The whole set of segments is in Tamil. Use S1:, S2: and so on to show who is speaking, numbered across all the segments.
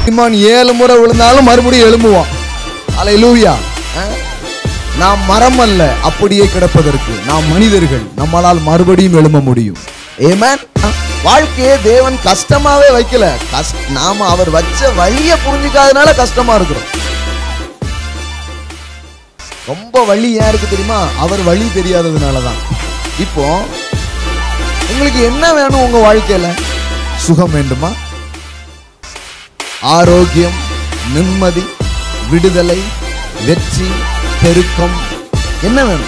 S1: இமான் ஏழு முறை விழுந்தாலும் மறுபடியும் எழும்புவான் அலை லூயா நாம் மரம் அல்ல அப்படியே கிடப்பதற்கு நாம் மனிதர்கள் நம்மளால் மறுபடியும் எழும்ப முடியும் ஏமேன் வாழ்க்கையை தேவன் கஷ்டமாவே வைக்கல கஷ்ட நாம அவர் வச்ச வழியை புரிஞ்சுக்காதனால கஷ்டமா இருக்கிறோம் ரொம்ப வழி யாருக்கு தெரியுமா அவர் வழி தெரியாததுனால தான் இப்போ உங்களுக்கு என்ன வேணும் உங்க வாழ்க்கையில சுகம் வேண்டுமா ஆரோக்கியம் நிம்மதி விடுதலை வெற்றி பெருக்கம் என்ன வேணும்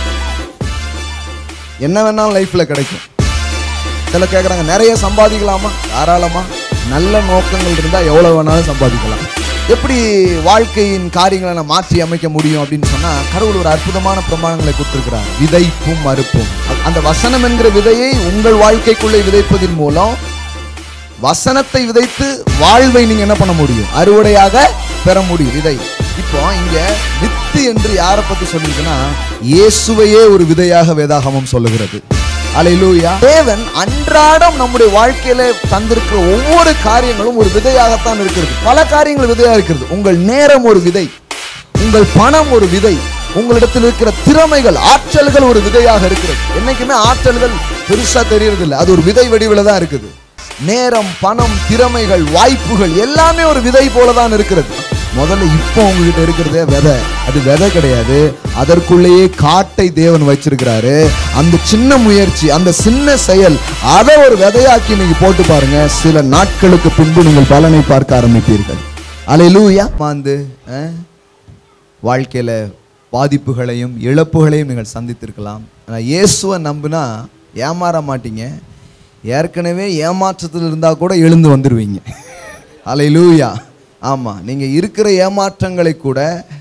S1: என்ன வேணாலும் லைஃப்ல கிடைக்கும் சில கேட்குறாங்க நிறைய சம்பாதிக்கலாமா தாராளமா நல்ல நோக்கங்கள் இருந்தா எவ்வளவு வேணாலும் சம்பாதிக்கலாம் எப்படி வாழ்க்கையின் காரியங்களை நான் மாற்றி அமைக்க முடியும் அப்படின்னு சொன்னா கடவுள் ஒரு அற்புதமான பிரமாணங்களை கொடுத்திருக்கிறார் விதைப்பும் மறுப்பும் அ- அந்த வசனம் என்கிற விதையை உங்கள் வாழ்க்கைக்குள்ளே விதைப்பதின் மூலம் வசனத்தை விதைத்து வாழ்வை நீங்க என்ன பண்ண முடியும் அறுவடையாக பெற முடியும் விதை இப்போ இங்க வித்து என்று யாரை பத்தி சொல்லியிருக்குன்னா இயேசுவையே ஒரு விதையாக வேதாகமம் சொல்லுகிறது அலையிலூயா தேவன் அன்றாடம் நம்முடைய வாழ்க்கையில தந்திருக்கிற ஒவ்வொரு காரியங்களும் ஒரு விதையாகத்தான் இருக்கிறது பல காரியங்கள் விதையா இருக்கிறது உங்கள் நேரம் ஒரு விதை உங்கள் பணம் ஒரு விதை உங்களிடத்தில் இருக்கிற திறமைகள் ஆற்றல்கள் ஒரு விதையாக இருக்கிறது என்னைக்குமே ஆற்றல்கள் பெருசா தெரியறது இல்லை அது ஒரு விதை வடிவில் தான் இருக்குது நேரம் பணம் திறமைகள் வாய்ப்புகள் எல்லாமே ஒரு விதை போல தான் இருக்கிறது முதல்ல இப்போ உங்ககிட்ட இருக்கிறதே விதை அது விதை கிடையாது அதற்குள்ளேயே காட்டை தேவன் வச்சிருக்கிறாரு அந்த சின்ன முயற்சி அந்த சின்ன செயல் அதை ஒரு விதையாக்கி நீங்க போட்டு பாருங்க சில நாட்களுக்கு பின்பு நீங்கள் பலனை பார்க்க ஆரம்பிப்பீர்கள் அலையிலூயா வந்து அஹ், வாழ்க்கையில பாதிப்புகளையும் இழப்புகளையும் நீங்கள் சந்தித்திருக்கலாம் ஆனால் இயேசுவை நம்பினா ஏமாற மாட்டீங்க ஏற்கனவே ஏமாற்றத்தில் இருந்தால் கூட எழுந்து வந்துடுவீங்க அலையிலூயா ஆமாம் நீங்கள் இருக்கிற ஏமாற்றங்களை கூட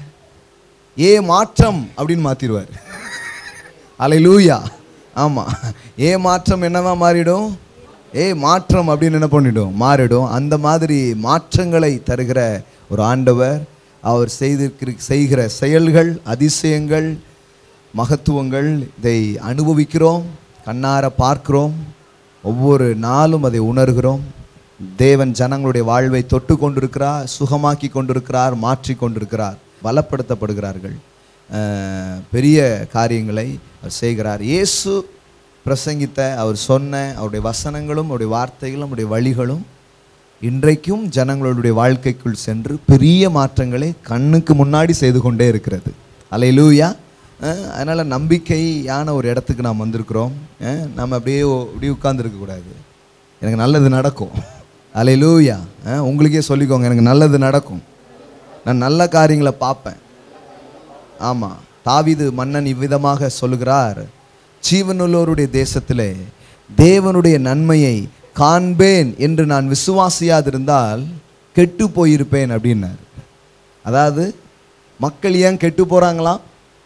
S1: ஏ மாற்றம் அப்படின்னு மாற்றிடுவார் அலையிலூயா ஆமாம் ஏ மாற்றம் என்னவா மாறிடும் ஏ மாற்றம் அப்படின்னு என்ன பண்ணிடும் மாறிடும் அந்த மாதிரி மாற்றங்களை தருகிற ஒரு ஆண்டவர் அவர் செய்திருக்கிற செய்கிற செயல்கள் அதிசயங்கள் மகத்துவங்கள் இதை அனுபவிக்கிறோம் கண்ணார பார்க்கிறோம் ஒவ்வொரு நாளும் அதை உணர்கிறோம் தேவன் ஜனங்களுடைய வாழ்வை தொட்டு கொண்டிருக்கிறார் சுகமாக்கி கொண்டிருக்கிறார் மாற்றி கொண்டிருக்கிறார் பலப்படுத்தப்படுகிறார்கள் அஹ், பெரிய காரியங்களை அவர் செய்கிறார் இயேசு பிரசங்கித்த அவர் சொன்ன அவருடைய வசனங்களும் அவருடைய வார்த்தைகளும் அவருடைய வழிகளும் இன்றைக்கும் ஜனங்களுடைய வாழ்க்கைக்குள் சென்று பெரிய மாற்றங்களை கண்ணுக்கு முன்னாடி செய்து கொண்டே இருக்கிறது அலையிலூயா அதனால் நம்பிக்கையான ஒரு இடத்துக்கு நாம் வந்திருக்கிறோம் அஹ், நம்ம அப்படியே ஒ- அப்படியே உட்கார்ந்திருக்க கூடாது எனக்கு நல்லது நடக்கும் அலையிலூயா உங்களுக்கே சொல்லிக்கோங்க எனக்கு நல்லது நடக்கும் நான் நல்ல காரியங்களை பார்ப்பேன் ஆமாம் தாவீது மன்னன் இவ்விதமாக சொல்லுகிறார் ஜீவனுள்ளோருடைய தேசத்திலே தேவனுடைய நன்மையை காண்பேன் என்று நான் விசுவாசியாதிருந்தால் கெட்டு போயிருப்பேன் அப்படின்னார் அதாவது மக்கள் ஏன் கெட்டு போகிறாங்களாம்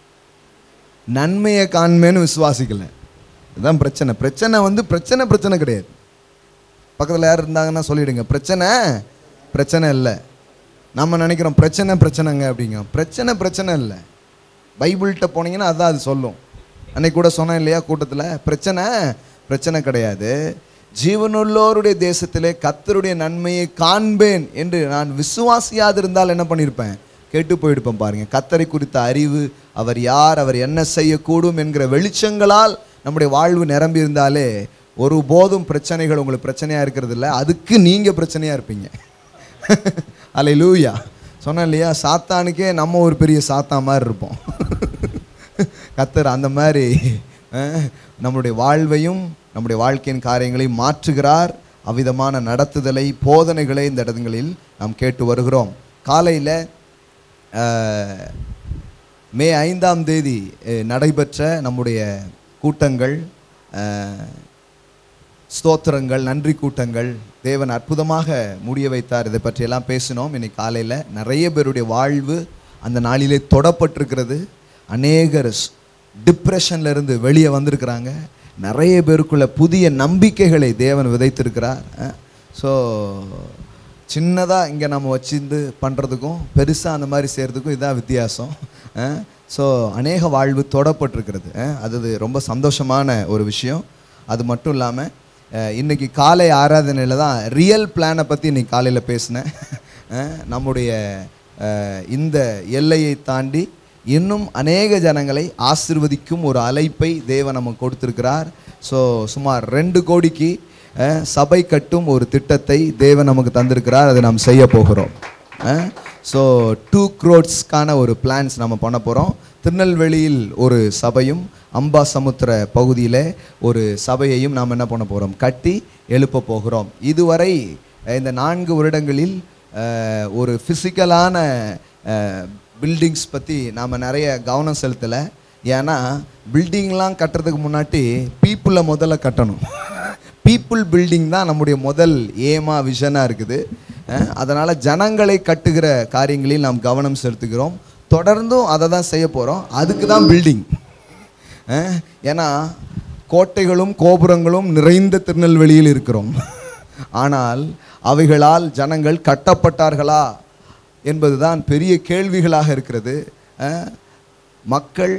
S1: நன்மையை காண்பேன்னு விசுவாசிக்கல இதுதான் பிரச்சனை பிரச்சனை வந்து பிரச்சனை பிரச்சனை கிடையாது பக்கத்தில் யார் இருந்தாங்கன்னா சொல்லிடுங்க பிரச்சனை பிரச்சனை இல்லை நம்ம நினைக்கிறோம் பிரச்சனை பிரச்சனைங்க அப்படிங்க பிரச்சனை பிரச்சனை இல்லை பைபிள்கிட்ட போனீங்கன்னா அதான் அது சொல்லும் அன்னைக்கு கூட சொன்னேன் இல்லையா கூட்டத்தில் பிரச்சனை பிரச்சனை கிடையாது ஜீவனுள்ளோருடைய தேசத்திலே கத்தருடைய நன்மையை காண்பேன் என்று நான் விசுவாசியாதிருந்தால் என்ன பண்ணியிருப்பேன் கெட்டு போயிருப்பேன் பாருங்க கத்தரை குறித்த அறிவு அவர் யார் அவர் என்ன செய்யக்கூடும் என்கிற வெளிச்சங்களால் நம்முடைய வாழ்வு நிரம்பி இருந்தாலே ஒரு போதும் பிரச்சனைகள் உங்களுக்கு பிரச்சனையாக இருக்கிறது இல்லை அதுக்கு நீங்கள் பிரச்சனையாக இருப்பீங்க அலை லூயா சொன்னேன் இல்லையா சாத்தானுக்கே நம்ம ஒரு பெரிய சாத்தா மாதிரி இருப்போம் கத்தர் அந்த மாதிரி அஹ், நம்முடைய வாழ்வையும் நம்முடைய வாழ்க்கையின் காரியங்களையும் மாற்றுகிறார் அவ்விதமான நடத்துதலை போதனைகளை இந்த இடங்களில் நாம் கேட்டு வருகிறோம் காலையில் மே ஐந்தாம் தேதி அஹ், நடைபெற்ற நம்முடைய கூட்டங்கள் அஹ், ஸ்தோத்திரங்கள் நன்றி கூட்டங்கள் தேவன் அற்புதமாக முடிய வைத்தார் இதை பற்றியெல்லாம் பேசினோம் இன்னைக்கு காலையில் நிறைய பேருடைய வாழ்வு அந்த நாளிலே தொடப்பட்டிருக்கிறது அநேகர் டிப்ரெஷன்ல இருந்து வெளியே வந்திருக்கிறாங்க நிறைய பேருக்குள்ள புதிய நம்பிக்கைகளை தேவன் விதைத்திருக்கிறார் ஸோ சின்னதாக இங்கே நம்ம வச்சிருந்து பண்ணுறதுக்கும் பெருசாக அந்த மாதிரி செய்கிறதுக்கும் இதான் வித்தியாசம் ஸோ அநேக வாழ்வு தொடப்பட்டிருக்கிறது அஹ், அது ரொம்ப சந்தோஷமான ஒரு விஷயம் அது மட்டும் இல்லாமல் இன்னைக்கு காலை ஆராதனையில் தான் ரியல் பிளானை பற்றி இன்னைக்கு காலையில் பேசினேன் அஹ், நம்முடைய அஹ், இந்த எல்லையை தாண்டி இன்னும் அநேக ஜனங்களை ஆசிர்வதிக்கும் ஒரு அழைப்பை தேவன் நமக்கு கொடுத்திருக்கிறார் ஸோ சுமார் ரெண்டு கோடிக்கு அஹ், சபை கட்டும் ஒரு திட்டத்தை தேவன் நமக்கு தந்திருக்கிறார் அதை நாம் செய்ய போகிறோம் ஸோ டூ க்ரோட்ஸ்க்கான ஒரு பிளான்ஸ் நம்ம பண்ண போகிறோம் திருநெல்வேலியில் ஒரு சபையும் அம்பாசமுத்திர பகுதியில் ஒரு சபையையும் நாம் என்ன பண்ண போகிறோம் கட்டி எழுப்ப போகிறோம் இதுவரை அஹ், இந்த நான்கு வருடங்களில் அஹ், ஒரு ஃபிசிக்கலான பில்டிங்ஸ் பற்றி நாம் நிறைய கவனம் செலுத்தலை ஏன்னா பில்டிங்லாம் கட்டுறதுக்கு முன்னாடி பீப்புளை முதல்ல கட்டணும் பீப்புள் பில்டிங் தான் நம்முடைய முதல் ஏமா விஷனாக இருக்குது அஹ், அதனால ஜனங்களை கட்டுகிற காரியங்களில் நாம் கவனம் செலுத்துகிறோம் தொடர்ந்தும் அதை தான் செய்ய போகிறோம் அதுக்கு தான் பில்டிங் ஏன்னா கோட்டைகளும் கோபுரங்களும் நிறைந்த திருநெல்வேலியில் இருக்கிறோம் ஆனால் அவைகளால் ஜனங்கள் கட்டப்பட்டார்களா என்பதுதான் பெரிய கேள்விகளாக இருக்கிறது அஹ், மக்கள்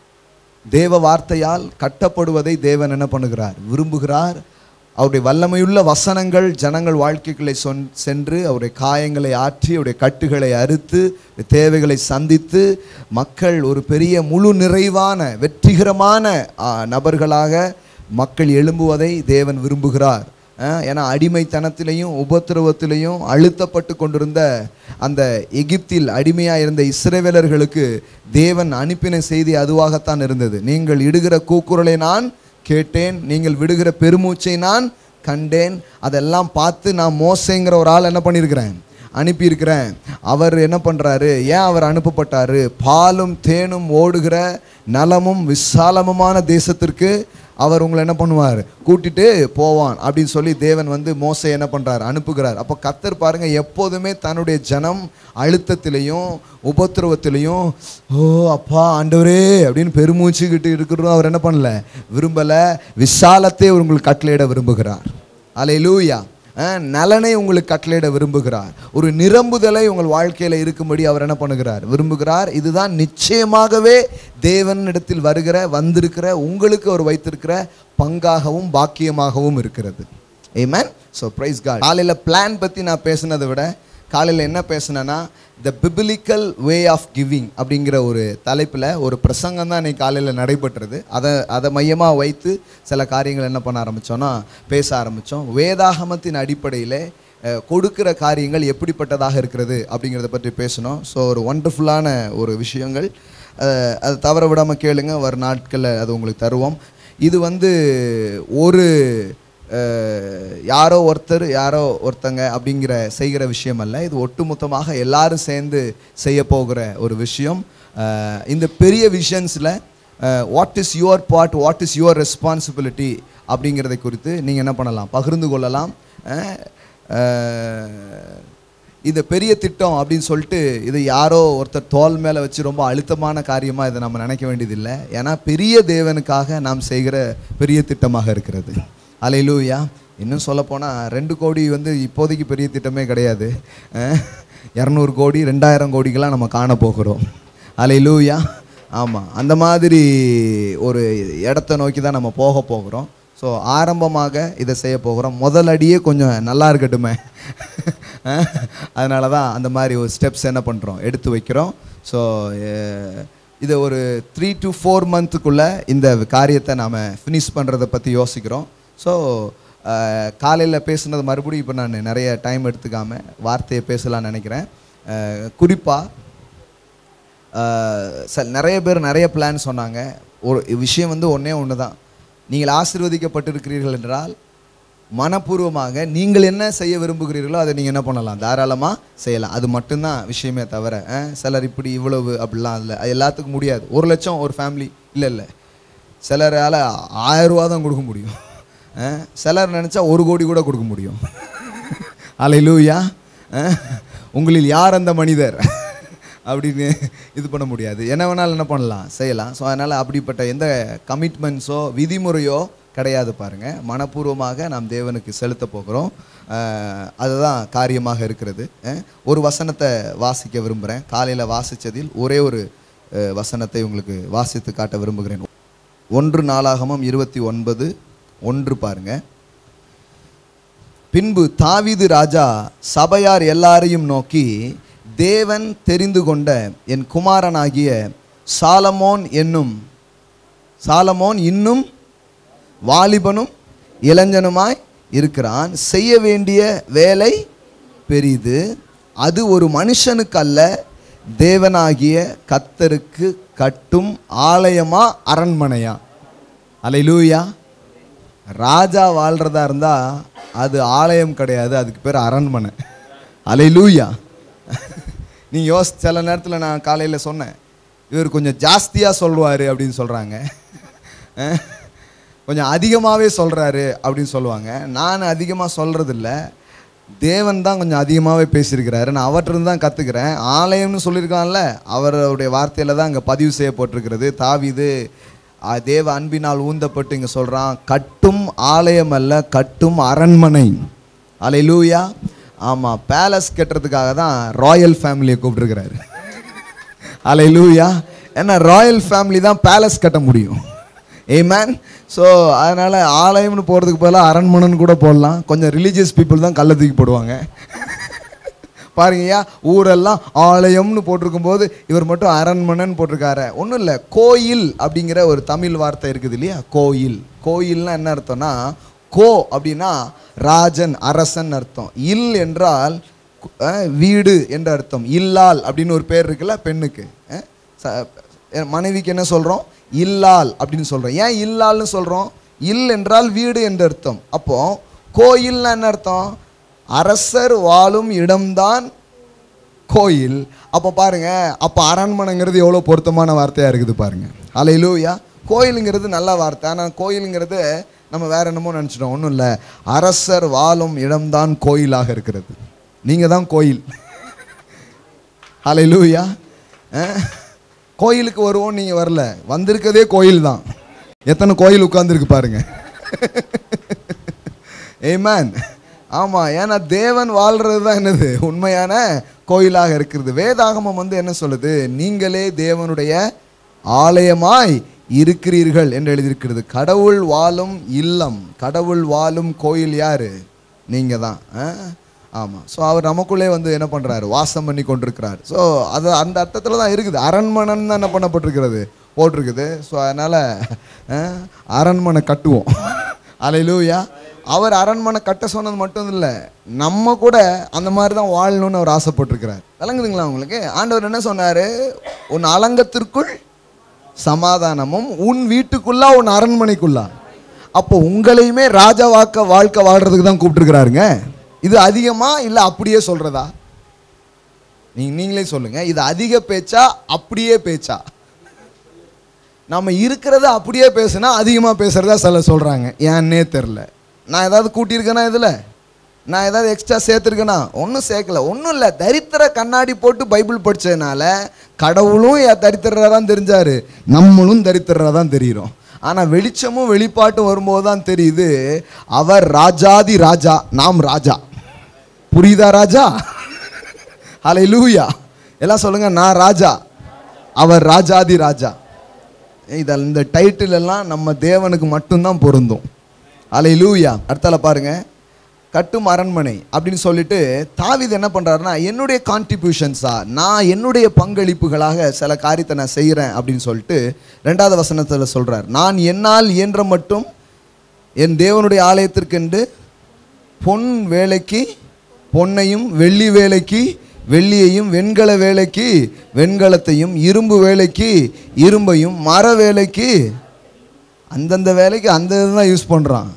S1: தேவ வார்த்தையால் கட்டப்படுவதை தேவன் என்ன பண்ணுகிறார் விரும்புகிறார் அவருடைய வல்லமையுள்ள வசனங்கள் ஜனங்கள் வாழ்க்கைகளை சொன் சென்று அவருடைய காயங்களை ஆற்றி அவருடைய கட்டுகளை அறுத்து தேவைகளை சந்தித்து மக்கள் ஒரு பெரிய முழு நிறைவான வெற்றிகரமான ஆ, நபர்களாக மக்கள் எழும்புவதை தேவன் விரும்புகிறார் அஹ், ஏன்னா அடிமைத்தனத்திலையும் உபத்திரவத்திலையும் அழுத்தப்பட்டு கொண்டிருந்த அந்த எகிப்தில் அடிமையாக இருந்த இஸ்ரவேலர்களுக்கு தேவன் அனுப்பின செய்தி அதுவாகத்தான் இருந்தது நீங்கள் இடுகிற கூக்குரலை நான் கேட்டேன் நீங்கள் விடுகிற பெருமூச்சை நான் கண்டேன் அதெல்லாம் பார்த்து நான் மோசைங்கிற ஒரு ஆள் என்ன பண்ணியிருக்கிறேன் அனுப்பியிருக்கிறேன் அவர் என்ன பண்ணுறாரு ஏன் அவர் அனுப்பப்பட்டாரு பாலும் தேனும் ஓடுகிற நலமும் விசாலமுமான தேசத்திற்கு அவர் உங்களை என்ன பண்ணுவார் கூட்டிட்டு போவான் அப்படின்னு சொல்லி தேவன் வந்து மோசை என்ன பண்ணுறார் அனுப்புகிறார் அப்போ கத்தர் பாருங்க எப்போதுமே தன்னுடைய ஜனம் அழுத்தத்திலையும் உபத்திரவத்திலையும் ஓ அப்பா ஆண்டவரே அப்படின்னு பெருமூச்சுக்கிட்டு இருக்கிறதும் அவர் என்ன பண்ணல விரும்பலை விசாலத்தை அவர் உங்களுக்கு கட்டளையிட விரும்புகிறார் அலையிலூயா அஹ், நலனை உங்களுக்கு கட்டளையிட விரும்புகிறார் ஒரு நிரம்புதலை உங்கள் வாழ்க்கையில் இருக்கும்படி அவர் என்ன பண்ணுகிறார் விரும்புகிறார் இதுதான் நிச்சயமாகவே தேவனிடத்தில் வருகிற வந்திருக்கிற உங்களுக்கு அவர் வைத்திருக்கிற பங்காகவும் பாக்கியமாகவும் இருக்கிறது ஏமேன் ஸோ ப்ரைஸ் காட் காலையில் பிளான் பற்றி நான் பேசுனதை விட காலையில் என்ன பேசுனேன்னா the biblical way of giving அப்படிங்கிற ஒரு தலைப்பில் ஒரு பிரசங்கம் தான் இன்னைக்கு காலையில் நடைபெற்றது அதை அதை மையமாக வைத்து சில காரியங்கள் என்ன பண்ண ஆரம்பித்தோன்னா பேச ஆரம்பித்தோம் வேதாகமத்தின் அடிப்படையில் அஹ், கொடுக்கிற காரியங்கள் எப்படிப்பட்டதாக இருக்கிறது அப்படிங்கிறத பற்றி பேசணும் ஸோ ஒரு ஒண்டர்ஃபுல்லான ஒரு விஷயங்கள் அஹ், அதை தவற விடாமல் கேளுங்க வரும் நாட்களில் அது உங்களுக்கு தருவோம் இது வந்து ஒரு அஹ், யாரோ ஒருத்தர் யாரோ ஒருத்தங்க அப்படிங்கிற செய்கிற விஷயம் அல்ல இது ஒட்டுமொத்தமாக எல்லாரும் சேர்ந்து செய்ய போகிற ஒரு விஷயம் அஹ், இந்த பெரிய விஷன்ஸில் what is your part what is your responsibility அப்படிங்கிறதை குறித்து நீங்கள் என்ன பண்ணலாம் பகிர்ந்து கொள்ளலாம் அஹ், அஹ், இந்த பெரிய திட்டம் அப்படின்னு சொல்லிட்டு இது யாரோ ஒருத்தர் தோல் மேலே வச்சு ரொம்ப அழுத்தமான காரியமாக இதை நம்ம நினைக்க வேண்டியதில்லை ஏன்னா பெரிய தேவனுக்காக நாம் செய்கிற பெரிய திட்டமாக இருக்கிறது அலையிலூயா இன்னும் சொல்லப்போனால் ரெண்டு கோடி வந்து இப்போதைக்கு பெரிய திட்டமே கிடையாது இரநூறு கோடி ரெண்டாயிரம் கோடிக்கெல்லாம் நம்ம காண போகிறோம் அலையிலூயா ஆமாம் அந்த மாதிரி ஒரு இடத்த நோக்கி தான் நம்ம போக போகிறோம் ஸோ ஆரம்பமாக இதை செய்ய போகிறோம் முதல் அடியே கொஞ்சம் நல்லா இருக்கட்டுமே அதனால தான் அந்த மாதிரி ஒரு ஸ்டெப்ஸ் என்ன பண்ணுறோம் எடுத்து வைக்கிறோம் ஸோ இதை ஒரு த்ரீ டு ஃபோர் மந்த்துக்குள்ளே இந்த காரியத்தை நாம் ஃபினிஷ் பண்ணுறதை பற்றி யோசிக்கிறோம் ஸோ காலையில் பேசுனது மறுபடியும் இப்போ நான் நிறைய டைம் எடுத்துக்காமல் வார்த்தையை பேசலாம்னு நினைக்கிறேன் குறிப்பாக ச நிறைய பேர் நிறைய பிளான் சொன்னாங்க ஒரு விஷயம் வந்து ஒன்றே ஒன்று தான் நீங்கள் ஆசீர்வதிக்கப்பட்டிருக்கிறீர்கள் என்றால் மனப்பூர்வமாக நீங்கள் என்ன செய்ய விரும்புகிறீர்களோ அதை நீங்கள் என்ன பண்ணலாம் தாராளமாக செய்யலாம் அது மட்டும்தான் விஷயமே தவிர அஹ், சிலர் இப்படி இவ்வளவு அப்படிலாம் இல்லை அது எல்லாத்துக்கும் முடியாது ஒரு லட்சம் ஒரு ஃபேமிலி இல்லை இல்லை சிலரால் ஆயிரம் ரூபா தான் கொடுக்க முடியும் அஹ், சிலர் நினச்சா ஒரு கோடி கூட கொடுக்க முடியும் அலையிலூயா உங்களில் யார் அந்த மனிதர் அப்படின்னு இது பண்ண முடியாது என்ன வேணாலும் என்ன பண்ணலாம் செய்யலாம் ஸோ அதனால் அப்படிப்பட்ட எந்த கமிட்மெண்ட்ஸோ விதிமுறையோ கிடையாது பாருங்கள் மனப்பூர்வமாக நாம் தேவனுக்கு செலுத்த போகிறோம் அஹ், அதுதான் காரியமாக இருக்கிறது அஹ், ஒரு வசனத்தை வாசிக்க விரும்புகிறேன் காலையில் வாசித்ததில் ஒரே ஒரு அஹ், வசனத்தை உங்களுக்கு வாசித்து காட்ட விரும்புகிறேன் ஒன்று நாளாகமம் இருபத்தி ஒன்பது ஒன்று பாருங்க பின்பு தாவீது ராஜா சபையார் எல்லாரையும் நோக்கி தேவன் தெரிந்து கொண்ட என் குமாரனாகிய சாலமோன் என்னும் சாலமோன் இன்னும் வாலிபனும் இளைஞனுமாய் இருக்கிறான் செய்ய வேண்டிய வேலை பெரிது அது ஒரு மனுஷனுக்கு அல்ல தேவனாகிய கத்தருக்கு கட்டும் ஆலயமா அரண்மனையா அலையிலூயா ராஜா வாழ்றதா இருந்தா அது ஆலயம் கிடையாது அதுக்கு பேர் அரண்மனை அலையிலூயா நீ யோசி சில நேரத்தில் நான் காலையில் சொன்னேன் இவர் கொஞ்சம் ஜாஸ்தியாக சொல்லுவார் அப்படின்னு சொல்கிறாங்க கொஞ்சம் அதிகமாகவே சொல்கிறாரு அப்படின்னு சொல்லுவாங்க நான் அதிகமாக சொல்கிறதில்ல தேவன் தான் கொஞ்சம் அதிகமாகவே பேசியிருக்கிறாரு நான் அவற்றிருந்து தான் கற்றுக்கிறேன் ஆலயம்னு சொல்லியிருக்கான்ல அவருடைய வார்த்தையில் தான் அங்கே பதிவு செய்யப்பட்டிருக்கிறது தாவிது ஆ, தேவ அன்பினால் ஊந்தப்பட்டு இங்கே சொல்கிறான் கட்டும் ஆலயம் அல்ல கட்டும் அரண்மனை அலையிலூயா ஆமாம் பேலஸ் கட்டுறதுக்காக தான் ராயல் ஃபேமிலியை கூப்பிட்டுருக்கிறாரு அலையிலூயா ஏன்னா ராயல் ஃபேமிலி தான் பேலஸ் கட்ட முடியும் ஏமேன் ஸோ அதனால் ஆலயம்னு போகிறதுக்கு பதிலாக அரண்மனைன்னு கூட போடலாம் கொஞ்சம் ரிலீஜியஸ் பீப்புள் தான் கல்லை தூக்கி போடுவாங்க பாருங்கய்யா ஊரெல்லாம் ஆலயம்னு போட்டிருக்கும் போது இவர் மட்டும் அரண்மனைன்னு போட்டிருக்காரு ஒன்றும் இல்லை கோயில் அப்படிங்கிற ஒரு தமிழ் வார்த்தை இருக்குது இல்லையா கோயில் கோயில்னா என்ன அர்த்தம்னா கோ அப்படின்னா ராஜன் அரசன் அர்த்தம் இல் என்றால் அஹ், வீடு என்ற அர்த்தம் இல்லால் அப்படின்னு ஒரு பேர் இருக்குல்ல பெண்ணுக்கு அஹ், ச- என் மனைவிக்கு என்ன சொல்கிறோம் இல்லால் அப்படின்னு சொல்கிறோம் ஏன் இல்லால்னு சொல்கிறோம் இல் என்றால் வீடு என்ற அர்த்தம் அப்போ கோயில்னா என்ன அர்த்தம் அரசர் வாழும் இடம்தான் கோயில் அப்போ பாருங்க அப்போ அரண்மனைங்கிறது எவ்வளோ பொருத்தமான வார்த்தையாக இருக்குது பாருங்க அலையிலூயா கோயிலுங்கிறது நல்ல வார்த்தை ஆனால் கோயிலுங்கிறது நம்ம வேற என்னமோ நினச்சிட்டோம் ஒன்றும் இல்லை அரசர் வாழும் இடம்தான் கோயிலாக இருக்கிறது நீங்கள் தான் கோயில் அலையிலூயா கோயிலுக்கு வருவோம் நீங்கள் வரல வந்திருக்கதே கோயில் தான் எத்தனை கோயில் உட்காந்துருக்கு பாருங்க ஏமேன் ஆமாம் ஏன்னா தேவன் வாழ்கிறது தான் என்னது உண்மையான கோயிலாக இருக்கிறது வேதாகமம் வந்து என்ன சொல்லுது நீங்களே தேவனுடைய ஆலயமாய் இருக்கிறீர்கள் என்று எழுதியிருக்கிறது கடவுள் வாழும் இல்லம் கடவுள் வாழும் கோயில் யாரு நீங்கள் தான் ஆமாம் ஸோ அவர் நமக்குள்ளே வந்து என்ன பண்ணுறாரு வாசம் பண்ணி கொண்டிருக்கிறார் ஸோ அது அந்த அர்த்தத்தில் தான் இருக்குது அரண்மனைன்னு தான் என்ன பண்ணப்பட்டிருக்கிறது போட்டிருக்குது ஸோ அதனால் அரண்மனை கட்டுவோம் அலையிலூயா அவர் அரண்மனை கட்ட சொன்னது மட்டும் இல்லை நம்ம கூட அந்த மாதிரி தான் வாழணும்னு அவர் ஆசைப்பட்டிருக்கிறார் விளங்குதுங்களா உங்களுக்கு ஆண்டவர் என்ன சொன்னார் உன் அலங்கத்திற்குள் சமாதானமும் உன் வீட்டுக்குள்ளா உன் அரண்மனைக்குள்ளா அப்போ உங்களையுமே ராஜாவாக்க வாழ்க்கை வாழ்றதுக்கு தான் கூப்பிட்டுருக்கிறாருங்க இது அதிகமா இல்லை அப்படியே சொல்றதா நீங்க நீங்களே சொல்லுங்க இது அதிக பேச்சா அப்படியே பேச்சா நம்ம இருக்கிறத அப்படியே பேசுனா அதிகமாக பேசுகிறதா சில சொல்கிறாங்க ஏன்னே தெரில நான் ஏதாவது கூட்டியிருக்கேனா இதில் நான் ஏதாவது எக்ஸ்ட்ரா சேர்த்துருக்கேனா ஒன்றும் சேர்க்கல ஒன்றும் இல்லை தரித்திர கண்ணாடி போட்டு பைபிள் படித்ததுனால கடவுளும் என் தரித்திரராக தான் தெரிஞ்சார் நம்மளும் தரித்திரராக தான் தெரிகிறோம் ஆனால் வெளிச்சமும் வெளிப்பாட்டும் வரும்போது தான் தெரியுது அவர் ராஜாதி ராஜா நாம் ராஜா புரியுதா ராஜா ஹலை லூயா எல்லாம் சொல்லுங்க நான் ராஜா அவர் ராஜாதி ராஜா இதில் இந்த டைட்டில் எல்லாம் நம்ம தேவனுக்கு மட்டும்தான் பொருந்தும் அலை லூயா அடுத்தால பாருங்க கட்டும் அரண்மனை அப்படின்னு சொல்லிட்டு தாவீது என்ன பண்றாருன்னா என்னுடைய கான்ட்ரிபியூஷன்ஸா நான் என்னுடைய பங்களிப்புகளாக சில காரியத்தை நான் செய்கிறேன் அப்படின்னு சொல்லிட்டு ரெண்டாவது வசனத்தில் சொல்றார் நான் என்னால் இயன்ற மட்டும் என் தேவனுடைய ஆலயத்திற்கென்று பொன் வேலைக்கு பொன்னையும் வெள்ளி வேலைக்கு வெள்ளியையும் வெண்கல வேலைக்கு வெண்கலத்தையும் இரும்பு வேலைக்கு இரும்பையும் மர வேலைக்கு அந்தந்த வேலைக்கு அந்த இதுதான் யூஸ் பண்ணுறான்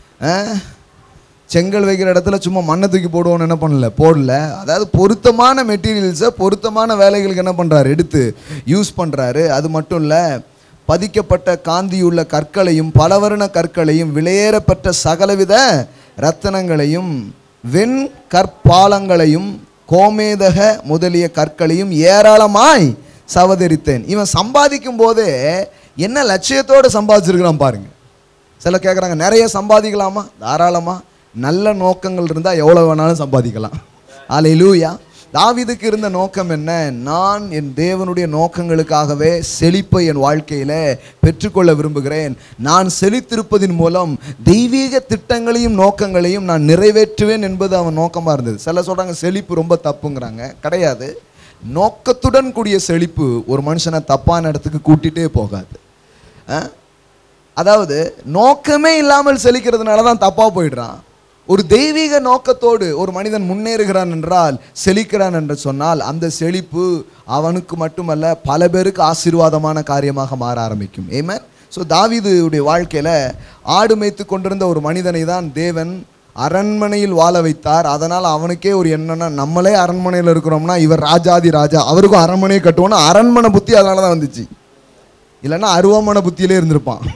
S1: செங்கல் வைக்கிற இடத்துல சும்மா மண்ணை தூக்கி போடுவோன்னு என்ன பண்ணல போடல அதாவது பொருத்தமான மெட்டீரியல்ஸை பொருத்தமான வேலைகளுக்கு என்ன பண்ணுறாரு எடுத்து யூஸ் பண்ணுறாரு அது மட்டும் இல்லை பதிக்கப்பட்ட காந்தியுள்ள கற்களையும் பலவர்ண கற்களையும் விலையேறப்பட்ட சகலவித ரத்தனங்களையும் வெண் கற்பாலங்களையும் கோமேதக முதலிய கற்களையும் ஏராளமாய் சவதரித்தேன் இவன் சம்பாதிக்கும் போதே என்ன லட்சியத்தோடு சம்பாதிச்சிருக்கிறான் பாருங்க சில கேட்குறாங்க நிறைய சம்பாதிக்கலாமா தாராளமா நல்ல நோக்கங்கள் இருந்தால் எவ்வளோ வேணாலும் சம்பாதிக்கலாம் ஆலை லூயா தாவீதுக்கு இருந்த நோக்கம் என்ன நான் என் தேவனுடைய நோக்கங்களுக்காகவே செழிப்பை என் வாழ்க்கையில பெற்றுக்கொள்ள விரும்புகிறேன் நான் செழித்திருப்பதின் மூலம் தெய்வீக திட்டங்களையும் நோக்கங்களையும் நான் நிறைவேற்றுவேன் என்பது அவன் நோக்கமா இருந்தது சில சொல்றாங்க செழிப்பு ரொம்ப தப்புங்கிறாங்க கிடையாது நோக்கத்துடன் கூடிய செழிப்பு ஒரு மனுஷனை தப்பான இடத்துக்கு கூட்டிகிட்டே போகாது ஆ? அதாவது நோக்கமே இல்லாமல் செழிக்கிறதுனால தான் தப்பாக போயிடுறான் ஒரு தெய்வீக நோக்கத்தோடு ஒரு மனிதன் முன்னேறுகிறான் என்றால் செழிக்கிறான் என்று சொன்னால் அந்த செழிப்பு அவனுக்கு மட்டுமல்ல பல பேருக்கு ஆசீர்வாதமான காரியமாக மாற ஆரம்பிக்கும் ஏமன் ஸோ தாவீதுடைய வாழ்க்கையில் ஆடு மேய்த்து கொண்டிருந்த ஒரு மனிதனை தான் தேவன் அரண்மனையில் வாழ வைத்தார் அதனால் அவனுக்கே ஒரு என்னன்னா நம்மளே அரண்மனையில் இருக்கிறோம்னா இவர் ராஜாதி ராஜா அவருக்கும் அரண்மனையை கட்டுவோம்னா அரண்மனை புத்தி அதனால தான் வந்துச்சு இல்லைன்னா அருவமான புத்தியிலே இருந்திருப்பான்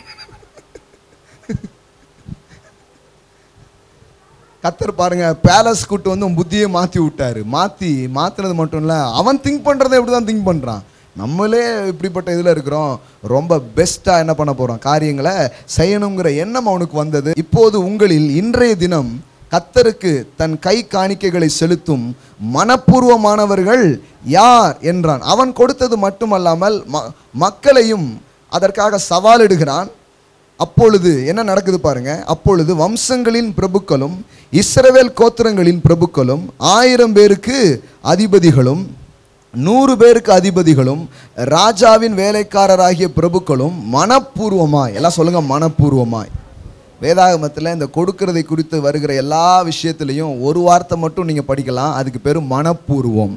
S1: கத்தர் பாருங்க பேலஸ் கூட்டு வந்து உன் புத்தியை மாற்றி விட்டாரு மாற்றி மாற்றினது மட்டும் இல்லை அவன் திங்க் பண்ணுறதை எப்படி தான் திங்க் பண்ணுறான் நம்மளே இப்படிப்பட்ட இதில் இருக்கிறோம் ரொம்ப பெஸ்ட்டாக என்ன பண்ண போகிறோம் காரியங்களை செய்யணுங்கிற எண்ணம் அவனுக்கு வந்தது இப்போது உங்களில் இன்றைய தினம் கத்தருக்கு தன் கை காணிக்கைகளை செலுத்தும் மனப்பூர்வமானவர்கள் யார் என்றான் அவன் கொடுத்தது மட்டுமல்லாமல் ம மக்களையும் அதற்காக சவாலிடுகிறான் அப்பொழுது என்ன நடக்குது பாருங்க அப்பொழுது வம்சங்களின் பிரபுக்களும் இஸ்ரவேல் கோத்திரங்களின் பிரபுக்களும் ஆயிரம் பேருக்கு அதிபதிகளும் நூறு பேருக்கு அதிபதிகளும் ராஜாவின் வேலைக்காரராகிய பிரபுக்களும் மனப்பூர்வமாய் எல்லாம் சொல்லுங்க மனப்பூர்வமாய் வேதாகமத்தில் இந்த கொடுக்கறதை குறித்து வருகிற எல்லா விஷயத்திலையும் ஒரு வார்த்தை மட்டும் நீங்கள் படிக்கலாம் அதுக்கு பேர் மனப்பூர்வம்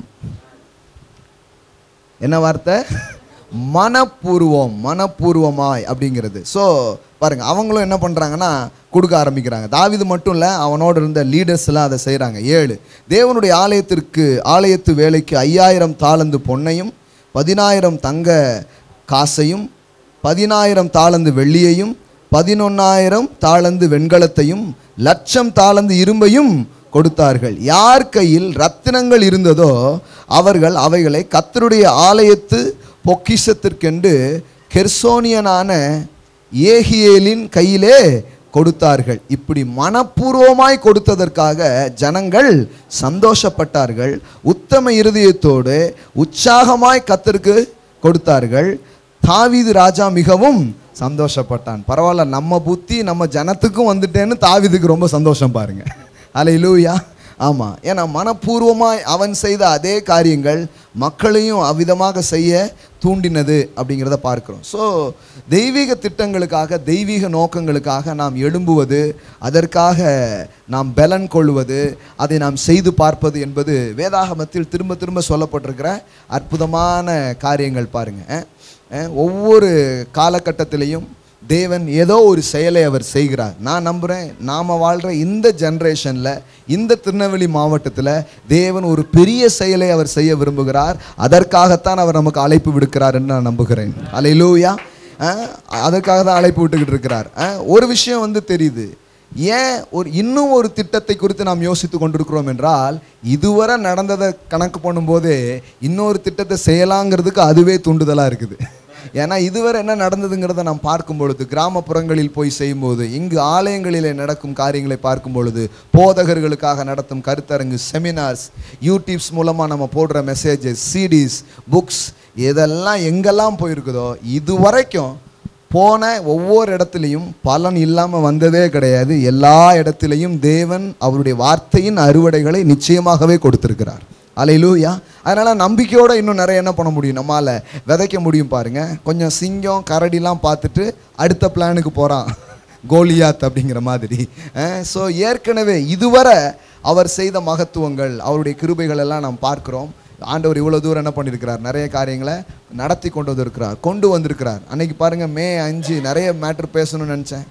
S1: என்ன வார்த்தை மனப்பூர்வம் மனப்பூர்வமாய் அப்படிங்கிறது ஸோ பாருங்க அவங்களும் என்ன பண்ணுறாங்கன்னா கொடுக்க ஆரம்பிக்கிறாங்க தாவிது மட்டும் இல்லை அவனோடு இருந்த லீடர்ஸ் எல்லாம் அதை செய்கிறாங்க ஏழு தேவனுடைய ஆலயத்திற்கு ஆலயத்து வேலைக்கு ஐயாயிரம் தாளந்து பொன்னையும் பதினாயிரம் தங்க காசையும் பதினாயிரம் தாளந்து வெள்ளியையும் பதினொன்னாயிரம் தாளந்து வெண்கலத்தையும் லட்சம் தாளந்து இரும்பையும் கொடுத்தார்கள் யார் கையில் ரத்தினங்கள் இருந்ததோ அவர்கள் அவைகளை கத்தருடைய ஆலயத்து பொக்கிஷத்திற்கென்று கெர்சோனியனான ஏகியேலின் கையிலே கொடுத்தார்கள் இப்படி மனப்பூர்வமாய் கொடுத்ததற்காக ஜனங்கள் சந்தோஷப்பட்டார்கள் உத்தம இருதயத்தோடு உற்சாகமாய் கத்தருக்கு கொடுத்தார்கள் தாவீது ராஜா மிகவும் சந்தோஷப்பட்டான் பரவாயில்ல நம்ம புத்தி நம்ம ஜனத்துக்கும் வந்துட்டேன்னு தாவீதுக்கு ரொம்ப சந்தோஷம் பாருங்க அலையிலூயா ஆமாம் ஏன்னா மனப்பூர்வமாய் அவன் செய்த அதே காரியங்கள் மக்களையும் அவ்விதமாக செய்ய தூண்டினது அப்படிங்கிறத பார்க்கிறோம் ஸோ தெய்வீக திட்டங்களுக்காக தெய்வீக நோக்கங்களுக்காக நாம் எழும்புவது அதற்காக நாம் பலன் கொள்வது அதை நாம் செய்து பார்ப்பது என்பது வேதாகமத்தில் திரும்ப திரும்ப சொல்லப்பட்டிருக்கிற அற்புதமான காரியங்கள் பாருங்க அஹ், அஹ், ஒவ்வொரு காலகட்டத்திலையும் தேவன் ஏதோ ஒரு செயலை அவர் செய்கிறார் நான் நம்புகிறேன் நாம் வாழ்கிற இந்த ஜென்ரேஷனில் இந்த திருநெல்வேலி மாவட்டத்தில் தேவன் ஒரு பெரிய செயலை அவர் செய்ய விரும்புகிறார் அதற்காகத்தான் அவர் நமக்கு அழைப்பு விடுக்கிறார் என்று நான் நம்புகிறேன் அலையிலூயா அதற்காக தான் அழைப்பு விட்டுக்கிட்டு இருக்கிறார் அஹ், ஒரு விஷயம் வந்து தெரியுது ஏன் ஒரு இன்னும் ஒரு திட்டத்தை குறித்து நாம் யோசித்து கொண்டிருக்கிறோம் என்றால் இதுவரை நடந்ததை கணக்கு பண்ணும்போதே இன்னொரு திட்டத்தை செய்யலாங்கிறதுக்கு அதுவே தூண்டுதலாக இருக்குது ஏன்னா இதுவரை என்ன நடந்ததுங்கிறத நாம் பார்க்கும் பொழுது கிராமப்புறங்களில் போய் செய்யும்போது இங்கு ஆலயங்களிலே நடக்கும் காரியங்களை பார்க்கும் பொழுது போதகர்களுக்காக நடத்தும் கருத்தரங்கு செமினார்ஸ் யூடியூப்ஸ் மூலமாக நம்ம போடுற மெசேஜஸ் சிடிஸ் புக்ஸ் இதெல்லாம் எங்கெல்லாம் போயிருக்குதோ இது வரைக்கும் போன ஒவ்வொரு இடத்துலையும் பலன் இல்லாமல் வந்ததே கிடையாது எல்லா இடத்துலையும் தேவன் அவருடைய வார்த்தையின் அறுவடைகளை நிச்சயமாகவே கொடுத்திருக்கிறார் அலையிலூயா அதனால் நம்பிக்கையோட இன்னும் நிறைய என்ன பண்ண முடியும் நம்மால் விதைக்க முடியும் பாருங்க கொஞ்சம் சிங்கம் கரடிலாம் பார்த்துட்டு அடுத்த பிளானுக்கு போகிறான் கோலியாத் அப்படிங்கிற மாதிரி ஸோ ஏற்கனவே இதுவரை அவர் செய்த மகத்துவங்கள் அவருடைய கிருபைகள் எல்லாம் நாம் பார்க்கிறோம் ஆண்டவர் இவ்வளோ தூரம் என்ன பண்ணியிருக்கிறார் நிறைய காரியங்களை நடத்தி கொண்டு வந்திருக்கிறார் கொண்டு வந்திருக்கிறார் அன்னைக்கு பாருங்க மே அஞ்சு நிறைய மேட்ரு பேசணும்னு நினச்சேன்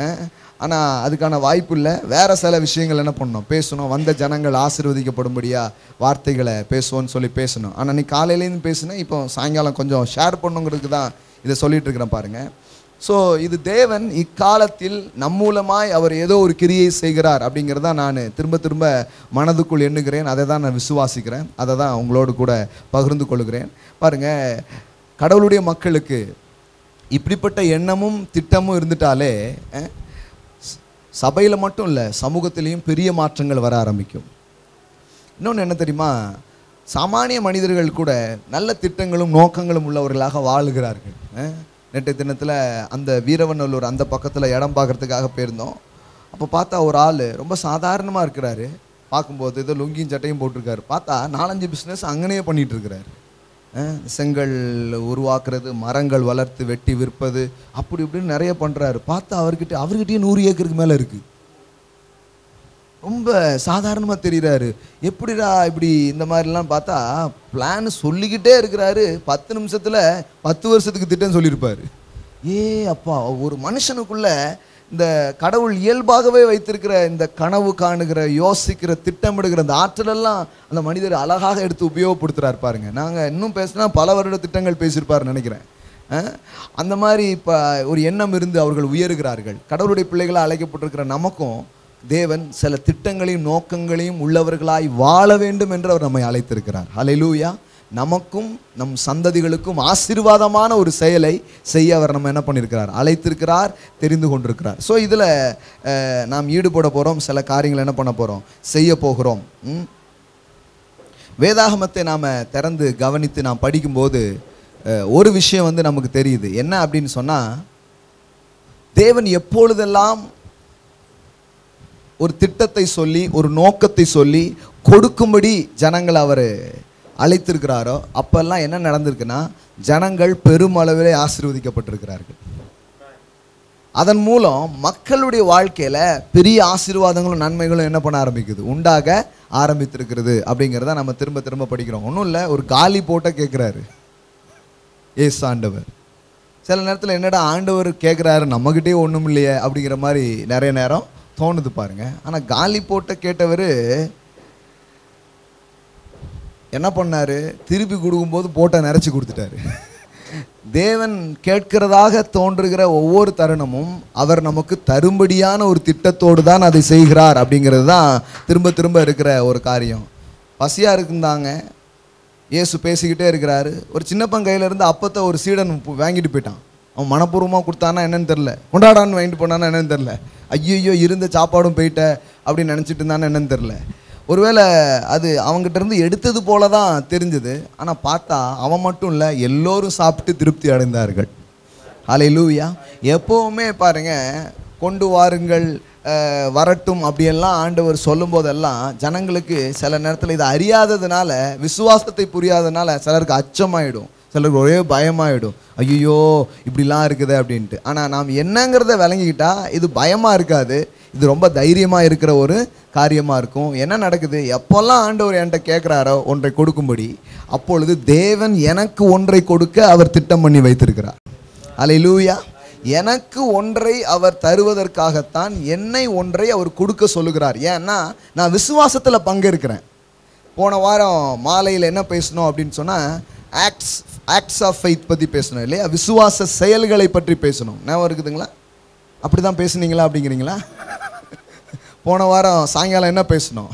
S1: ஆனால் அதுக்கான வாய்ப்பு இல்லை வேற சில விஷயங்கள் என்ன பண்ணோம் பேசணும் வந்த ஜனங்கள் ஆசீர்வதிக்கப்படும்படியா வார்த்தைகளை பேசுவோன்னு சொல்லி பேசணும் ஆனால் நீ காலையிலேருந்து பேசுனேன் இப்போ சாயங்காலம் கொஞ்சம் ஷேர் பண்ணுங்கிறதுக்கு தான் இதை சொல்லிட்டு இருக்கிறேன் பாருங்க ஸோ இது தேவன் இக்காலத்தில் நம் மூலமாய் அவர் ஏதோ ஒரு கிரியை செய்கிறார் அப்படிங்கிறத நான் திரும்ப திரும்ப மனதுக்குள் எண்ணுகிறேன் அதை தான் நான் விசுவாசிக்கிறேன் அதை தான் உங்களோடு கூட பகிர்ந்து கொள்கிறேன் பாருங்க கடவுளுடைய மக்களுக்கு இப்படிப்பட்ட எண்ணமும் திட்டமும் இருந்துட்டாலே சபையில் மட்டும் இல்லை சமூகத்திலையும் பெரிய மாற்றங்கள் வர ஆரம்பிக்கும் இன்னொன்று என்ன தெரியுமா சாமானிய மனிதர்கள் கூட நல்ல திட்டங்களும் நோக்கங்களும் உள்ளவர்களாக வாழுகிறார்கள் அஹ், நேற்றைய தினத்தில் அந்த வீரவநல்லூர் அந்த பக்கத்தில் இடம் பார்க்கறதுக்காக போயிருந்தோம் அப்போ பார்த்தா ஒரு ஆள் ரொம்ப சாதாரணமாக இருக்கிறாரு பார்க்கும்போது ஏதோ லுங்கியும் சட்டையும் போட்டிருக்காரு பார்த்தா நாலஞ்சு பிஸ்னஸ் அங்கனே பண்ணிட்டு இருக்கிறாரு அஹ், செங்கல் உருவாக்குறது மரங்கள் வளர்த்து வெட்டி விற்பது அப்படி இப்படின்னு நிறைய பண்ணுறாரு பார்த்தா அவர்கிட்ட அவர்கிட்டயே நூறு ஏக்கருக்கு மேலே இருக்குது ரொம்ப சாதாரணமாக தெரிகிறாரு எப்படிடா இப்படி இந்த மாதிரிலாம் பார்த்தா பிளான் சொல்லிக்கிட்டே இருக்கிறாரு பத்து நிமிஷத்தில் பத்து வருஷத்துக்கு திட்டம் சொல்லியிருப்பாரு ஏ அப்பா ஒரு மனுஷனுக்குள்ள இந்த கடவுள் இயல்பாகவே வைத்திருக்கிற இந்த கனவு காணுகிற யோசிக்கிற திட்டமிடுகிற அந்த ஆற்றலெல்லாம் அந்த மனிதர் அழகாக எடுத்து உபயோகப்படுத்துறாரு பாருங்க நாங்கள் இன்னும் பேசினா பல வருட திட்டங்கள் பேசியிருப்பாருன்னு நினைக்கிறேன் அஹ், அந்த மாதிரி இப்போ ஒரு எண்ணம் இருந்து அவர்கள் உயருகிறார்கள் கடவுளுடைய பிள்ளைகளாக அழைக்கப்பட்டிருக்கிற நமக்கும் தேவன் சில திட்டங்களையும் நோக்கங்களையும் உள்ளவர்களாய் வாழ வேண்டும் என்று அவர் நம்மை அழைத்திருக்கிறார் ஹalleluya நமக்கும் நம் சந்ததிகளுக்கும் ஆசீர்வாதமான ஒரு செயலை செய்ய அவர் நம்ம என்ன பண்ணியிருக்கிறார் அழைத்திருக்கிறார் தெரிந்து கொண்டிருக்கிறார் ஸோ இதில் நாம் ஈடுபட போகிறோம் சில காரியங்களை என்ன பண்ண போகிறோம் செய்ய போகிறோம் ம்? வேதாகமத்தை நாம் திறந்து கவனித்து நாம் படிக்கும்போது அஹ், ஒரு விஷயம் வந்து நமக்கு தெரியுது என்ன அப்படின்னு சொன்னால் தேவன் எப்பொழுதெல்லாம் ஒரு திட்டத்தை சொல்லி ஒரு நோக்கத்தை சொல்லி கொடுக்கும்படி ஜனங்களை அவர் அழைத்திருக்கிறாரோ அப்பெல்லாம் என்ன நடந்திருக்குன்னா ஜனங்கள் பெருமளவிலே ஆசீர்வதிக்கப்பட்டிருக்கிறார்கள் அதன் மூலம் மக்களுடைய வாழ்க்கையில பெரிய ஆசீர்வாதங்களும் நன்மைகளும் என்ன பண்ண ஆரம்பிக்குது உண்டாக ஆரம்பித்திருக்கிறது அப்படிங்கிறத நம்ம திரும்ப திரும்ப படிக்கிறோம் ஒன்றும் இல்லை ஒரு காலி போட்ட கேட்குறாரு ஏசு ஆண்டவர் சில நேரத்தில் என்னடா ஆண்டவர் கேட்குறாரு நம்மகிட்டே ஒன்றும் இல்லையே அப்படிங்கிற மாதிரி நிறைய நேரம் தோணுது பாருங்க ஆனால் காலி போட்ட கேட்டவர் என்ன பண்ணாரு திருப்பி கொடுக்கும்போது போட்டை நிறைச்சி கொடுத்துட்டாரு தேவன் கேட்கிறதாக தோன்றுகிற ஒவ்வொரு தருணமும் அவர் நமக்கு தரும்படியான ஒரு திட்டத்தோடு தான் அதை செய்கிறார் அப்படிங்கிறது தான் திரும்ப திரும்ப இருக்கிற ஒரு காரியம் பசியாக இருக்குந்தாங்க இயேசு பேசிக்கிட்டே இருக்கிறாரு ஒரு சின்னப்பன் கையில இருந்து அப்பத்தை ஒரு சீடன் பு- வாங்கிட்டு போயிட்டான் அவன் மனப்பூர்வமாக கொடுத்தானா என்னன்னு தெரில கொண்டாடான்னு வாங்கிட்டு போனானா என்னன்னு தெரில ஐயோ இருந்த சாப்பாடும் போயிட்ட அப்படின்னு நினச்சிட்டு இருந்தானா என்னன்னு தெரில ஒருவேளை அது அவங்ககிட்ட இருந்து எடுத்தது போல தான் தெரிஞ்சது ஆனால் பார்த்தா அவன் மட்டும் இல்லை எல்லோரும் சாப்பிட்டு திருப்தி அடைந்தார்கள் ஹalleluya எப்போவுமே பாருங்க கொண்டு வாருங்கள் அஹ், வரட்டும் அப்படியெல்லாம் ஆண்டவர் சொல்லும் போதெல்லாம் ஜனங்களுக்கு சில நேரத்தில் இதை அறியாததுனால விசுவாசத்தை புரியாததுனால சிலருக்கு அச்சமாயிடும் சிலருக்கு ஒரே பயமாயிடும் ஐயோ இப்படிலாம் இருக்குது அப்படின்ட்டு ஆனால் நாம் என்னங்கிறத விளங்கிக்கிட்டா இது பயமாக இருக்காது இது ரொம்ப தைரியமாக இருக்கிற ஒரு காரியமாக இருக்கும் என்ன நடக்குது எப்போல்லாம் ஆண்டவர் என்கிட்ட கேட்குறாரோ ஒன்றை கொடுக்கும்படி அப்பொழுது தேவன் எனக்கு ஒன்றை கொடுக்க அவர் திட்டம் பண்ணி வைத்திருக்கிறார் அல்லேலூயா எனக்கு ஒன்றை அவர் தருவதற்காகத்தான் என்னை ஒன்றை அவர் கொடுக்க சொல்லுகிறார் ஏன்னா நான் விசுவாசத்தில் பங்கேற்கிறேன் போன வாரம் மாலையில் என்ன பேசணும் அப்படின்னு சொன்னால் ஆக்ட்ஸ் ஆக்ட்ஸ் ஆஃப் ஃபெய்த் பற்றி பேசணும் இல்லையா விசுவாச செயல்களை பற்றி பேசணும் ஞாபகம் இருக்குதுங்களா அப்படி தான் பேசுனீங்களா அப்படிங்கிறீங்களா போன வாரம் சாயங்காலம் என்ன பேசணும்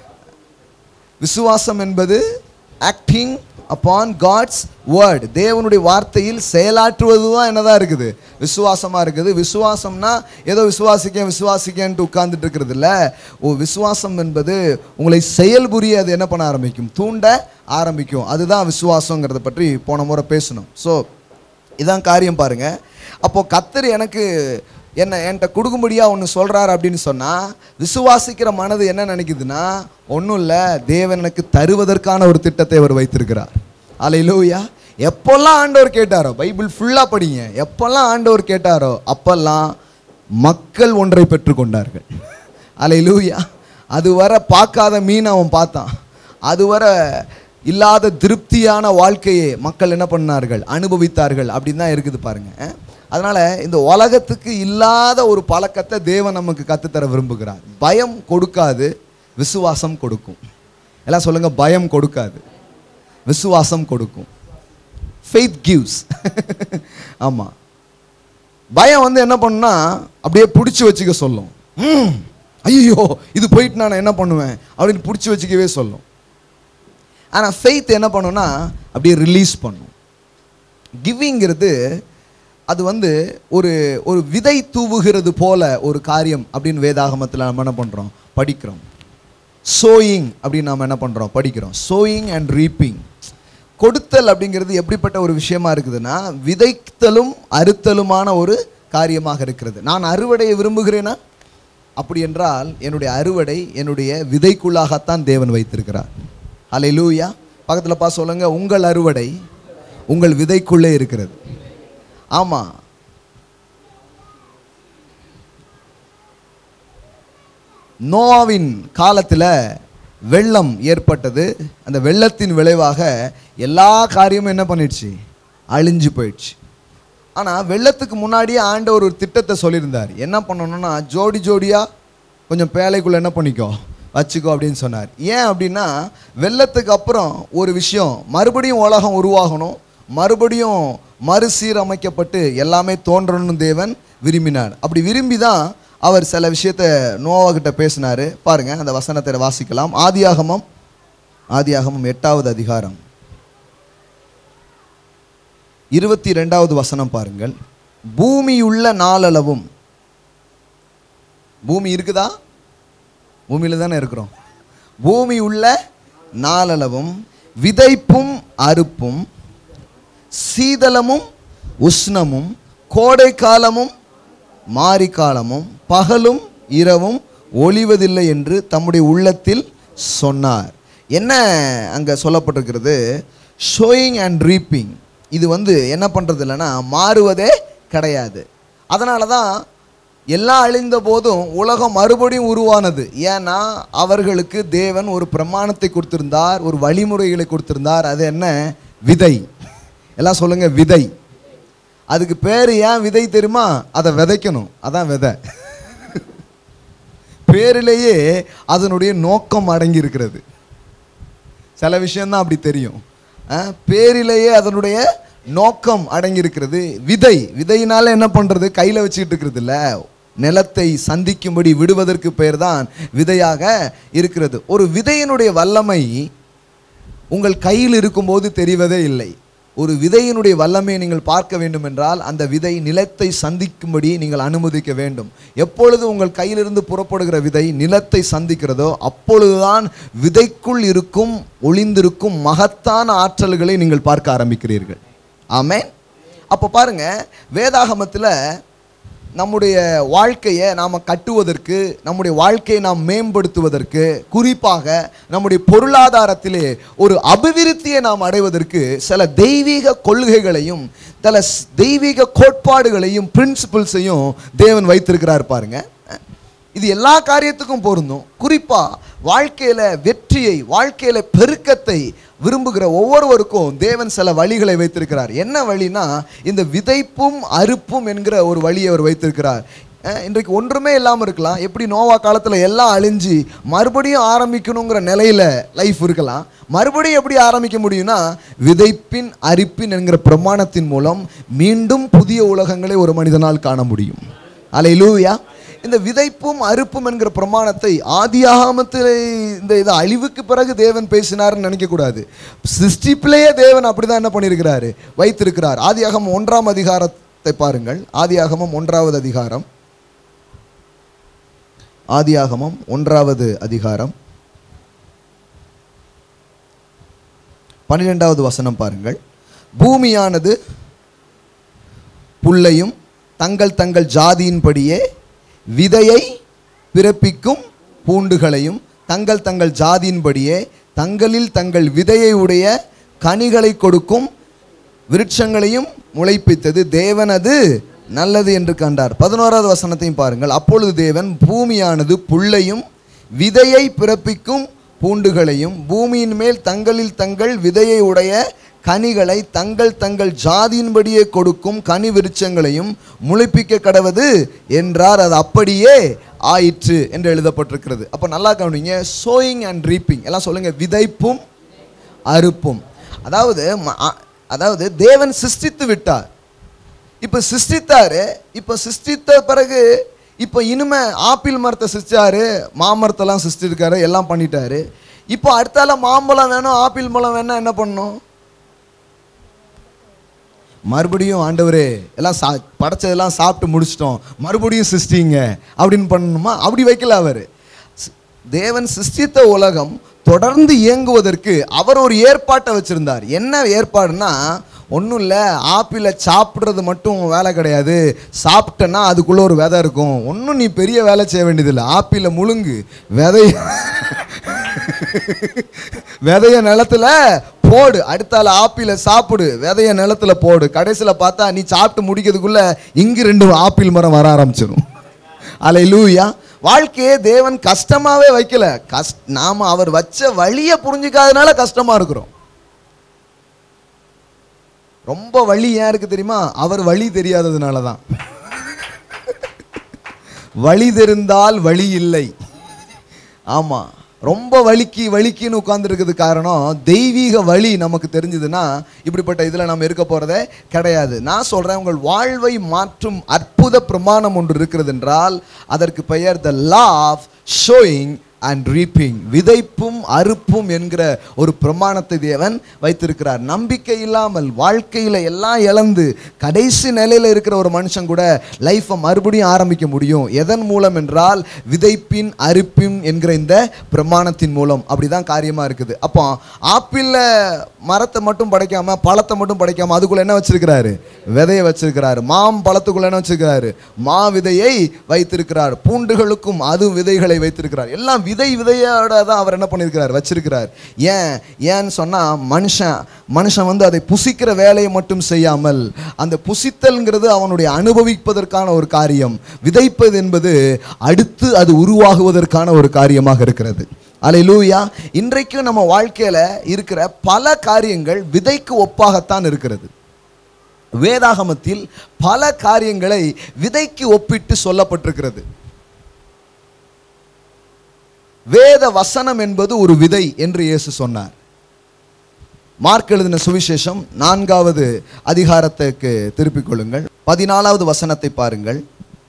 S1: விசுவாசம் என்பது ஆக்டிங் அப்பான் காட்ஸ் வேர்ட் தேவனுடைய வார்த்தையில் செயலாற்றுவது தான் என்னதான் இருக்குது விசுவாசமாக இருக்குது விசுவாசம்னா ஏதோ விசுவாசிக்கேன் விசுவாசிக்கேன்ட்டு உட்கார்ந்துட்டு இருக்கிறது இல்ல ஓ விசுவாசம் என்பது உங்களை செயல்புரிய அது என்ன பண்ண ஆரம்பிக்கும் தூண்ட ஆரம்பிக்கும் அதுதான் விசுவாசங்கிறத பற்றி போன முறை பேசணும் ஸோ இதான் காரியம் பாருங்க அப்போ கத்தர் எனக்கு என்ன என்கிட்ட கொடுக்கும்படியா ஒன்று சொல்றாரு அப்படின்னு சொன்னா விசுவாசிக்கிற மனது என்ன நினைக்குதுன்னா ஒன்றும் இல்லை தேவன் எனக்கு தருவதற்கான ஒரு திட்டத்தை அவர் வைத்திருக்கிறார் அலையிலூயா எப்போல்லாம் ஆண்டவர் கேட்டாரோ பைபிள் ஃபுல்லாக படிங்க எப்போல்லாம் ஆண்டவர் கேட்டாரோ அப்பெல்லாம் மக்கள் ஒன்றை பெற்றுக்கொண்டார்கள் அலையிலூயா அதுவரை பார்க்காத மீன் அவன் பார்த்தான் அதுவரை இல்லாத திருப்தியான வாழ்க்கையை மக்கள் என்ன பண்ணார்கள் அனுபவித்தார்கள் அப்படின்னு தான் இருக்குது பாருங்க அஹ். அதனால இந்த உலகத்துக்கு இல்லாத ஒரு பழக்கத்தை தேவன் நமக்கு கற்றுத்தர விரும்புகிறார் பயம் கொடுக்காது விசுவாசம் கொடுக்கும் எல்லாம் சொல்லுங்க பயம் கொடுக்காது விசுவாசம் கொடுக்கும் ஃபெய்த் கிவ்ஸ் ஆமாம் பயம் வந்து என்ன பண்ணுனா அப்படியே பிடிச்சி வச்சுக்க சொல்லும் ஐயோ இது போயிட்டு நான் என்ன பண்ணுவேன் அப்படின்னு பிடிச்சி வச்சுக்கவே சொல்லும் ஆனால் ஃபெய்த் என்ன பண்ணுன்னா அப்படியே ரிலீஸ் பண்ணும் கிவிங்கிறது அது வந்து ஒரு ஒரு விதை தூவுகிறது போல ஒரு காரியம் அப்படின்னு வேதாகமத்தில் நம்ம என்ன பண்ணுறோம் படிக்கிறோம் சோயிங் அப்படின்னு நாம் என்ன பண்ணுறோம் படிக்கிறோம் சோயிங் அண்ட் ரீப்பிங் கொடுத்தல் அப்படிங்கிறது எப்படிப்பட்ட ஒரு விஷயமா இருக்குதுன்னா விதைத்தலும் அறுத்தலுமான ஒரு காரியமாக இருக்கிறது நான் அறுவடையை விரும்புகிறேனா அப்படி என்றால் என்னுடைய அறுவடை என்னுடைய விதைக்குள்ளாகத்தான் தேவன் வைத்திருக்கிறார் அலை லூயா பக்கத்தில் பா சொல்லுங்க உங்கள் அறுவடை உங்கள் விதைக்குள்ளே இருக்கிறது ஆமாம் நோவாவின் காலத்தில் வெள்ளம் ஏற்பட்டது அந்த வெள்ளத்தின் விளைவாக எல்லா காரியமும் என்ன பண்ணிடுச்சு அழிஞ்சு போயிடுச்சு ஆனால் வெள்ளத்துக்கு முன்னாடியே ஆண்டவர் ஒரு திட்டத்தை சொல்லியிருந்தார் என்ன பண்ணணும்னா ஜோடி ஜோடியாக கொஞ்சம் பேழைக்குள்ளே என்ன பண்ணிக்கோ வச்சுக்கோ அப்படின்னு சொன்னார் ஏன் அப்படின்னா வெள்ளத்துக்கு அப்புறம் ஒரு விஷயம் மறுபடியும் உலகம் உருவாகணும் மறுபடியும் மறுசீரமைக்கப்பட்டு எல்லாமே தோன்றணும்னு தேவன் விரும்பினார் அப்படி விரும்பி தான் அவர் சில விஷயத்த நோவாகிட்ட பேசினார் பாருங்க அந்த வசனத்தை வாசிக்கலாம் ஆதியாகமம் ஆதியாகமம் எட்டாவது அதிகாரம் இருபத்தி ரெண்டாவது வசனம் பாருங்கள் பூமியுள்ள நாளளவும் பூமி இருக்குதா பூமியில தானே இருக்கிறோம் பூமி உள்ள நாளளவும் விதைப்பும் அறுப்பும் சீதளமும் உஷ்ணமும் கோடை காலமும் மாரி காலமும் பகலும் இரவும் ஒளிவதில்லை என்று தம்முடைய உள்ளத்தில் சொன்னார் என்ன அங்கே சொல்லப்பட்டிருக்கிறது ஷோயிங் அண்ட் ரீப்பிங் இது வந்து என்ன பண்ணுறது இல்லைன்னா மாறுவதே கிடையாது அதனால தான் எல்லாம் அழிந்த போதும் உலகம் மறுபடியும் உருவானது ஏன்னா அவர்களுக்கு தேவன் ஒரு பிரமாணத்தை கொடுத்திருந்தார் ஒரு வழிமுறைகளை கொடுத்திருந்தார் அது என்ன விதை எல்லாம் சொல்லுங்க விதை அதுக்கு பேர் ஏன் விதை தெரியுமா அதை விதைக்கணும் அதான் விதை பேரிலேயே அதனுடைய நோக்கம் அடங்கி இருக்கிறது சில விஷயம்தான் அப்படி தெரியும் அஹ், பேரிலேயே அதனுடைய நோக்கம் அடங்கி இருக்கிறது விதை விதையினால என்ன பண்றது கையில வச்சுக்கிட்டு இருக்கிறது இல்ல நிலத்தை சந்திக்கும்படி விடுவதற்கு பெயர் தான் விதையாக இருக்கிறது ஒரு விதையினுடைய வல்லமை உங்கள் கையில் இருக்கும்போது தெரிவதே இல்லை ஒரு விதையினுடைய வல்லமையை நீங்கள் பார்க்க வேண்டும் என்றால் அந்த விதை நிலத்தை சந்திக்கும்படி நீங்கள் அனுமதிக்க வேண்டும் எப்பொழுது உங்கள் கையிலிருந்து புறப்படுகிற விதை நிலத்தை சந்திக்கிறதோ அப்பொழுதுதான் விதைக்குள் இருக்கும் ஒளிந்திருக்கும் மகத்தான ஆற்றல்களை நீங்கள் பார்க்க ஆரம்பிக்கிறீர்கள் ஆமென் அப்போ பாருங்க வேதாகமத்தில் நம்முடைய வாழ்க்கையை நாம் கட்டுவதற்கு நம்முடைய வாழ்க்கையை நாம் மேம்படுத்துவதற்கு குறிப்பாக நம்முடைய பொருளாதாரத்திலே ஒரு அபிவிருத்தியை நாம் அடைவதற்கு சில தெய்வீக கொள்கைகளையும் சில ஸ்- தெய்வீக கோட்பாடுகளையும் பிரின்சிபிள்ஸையும் தேவன் வைத்திருக்கிறார் பாருங்க இது எல்லா காரியத்துக்கும் பொருந்தும் குறிப்பா வாழ்க்கையில வெற்றியை வாழ்க்கையில பெருக்கத்தை விரும்புகிற ஒவ்வொருவருக்கும் தேவன் சில வழிகளை வைத்திருக்கிறார் என்ன வழினா இந்த விதைப்பும் அறுப்பும் என்கிற ஒரு வழியை அவர் வைத்திருக்கிறார் அஹ் இன்றைக்கு ஒன்றுமே இல்லாமல் இருக்கலாம் எப்படி நோவா காலத்தில் எல்லாம் அழிஞ்சு மறுபடியும் ஆரம்பிக்கணுங்கிற நிலையில லைஃப் இருக்கலாம் மறுபடியும் எப்படி ஆரம்பிக்க முடியும்னா விதைப்பின் அரிப்பின் என்கிற பிரமாணத்தின் மூலம் மீண்டும் புதிய உலகங்களை ஒரு மனிதனால் காண முடியும் அலையிலூயா இந்த விதைப்பும் அறுப்பும் என்கிற பிரமாணத்தை ஆதியாகமத்தில் இந்த இது அழிவுக்கு பிறகு தேவன் பேசினார்னு நினைக்கக்கூடாது சிருஷ்டிப்பிலேயே தேவன் அப்படிதான் என்ன பண்ணியிருக்கிறாரு வைத்திருக்கிறார் ஆதியாகமம் ஒன்றாம் அதிகாரத்தை பாருங்கள் ஆதியாகமம் ஒன்றாவது அதிகாரம் ஆதியாகமம் ஒன்றாவது அதிகாரம் பன்னிரெண்டாவது வசனம் பாருங்கள் பூமியானது புல்லையும் தங்கள் தங்கள் ஜாதியின்படியே விதையை பிறப்பிக்கும் பூண்டுகளையும் தங்கள் தங்கள் ஜாதியின்படியே தங்களில் தங்கள் விதையை உடைய கனிகளை கொடுக்கும் விருட்சங்களையும் முளைப்பித்தது தேவன் அது நல்லது என்று கண்டார் பதினோராவது வசனத்தையும் பாருங்கள் அப்பொழுது தேவன் பூமியானது புல்லையும் விதையை பிறப்பிக்கும் பூண்டுகளையும் பூமியின் மேல் தங்களில் தங்கள் விதையை உடைய கனிகளை தங்கள் தங்கள் ஜாதியின்படியே கொடுக்கும் கனி விருட்சங்களையும் முளைப்பிக்க கடவது என்றார் அது அப்படியே ஆயிற்று என்று எழுதப்பட்டிருக்கிறது அப்போ நல்லா கவனிங்க சோயிங் அண்ட் ரீப்பிங் எல்லாம் சொல்லுங்க விதைப்பும் அறுப்பும் அதாவது ம- அ- அதாவது தேவன் சிருஷ்டித்து விட்டார் இப்போ சிருஷ்டித்தாரு இப்போ சிருஷ்டித்த பிறகு இப்போ இனிமே ஆப்பிள் மரத்தை சிருஷ்டிச்சாரு மாமரத்தெல்லாம் சிருஷ்டிருக்காரு எல்லாம் பண்ணிட்டாரு இப்போ அடுத்தால மாம்பழம் வேணும் ஆப்பிள் பழம் வேணா என்ன பண்ணணும் மறுபடியும் ஆண்டவரே எல்லாம் சா படைச்சதெல்லாம் சாப்பிட்டு முடிச்சிட்டோம் மறுபடியும் சிருஷ்டிங்க அப்படின்னு பண்ணணுமா அப்படி வைக்கல அவர் தேவன் சிருஷ்டித்த உலகம் தொடர்ந்து இயங்குவதற்கு அவர் ஒரு ஏற்பாட்டை வச்சிருந்தார் என்ன ஏற்பாடுனா ஒன்றும் இல்லை ஆப்பிளை சாப்பிட்றது மட்டும் வேலை கிடையாது சாப்பிட்டேன்னா அதுக்குள்ளே ஒரு விதை இருக்கும் ஒன்றும் நீ பெரிய வேலை செய்ய வேண்டியதில்லை ஆப்பிளை முழுங்கு விதைய விதைய நிலத்துல போடு அடுத்தால ஆப்பிளை சாப்பிடு விதைய நிலத்துல போடு கடைசியில் பார்த்தா நீ சாப்பிட்டு முடிக்கிறதுக்குள்ள இங்கு ரெண்டு ஆப்பிள் மரம் வர ஆரம்பிச்சிடும் அலை லூயா வாழ்க்கையே தேவன் கஷ்டமாவே வைக்கல கஷ் நாம அவர் வச்ச வழியை புரிஞ்சுக்காதனால கஷ்டமா இருக்கிறோம் ரொம்ப வழி ஏன் இருக்கு தெரியுமா அவர் வழி தெரியாததுனால தான் வழி தெரிந்தால் வழி இல்லை ஆமா ரொம்ப வலிக்கு வலிக்குன்னு உட்கார்ந்துருக்கிறது காரணம் தெய்வீக வழி நமக்கு தெரிஞ்சதுன்னா இப்படிப்பட்ட இதில் நம்ம இருக்க போகிறதே கிடையாது நான் சொல்கிறேன் உங்கள் வாழ்வை மாற்றும் அற்புத பிரமாணம் ஒன்று இருக்கிறது என்றால் அதற்கு பெயர் the law of sowing and reaping விதைப்பும் அறுப்பும் என்கிற ஒரு பிரமாணத்தை தேவன் வைத்திருக்கிறார் நம்பிக்கை இல்லாமல் வாழ்க்கையில் எல்லாம் இழந்து கடைசி நிலையில் இருக்கிற ஒரு மனுஷன் கூட லைஃப்பை மறுபடியும் ஆரம்பிக்க முடியும் எதன் மூலம் என்றால் விதைப்பின் அறுப்பின் என்கிற இந்த பிரமாணத்தின் மூலம் அப்படிதான் காரியமாக இருக்குது அப்போ ஆப்பிளில் மரத்தை மட்டும் படைக்காம பழத்தை மட்டும் படைக்காம அதுக்குள்ள என்ன வச்சிருக்கிறாரு விதையை வச்சிருக்கிறாரு மாம் பழத்துக்குள்ள என்ன வச்சிருக்கிறாரு மா விதையை வைத்திருக்கிறார் பூண்டுகளுக்கும் அது விதைகளை வைத்திருக்கிறார் எல்லாம் விதை விதையோட தான் அவர் என்ன பண்ணியிருக்கிறார் வச்சிருக்கிறார் ஏன் ஏன்னு சொன்னா மனுஷன் மனுஷன் வந்து அதை புசிக்கிற வேலையை மட்டும் செய்யாமல் அந்த புசித்தல்ங்கிறது அவனுடைய அனுபவிப்பதற்கான ஒரு காரியம் விதைப்பது என்பது அடுத்து அது உருவாகுவதற்கான ஒரு காரியமாக இருக்கிறது அலையிலூயா இன்றைக்கும் நம்ம வாழ்க்கையில இருக்கிற பல காரியங்கள் விதைக்கு ஒப்பாகத்தான் இருக்கிறது வேதாகமத்தில் பல காரியங்களை விதைக்கு ஒப்பிட்டு சொல்லப்பட்டிருக்கிறது வேத வசனம் என்பது ஒரு விதை என்று இயேசு சொன்னார் மார்க் எழுதின சுவிசேஷம் நான்காவது அதிகாரத்துக்கு திருப்பிக் கொள்ளுங்கள் பதினாலாவது வசனத்தை பாருங்கள்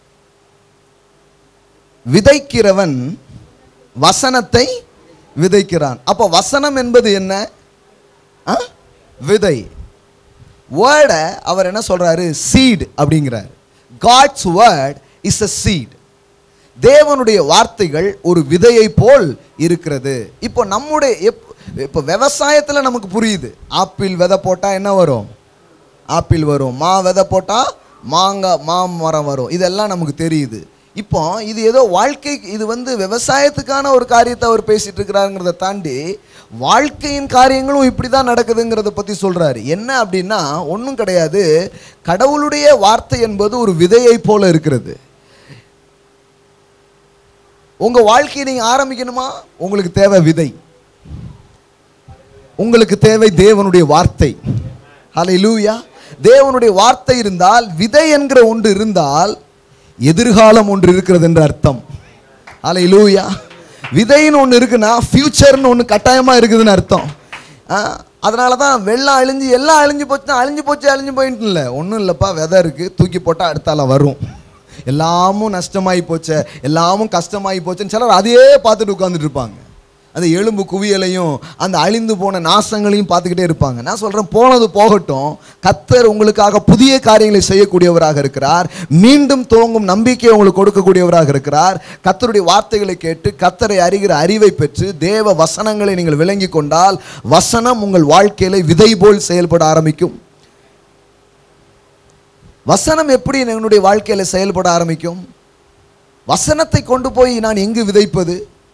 S1: விதைக்கிறவன் வசனத்தை விதைக்கிறான் அப்போ வசனம் என்பது என்ன ஆ? விதை வேர்டை அவர் என்ன சொல்றாரு சீட் அப்படிங்கிறார் God's word is a seed தேவனுடைய வார்த்தைகள் ஒரு விதையை போல் இருக்கிறது இப்போ நம்முடைய எப் இப்போ விவசாயத்தில் நமக்கு புரியுது ஆப்பிள் விதை போட்டால் என்ன வரும் ஆப்பிள் வரும் மா விதை போட்டால் மாங்காய் மாமரம் வரும் இதெல்லாம் நமக்கு தெரியுது இப்போ இது ஏதோ வாழ்க்கை இது வந்து விவசாயத்துக்கான ஒரு காரியத்தை அவர் பேசிட்டு இருக்கிறாருங்கிறத தாண்டி வாழ்க்கையின் காரியங்களும் இப்படி தான் நடக்குதுங்கிறத பற்றி சொல்கிறாரு என்ன அப்படின்னா ஒன்றும் கிடையாது கடவுளுடைய வார்த்தை என்பது ஒரு விதையை போல இருக்கிறது உங்க வாழ்க்கையை நீங்க ஆரம்பிக்கணுமா உங்களுக்கு தேவை விதை உங்களுக்கு தேவை தேவனுடைய வார்த்தை ஹalleluya தேவனுடைய வார்த்தை இருந்தால் விதை என்கிற ஒன்று இருந்தால் எதிர்காலம் ஒன்று இருக்கிறது என்ற அர்த்தம் ஹalleluya விதைன்னு ஒன்று இருக்குன்னா ஃபியூச்சர்னு ஒன்று கட்டாயமா இருக்குதுன்னு அர்த்தம் அதனால தான் வெள்ளம் அழிஞ்சு எல்லாம் அழிஞ்சு போச்சுன்னா அழிஞ்சு போச்சு அழிஞ்சு போயிட்டு இல்லை ஒன்றும் இல்லைப்பா விதை இருக்குது தூக்கி போட்டால் அடுத்தால வரும் எல்லாமும் நஷ்டமாகி போச்சே எல்லாமும் கஷ்டமாகி போச்சுன்னு சிலர் அதையே பார்த்துட்டு உட்காந்துட்டு இருப்பாங்க அந்த எலும்பு குவியலையும் அந்த அழிந்து போன நாசங்களையும் பார்த்துக்கிட்டே இருப்பாங்க நான் சொல்கிறேன் போனது போகட்டும் கத்தர் உங்களுக்காக புதிய காரியங்களை செய்யக்கூடியவராக இருக்கிறார் மீண்டும் துவங்கும் நம்பிக்கையை உங்களுக்கு கொடுக்கக்கூடியவராக இருக்கிறார் கத்தருடைய வார்த்தைகளை கேட்டு கத்தரை அறிகிற அறிவை பெற்று தேவ வசனங்களை நீங்கள் விளங்கி கொண்டால் வசனம் உங்கள் வாழ்க்கையில விதை போல் செயல்பட ஆரம்பிக்கும் வசனம் எப்படி என்னுடைய வாழ்க்கையில செயல்பட ஆரம்பிக்கும் வசனத்தை கொண்டு போய் நான் எங்கு விதைப்பது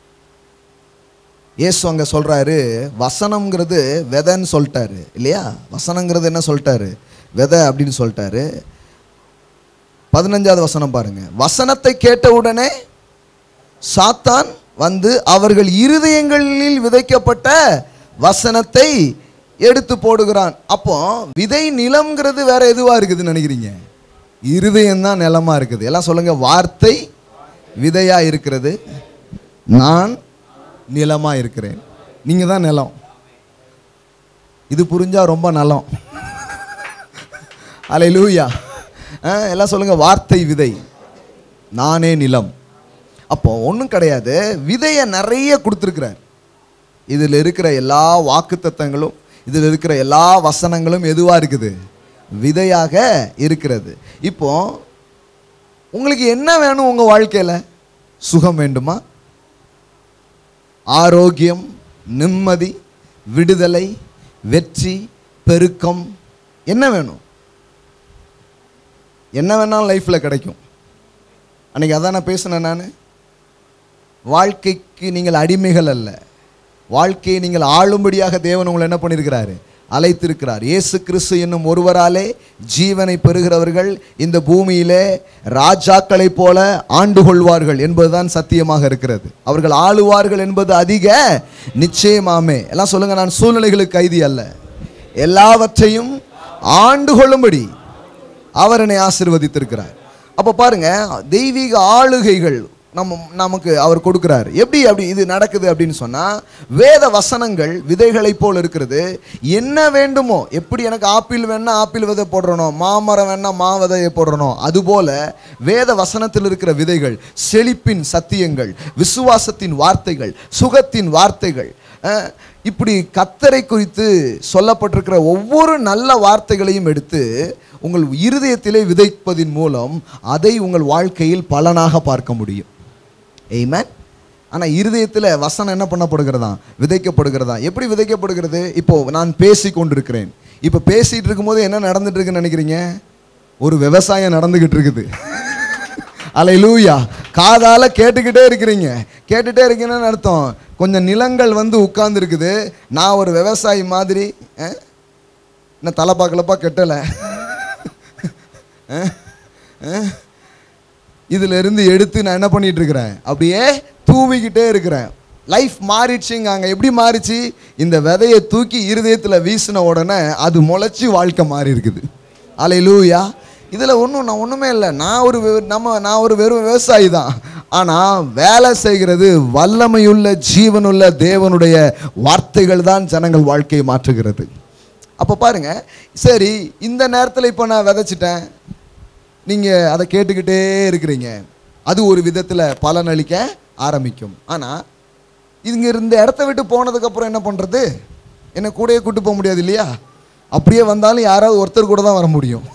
S1: இயேசு அங்க சொல்றாரு வசனம்ங்கிறது விதைன்னு சொல்லிட்டாரு இல்லையா வசனங்கிறது என்ன சொல்லிட்டாரு விதை அப்படின்னு சொல்லிட்டாரு பதினஞ்சாவது வசனம் பாருங்க வசனத்தை கேட்ட உடனே சாத்தான் வந்து அவர்கள் இருதயங்களில் விதைக்கப்பட்ட வசனத்தை எடுத்து போடுகிறான் அப்போ விதை நிலம்ங்கிறது வேற எதுவா இருக்குதுன்னு நினைக்கிறீங்க இருதயம் தான் நிலமா இருக்குது எல்லாம் சொல்லுங்க வார்த்தை விதையா இருக்கிறது நான் நிலமா இருக்கிறேன் நீங்க தான் நிலம் இது புரிஞ்சா ரொம்ப நலம் அலையிலூயா எல்லாம் சொல்லுங்க வார்த்தை விதை நானே நிலம் அப்போ ஒன்றும் கிடையாது விதையை நிறைய கொடுத்துருக்கிறார் இதில் இருக்கிற எல்லா வாக்குத்தத்தங்களும் இதில் இருக்கிற எல்லா வசனங்களும் எதுவாக இருக்குது விதையாக இருக்கிறது இப்போ உங்களுக்கு என்ன வேணும் உங்கள் வாழ்க்கையில் சுகம் வேண்டுமா ஆரோக்கியம் நிம்மதி விடுதலை வெற்றி பெருக்கம் என்ன வேணும் என்ன வேணாலும் லைஃப்பில் கிடைக்கும் அன்னைக்கு அதான் நான் பேசினேன் நான் வாழ்க்கைக்கு நீங்கள் அடிமைகள் அல்ல வாழ்க்கையை நீங்கள் ஆளும்படியாக தேவன் உங்களை என்ன பண்ணியிருக்கிறாரு அழைத்திருக்கிறார் இயேசு கிறிஸ்து என்னும் ஒருவராலே ஜீவனை பெறுகிறவர்கள் இந்த பூமியிலே ராஜாக்களைப் போல ஆண்டு கொள்வார்கள் என்பதுதான் சத்தியமாக இருக்கிறது அவர்கள் ஆளுவார்கள் என்பது அதிக நிச்சயமாமே எல்லாம் சொல்லுங்க நான் சூழ்நிலைகளுக்கு கைதி அல்ல எல்லாவற்றையும் ஆண்டு கொள்ளும்படி அவர் என்னை ஆசீர்வதித்திருக்கிறார் அப்போ பாருங்க தெய்வீக ஆளுகைகள் நம்ம நமக்கு அவர் கொடுக்குறாரு எப்படி அப்படி இது நடக்குது அப்படின்னு சொன்னால் வேத வசனங்கள் விதைகளைப் போல் இருக்கிறது என்ன வேண்டுமோ எப்படி எனக்கு ஆப்பிள் வேணா ஆப்பிள் விதை போடுறனோ மாமரம் வேணா மா விதையை போடுறனோ அதுபோல வேத வசனத்தில் இருக்கிற விதைகள் செழிப்பின் சத்தியங்கள் விசுவாசத்தின் வார்த்தைகள் சுகத்தின் வார்த்தைகள் அஹ், இப்படி கத்தரை குறித்து சொல்லப்பட்டிருக்கிற ஒவ்வொரு நல்ல வார்த்தைகளையும் எடுத்து உங்கள் இருதயத்திலே விதைப்பதின் மூலம் அதை உங்கள் வாழ்க்கையில் பலனாக பார்க்க முடியும் எய்மேன் ஆனால் இருதயத்தில் வசனம் என்ன பண்ணப்படுகிறதா விதைக்கப்படுகிறதா எப்படி விதைக்கப்படுகிறது இப்போ நான் பேசி கொண்டிருக்கிறேன் இப்போ பேசிட்டு இருக்கும்போது என்ன நடந்துட்டு இருக்குன்னு நினைக்கிறீங்க ஒரு விவசாயம் நடந்துகிட்டு இருக்குது அலை லூயா காதால கேட்டுக்கிட்டே இருக்கிறீங்க கேட்டுட்டே இருக்கீங்கன்னு அர்த்தம் கொஞ்சம் நிலங்கள் வந்து உட்கார்ந்து இருக்குது நான் ஒரு விவசாயி மாதிரி அஹ், என்ன தலைப்பா கிளப்பா கெட்டலை இதுல இருந்து எடுத்து நான் என்ன பண்ணிட்டு இருக்கிறேன் அப்படியே தூவிக்கிட்டே இருக்கிறேன் லைஃப் மாறிடுச்சுங்க அங்கே எப்படி மாறிச்சு இந்த விதையை தூக்கி இருதயத்துல வீசின உடனே அது முளைச்சி வாழ்க்கை மாறி இருக்குது அலை லூயா இதில் ஒன்றும் நான் ஒன்றுமே இல்லை நான் ஒரு வி- நம்ம நான் ஒரு வெறும் விவசாயி தான் ஆனால் வேலை செய்கிறது வல்லமையுள்ள ஜீவனுள்ள தேவனுடைய வார்த்தைகள் தான் ஜனங்கள் வாழ்க்கையை மாற்றுகிறது அப்போ பாருங்க சரி இந்த நேரத்தில் இப்போ நான் விதைச்சிட்டேன் நீங்கள் அதை கேட்டுக்கிட்டே இருக்கிறீங்க அது ஒரு விதத்தில் பலனளிக்க ஆரம்பிக்கும் ஆனால் இங்கே இந்த இடத்த விட்டு போனதுக்கப்புறம் என்ன பண்ணுறது என்னை கூடயே கூட்டு போக முடியாது இல்லையா அப்படியே வந்தாலும் யாராவது ஒருத்தர் கூட தான் வர முடியும்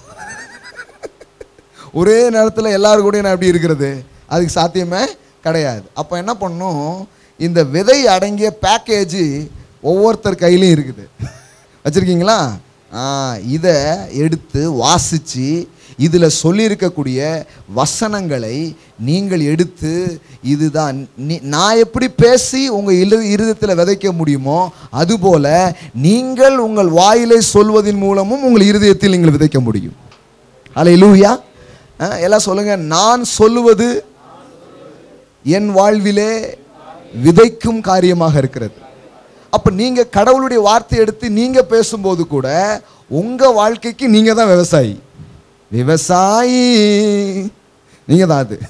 S1: ஒரே நேரத்தில் எல்லாரும் கூடயும் நான் எப்படி இருக்கிறது அதுக்கு சாத்தியமே கிடையாது அப்போ என்ன பண்ணும் இந்த விதை அடங்கிய பேக்கேஜ் ஒவ்வொருத்தர் கையிலையும் இருக்குது வச்சுருக்கீங்களா ஆ இதை எடுத்து வாசித்து இதில் சொல்லியிருக்கக்கூடிய வசனங்களை நீங்கள் எடுத்து இதுதான் நீ- நான் எப்படி பேசி உங்கள் இரு இருதயத்தில் விதைக்க முடியுமோ அதுபோல நீங்கள் உங்கள் வாயிலை சொல்வதின் மூலமும் உங்கள் இருதயத்தில் நீங்கள் விதைக்க முடியும் அலை லூயா எல்லாம் சொல்லுங்க நான் சொல்லுவது என் வாழ்விலே விதைக்கும் காரியமாக இருக்கிறது அப்ப நீங்க கடவுளுடைய வார்த்தை எடுத்து நீங்க பேசும்போது கூட உங்க வாழ்க்கைக்கு நீங்க தான் விவசாயி விவசாயி நீங்க தான் அது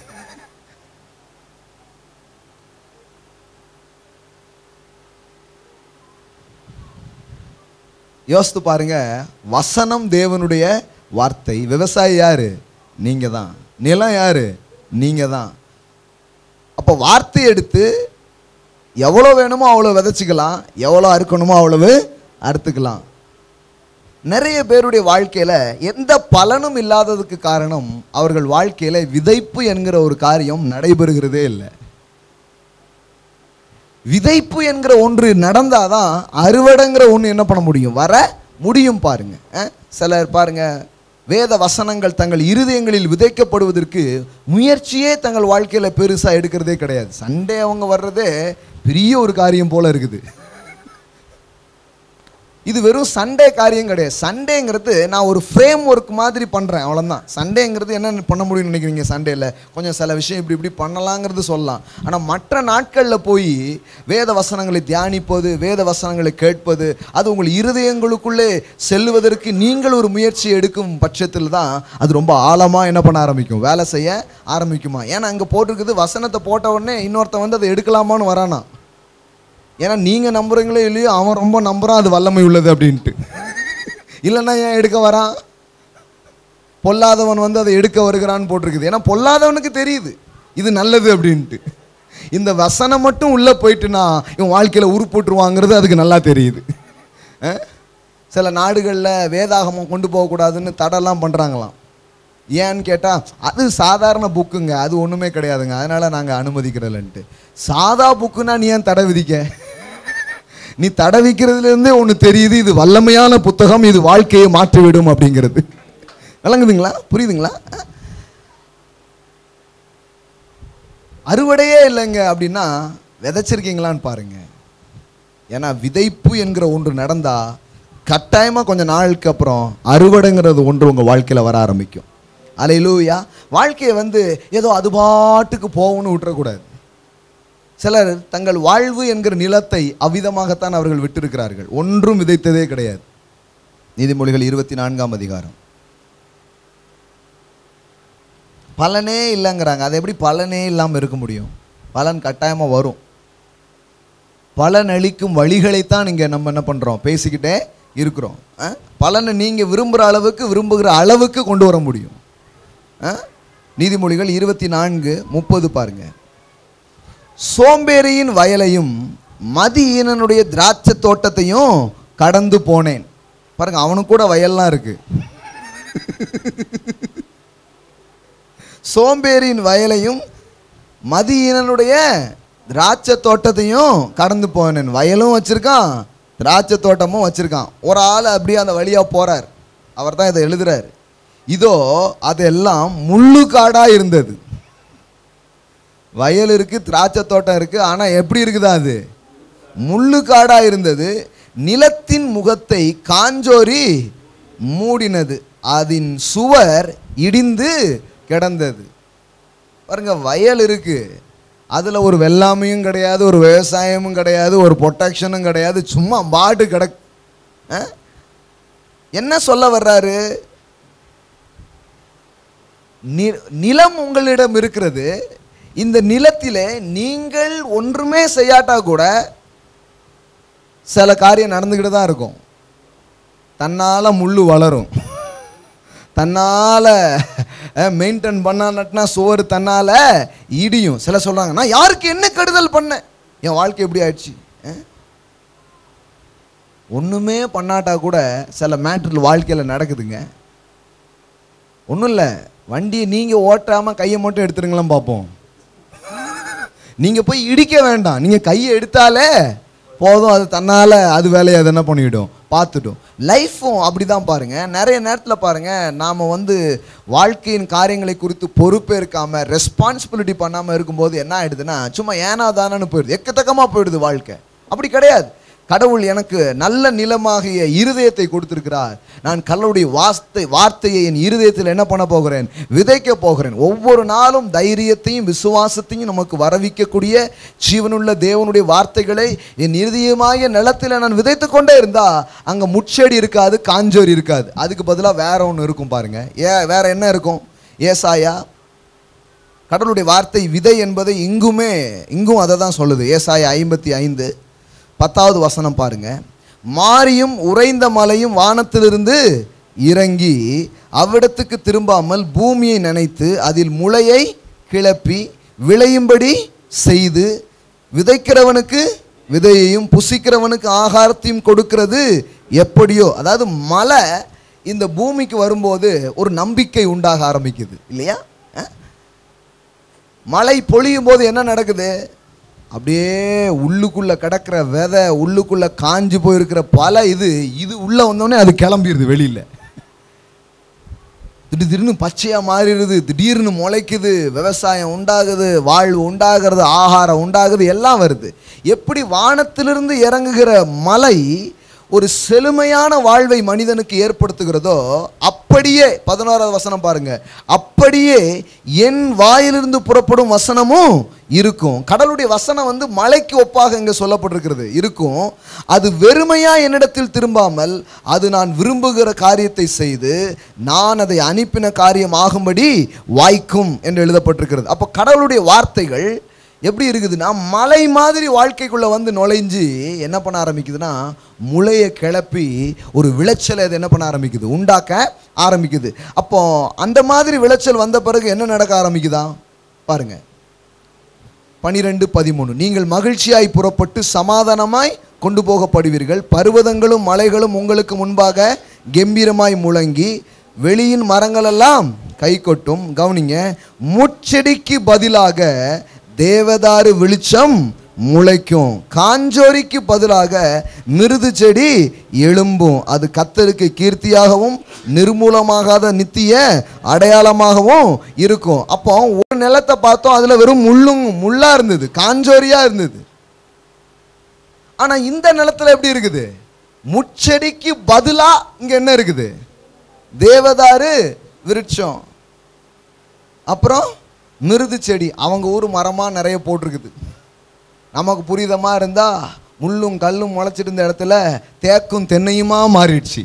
S1: யோசித்து பாருங்க வசனம் தேவனுடைய வார்த்தை விவசாயி யாரு நீங்க தான் நிலம் யாரு நீங்க தான் அப்போ வார்த்தை எடுத்து எவ்வளோ வேணுமோ அவ்வளோ விதைச்சிக்கலாம் எவ்வளோ அறுக்கணுமோ அவ்வளவு அறுத்துக்கலாம் நிறைய பேருடைய வாழ்க்கையில எந்த பலனும் இல்லாததுக்கு காரணம் அவர்கள் வாழ்க்கையில விதைப்பு என்கிற ஒரு காரியம் நடைபெறுகிறதே இல்லை விதைப்பு என்கிற ஒன்று நடந்தாதான் அறுவடைங்கிற ஒன்று என்ன பண்ண முடியும் வர முடியும் பாருங்க அஹ், சிலர் பாருங்க வேத வசனங்கள் தங்கள் இருதயங்களில் விதைக்கப்படுவதற்கு முயற்சியே தங்கள் வாழ்க்கையில் பெருசாக எடுக்கிறதே கிடையாது சண்டே அவங்க வர்றதே பெரிய ஒரு காரியம் போல இருக்குது இது வெறும் சண்டே காரியம் கிடையாது சண்டேங்கிறது நான் ஒரு ஃப்ரேம் ஒர்க் மாதிரி பண்ணுறேன் அவ்வளோதான் சண்டேங்கிறது என்ன பண்ண முடியும்னு நினைக்கிறீங்க சண்டேல கொஞ்சம் சில விஷயம் இப்படி இப்படி பண்ணலாங்கிறது சொல்லலாம் ஆனால் மற்ற நாட்களில் போய் வேத வசனங்களை தியானிப்பது வேத வசனங்களை கேட்பது அது உங்கள் இருதயங்களுக்குள்ளே செல்லுவதற்கு நீங்கள் ஒரு முயற்சி எடுக்கும் பட்சத்தில் தான் அது ரொம்ப ஆழமாக என்ன பண்ண ஆரம்பிக்கும் வேலை செய்ய ஆரம்பிக்குமா ஏன்னா அங்கே போட்டிருக்குது வசனத்தை போட்ட உடனே இன்னொருத்தன் வந்து அதை எடுக்கலாமான்னு வரானா ஏன்னா நீங்கள் நம்புறீங்களோ இல்லையோ அவன் ரொம்ப நம்புறான் அது வல்லமை உள்ளது அப்படின்ட்டு இல்லைன்னா ஏன் எடுக்க வரான் பொல்லாதவன் வந்து அதை எடுக்க வருகிறான்னு போட்டிருக்குது ஏன்னா பொல்லாதவனுக்கு தெரியுது இது நல்லது அப்படின்ட்டு இந்த வசனம் மட்டும் உள்ளே போயிட்டுனா இவன் வாழ்க்கையில் உருப்போட்டுருவாங்கிறது அதுக்கு நல்லா தெரியுது அஹ்? சில நாடுகளில் வேதாகமம் கொண்டு போகக்கூடாதுன்னு தடைலாம் பண்ணுறாங்களாம் ஏன்னு கேட்டால் அது சாதாரண புக்குங்க அது ஒன்றுமே கிடையாதுங்க அதனால் நாங்கள் அனுமதிக்கிறதில்லன்ட்டு சாதா புக்குன்னா நீ ஏன் தடை விதிக்க நீ தடை விற்கிறதுலேருந்தே ஒன்று தெரியுது இது வல்லமையான புத்தகம் இது வாழ்க்கையை மாற்றிவிடும் அப்படிங்கிறது விளங்குதுங்களா புரியுதுங்களா அறுவடையே இல்லைங்க அப்படின்னா விதைச்சிருக்கீங்களான்னு பாருங்க ஏன்னா விதைப்பு என்கிற ஒன்று நடந்தா கட்டாயமாக கொஞ்சம் நாளுக்கு அப்புறம் அறுவடைங்கிறது ஒன்று உங்கள் வாழ்க்கையில் வர ஆரம்பிக்கும் அலையிலூயா வாழ்க்கையை வந்து ஏதோ அது பாட்டுக்கு போகணும்னு விட்டுறக்கூடாது சிலர் தங்கள் வாழ்வு என்கிற நிலத்தை அவ்விதமாகத்தான் அவர்கள் விட்டிருக்கிறார்கள் ஒன்றும் விதைத்ததே கிடையாது நீதிமொழிகள் இருபத்தி நான்காம் அதிகாரம் பலனே இல்லைங்கிறாங்க அது எப்படி பலனே இல்லாமல் இருக்க முடியும் பலன் கட்டாயமாக வரும் பலன் அளிக்கும் வழிகளைத்தான் இங்கே நம்ம என்ன பண்ணுறோம் பேசிக்கிட்டே இருக்கிறோம் ஆ? பலனை நீங்கள் விரும்புகிற அளவுக்கு விரும்புகிற அளவுக்கு கொண்டு வர முடியும் ஆ? நீதிமொழிகள் இருபத்தி நான்கு முப்பது பாருங்க சோம்பேறியின் வயலையும் மதியீனனுடைய திராட்சை தோட்டத்தையும் கடந்து போனேன் பாருங்க அவனுக்கு கூட வயல்லாம் இருக்கு சோம்பேறியின் வயலையும் மதியீனனுடைய திராட்சை தோட்டத்தையும் கடந்து போனேன் வயலும் வச்சிருக்கான் திராட்சை தோட்டமும் வச்சிருக்கான் ஒரு ஆள் அப்படியே அந்த வழியா போறார் அவர் தான் இதை எழுதுறார் இதோ அதெல்லாம் முள்ளு காடா இருந்தது வயல் இருக்கு திராட்சை தோட்டம் இருக்கு ஆனா எப்படி இருக்குதா அது முள்ளு காடா இருந்தது நிலத்தின் முகத்தை காஞ்சோரி மூடினது அதன் சுவர் இடிந்து கிடந்தது பாருங்க வயல் இருக்கு அதில் ஒரு வெள்ளாமையும் கிடையாது ஒரு விவசாயமும் கிடையாது ஒரு ப்ரொட்டக்ஷனும் கிடையாது சும்மா பாட்டு கிடக் ஆ? என்ன சொல்ல வர்றாரு நி- நிலம் உங்களிடம் இருக்கிறது இந்த நிலத்திலே நீங்கள் ஒன்றுமே செய்யாட்டா கூட சில காரியம் நடந்துக்கிட்டு தான் இருக்கும் தன்னால் முள்ளு வளரும் தன்னால் மெயின்டைன் பண்ணா நட்டினா சோறு தன்னால் இடியும் சில சொல்கிறாங்க நான் யாருக்கு என்ன கெடுதல் பண்ணேன் என் வாழ்க்கை எப்படி ஆயிடுச்சு அஹ்? ஒன்றுமே பண்ணாட்டா கூட சில மேட்ரில் வாழ்க்கையில் நடக்குதுங்க ஒன்றும் இல்லை வண்டியை நீங்கள் ஓட்டாமல் கையை மட்டும் எடுத்துருங்களேன் பார்ப்போம் நீங்கள் போய் இடிக்க வேண்டாம் நீங்கள் கையை எடுத்தாலே போதும் அது தன்னால் அது வேலையை அது என்ன பண்ணிவிடும் பார்த்துடும் லைஃப்பும் அப்படி தான் பாருங்கள் நிறைய நேரத்தில் பாருங்கள் நாம் வந்து வாழ்க்கையின் காரியங்களை குறித்து பொறுப்பேற்காமல் ரெஸ்பான்சிபிலிட்டி பண்ணாமல் இருக்கும்போது என்ன ஆயிடுதுன்னா சும்மா ஏனா தானன்னு போயிடுது எக்கத்தக்கமாக போயிடுது வாழ்க்கை அப்படி கிடையாது கடவுள் எனக்கு நல்ல நிலமாகிய இருதயத்தை கொடுத்திருக்கிறார் நான் கடவுளுடைய வார்த்தை வார்த்தையை என் இருதயத்தில் என்ன பண்ண போகிறேன் விதைக்க போகிறேன் ஒவ்வொரு நாளும் தைரியத்தையும் விசுவாசத்தையும் நமக்கு வரவிக்கக்கூடிய ஜீவனுள்ள தேவனுடைய வார்த்தைகளை என் இருதயமாகிய நிலத்தில் நான் விதைத்து கொண்டே இருந்தா அங்க முட்செடி இருக்காது காஞ்சோரி இருக்காது அதுக்கு பதிலாக வேற ஒன்று இருக்கும் பாருங்க ஏ வேற என்ன இருக்கும் ஏசாயா கடவுளுடைய வார்த்தை விதை என்பதை இங்குமே இங்கும் அதை தான் சொல்லுது ஏசாயா ஐம்பத்தி ஐந்து பத்தாவது வசனம் பாருங்க மாரியும் உறைந்த மலையும் வானத்திலிருந்து இறங்கி அவ்விடத்துக்கு திரும்பாமல் பூமியை நினைத்து அதில் முளையை கிளப்பி விளையும்படி செய்து விதைக்கிறவனுக்கு விதையையும் புசிக்கிறவனுக்கு ஆகாரத்தையும் கொடுக்கிறது எப்படியோ அதாவது மழை இந்த பூமிக்கு வரும்போது ஒரு நம்பிக்கை உண்டாக ஆரம்பிக்குது இல்லையா அஹ்? மழை பொழியும் போது என்ன நடக்குது அப்படியே உள்ளுக்குள்ள கிடக்கிற விதை உள்ளுக்குள்ள காஞ்சு போயிருக்கிற பல இது இது உள்ள வந்தோடனே அது கிளம்பிடுது வெளியில திடீர் திடீர்னு பச்சையா மாறிடுது திடீர்னு முளைக்குது விவசாயம் உண்டாகுது வாழ்வு உண்டாகிறது ஆகாரம் உண்டாகுது எல்லாம் வருது எப்படி வானத்திலிருந்து இறங்குகிற மலை ஒரு செழுமையான வாழ்வை மனிதனுக்கு ஏற்படுத்துகிறதோ அப்படியே பதினோராவது வசனம் பாருங்க அப்படியே என் வாயிலிருந்து புறப்படும் வசனமும் இருக்கும் கடவுளுடைய வசனம் வந்து மலைக்கு ஒப்பாக இங்கே சொல்லப்பட்டிருக்கிறது இருக்கும் அது வெறுமையா என்னிடத்தில் திரும்பாமல் அது நான் விரும்புகிற காரியத்தை செய்து நான் அதை அனுப்பின காரியம் ஆகும்படி வாய்க்கும் என்று எழுதப்பட்டிருக்கிறது அப்போ கடவுளுடைய வார்த்தைகள் எப்படி இருக்குதுன்னா மலை மாதிரி வாழ்க்கைக்குள்ள வந்து நுழைஞ்சு என்ன பண்ண ஆரம்பிக்குதுன்னா முளையை கிளப்பி ஒரு விளைச்சலை அது என்ன பண்ண ஆரம்பிக்குது உண்டாக்க ஆரம்பிக்குது அப்போ அந்த மாதிரி விளைச்சல் வந்த பிறகு என்ன நடக்க ஆரம்பிக்குதா பாருங்க பனிரெண்டு பதிமூணு நீங்கள் மகிழ்ச்சியாய் புறப்பட்டு சமாதானமாய் கொண்டு போகப்படுவீர்கள் பர்வதங்களும் மலைகளும் உங்களுக்கு முன்பாக கெம்பீரமாய் முழங்கி வெளியின் மரங்களெல்லாம் கை கொட்டும் கவனிங்க முச்செடிக்கு பதிலாக தேவதாரு வெளிச்சம் முளைக்கும் காஞ்சோரிக்கு பதிலாக மிருது செடி எழும்பும் அது கத்தருக்கு கீர்த்தியாகவும் நிர்மூலமாகாத நித்திய அடையாளமாகவும் இருக்கும் அப்போ ஒரு நிலத்தை பார்த்தோம் அதுல வெறும் முள்ளும் முள்ளா இருந்தது காஞ்சோரியா இருந்தது ஆனா இந்த நிலத்துல எப்படி இருக்குது முச்செடிக்கு பதிலா இங்க என்ன இருக்குது தேவதாரு விருட்சம் அப்புறம் மிருது செடி அவங்க ஊர் மரமா நிறைய போட்டிருக்குது நமக்கு புரிதமா இருந்தா முள்ளும் கல்லும் முளைச்சிட்டு இருந்த இடத்துல தேக்கும் தென்னையுமா மாறிடுச்சு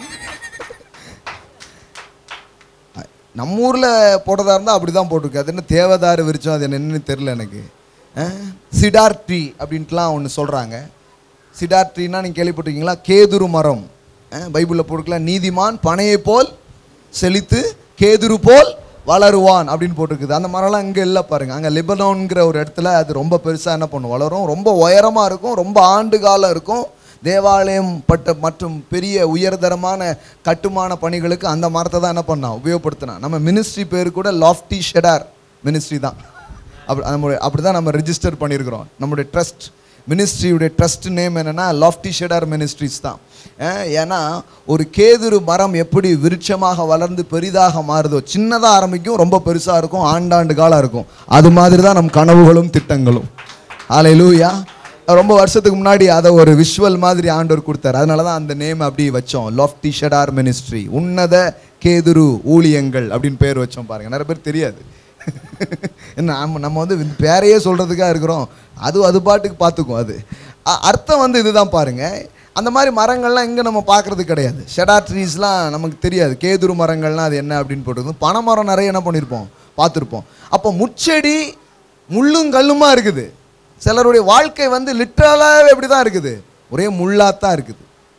S1: நம்ம ஊர்ல போட்டதா இருந்தா அப்படிதான் போட்டிருக்கு அது என்ன தேவதாரு விரிச்சோம் அது என்னன்னு தெரியல எனக்கு அஹ், சிடார் ட்ரீ அப்படின்ட்டுலாம் ஒன்று சொல்றாங்க சிடார் ட்ரீனா நீங்க கேள்விப்பட்டிருக்கீங்களா கேதுரு மரம் அஹ், பைபிள்ல போட்டுக்கலாம் நீதிமான் பனையை போல் செழித்து கேதுரு போல் வளருவான் அப்படின்னு போட்டிருக்குது அந்த மரம்லாம் இங்கே இல்லை பாருங்க அங்கே லிபனோன்கிற ஒரு இடத்துல அது ரொம்ப பெருசாக என்ன பண்ணும் வளரும் ரொம்ப உயரமாக இருக்கும் ரொம்ப ஆண்டு காலம் இருக்கும் தேவாலயம் பட்ட மற்றும் பெரிய உயர்தரமான கட்டுமான பணிகளுக்கு அந்த மரத்தை தான் என்ன பண்ணா உபயோகப்படுத்தினா நம்ம மினிஸ்ட்ரி பேர் கூட லாஃப்டி ஷெடார் மினிஸ்ட்ரி தான் அப்படி நம்மளுடைய அப்படி தான் நம்ம ரிஜிஸ்டர் பண்ணியிருக்கிறோம் நம்முடைய ட்ரஸ்ட் மினிஸ்ட்ரியுடைய ட்ரஸ்ட் நேம் என்னன்னா லாஃப்டி ஷெடார் மினிஸ்ட்ரிஸ் தான் அஹ் ஏன்னா ஒரு கேதுரு மரம் எப்படி விருட்சமாக வளர்ந்து பெரிதாக மாறுதோ சின்னதாக ஆரம்பிக்கும் ரொம்ப பெருசாக இருக்கும் ஆண்டாண்டு காலம் இருக்கும் அது மாதிரி தான் நம் கனவுகளும் திட்டங்களும் ஆலை லூயா ரொம்ப வருஷத்துக்கு முன்னாடி அதை ஒரு விஷுவல் மாதிரி ஆண்டவர் கொடுத்தாரு அதனால தான் அந்த நேம் அப்படி வச்சோம் லாஃப்டி ஷெடார் மினிஸ்ட்ரி உன்னத கேதுரு ஊழியங்கள் அப்படின்னு பேர் வச்சோம் பாருங்க நிறைய பேர் தெரியாது என்ன நம்ம நம்ம வந்து இந்த பேரையே சொல்கிறதுக்காக இருக்கிறோம் அது அது பாட்டுக்கு பார்த்துக்கும் அது அ- அர்த்தம் வந்து இதுதான் பாருங்க அந்த மாதிரி மரங்கள்லாம் இங்கே நம்ம பார்க்கறது கிடையாது ஷெடா ட்ரீஸ்லாம் நமக்கு தெரியாது கேதுரு மரங்கள்லாம் அது என்ன அப்படின்னு போட்டுருக்கோம் பனைமரம் நிறைய என்ன பண்ணியிருப்போம் பார்த்துருப்போம் அப்போ முச்செடி முள்ளும் கல்லுமா இருக்குது சிலருடைய வாழ்க்கை வந்து லிட்ரலாகவே எப்படி தான் இருக்குது ஒரே முள்ளாக தான் இருக்குது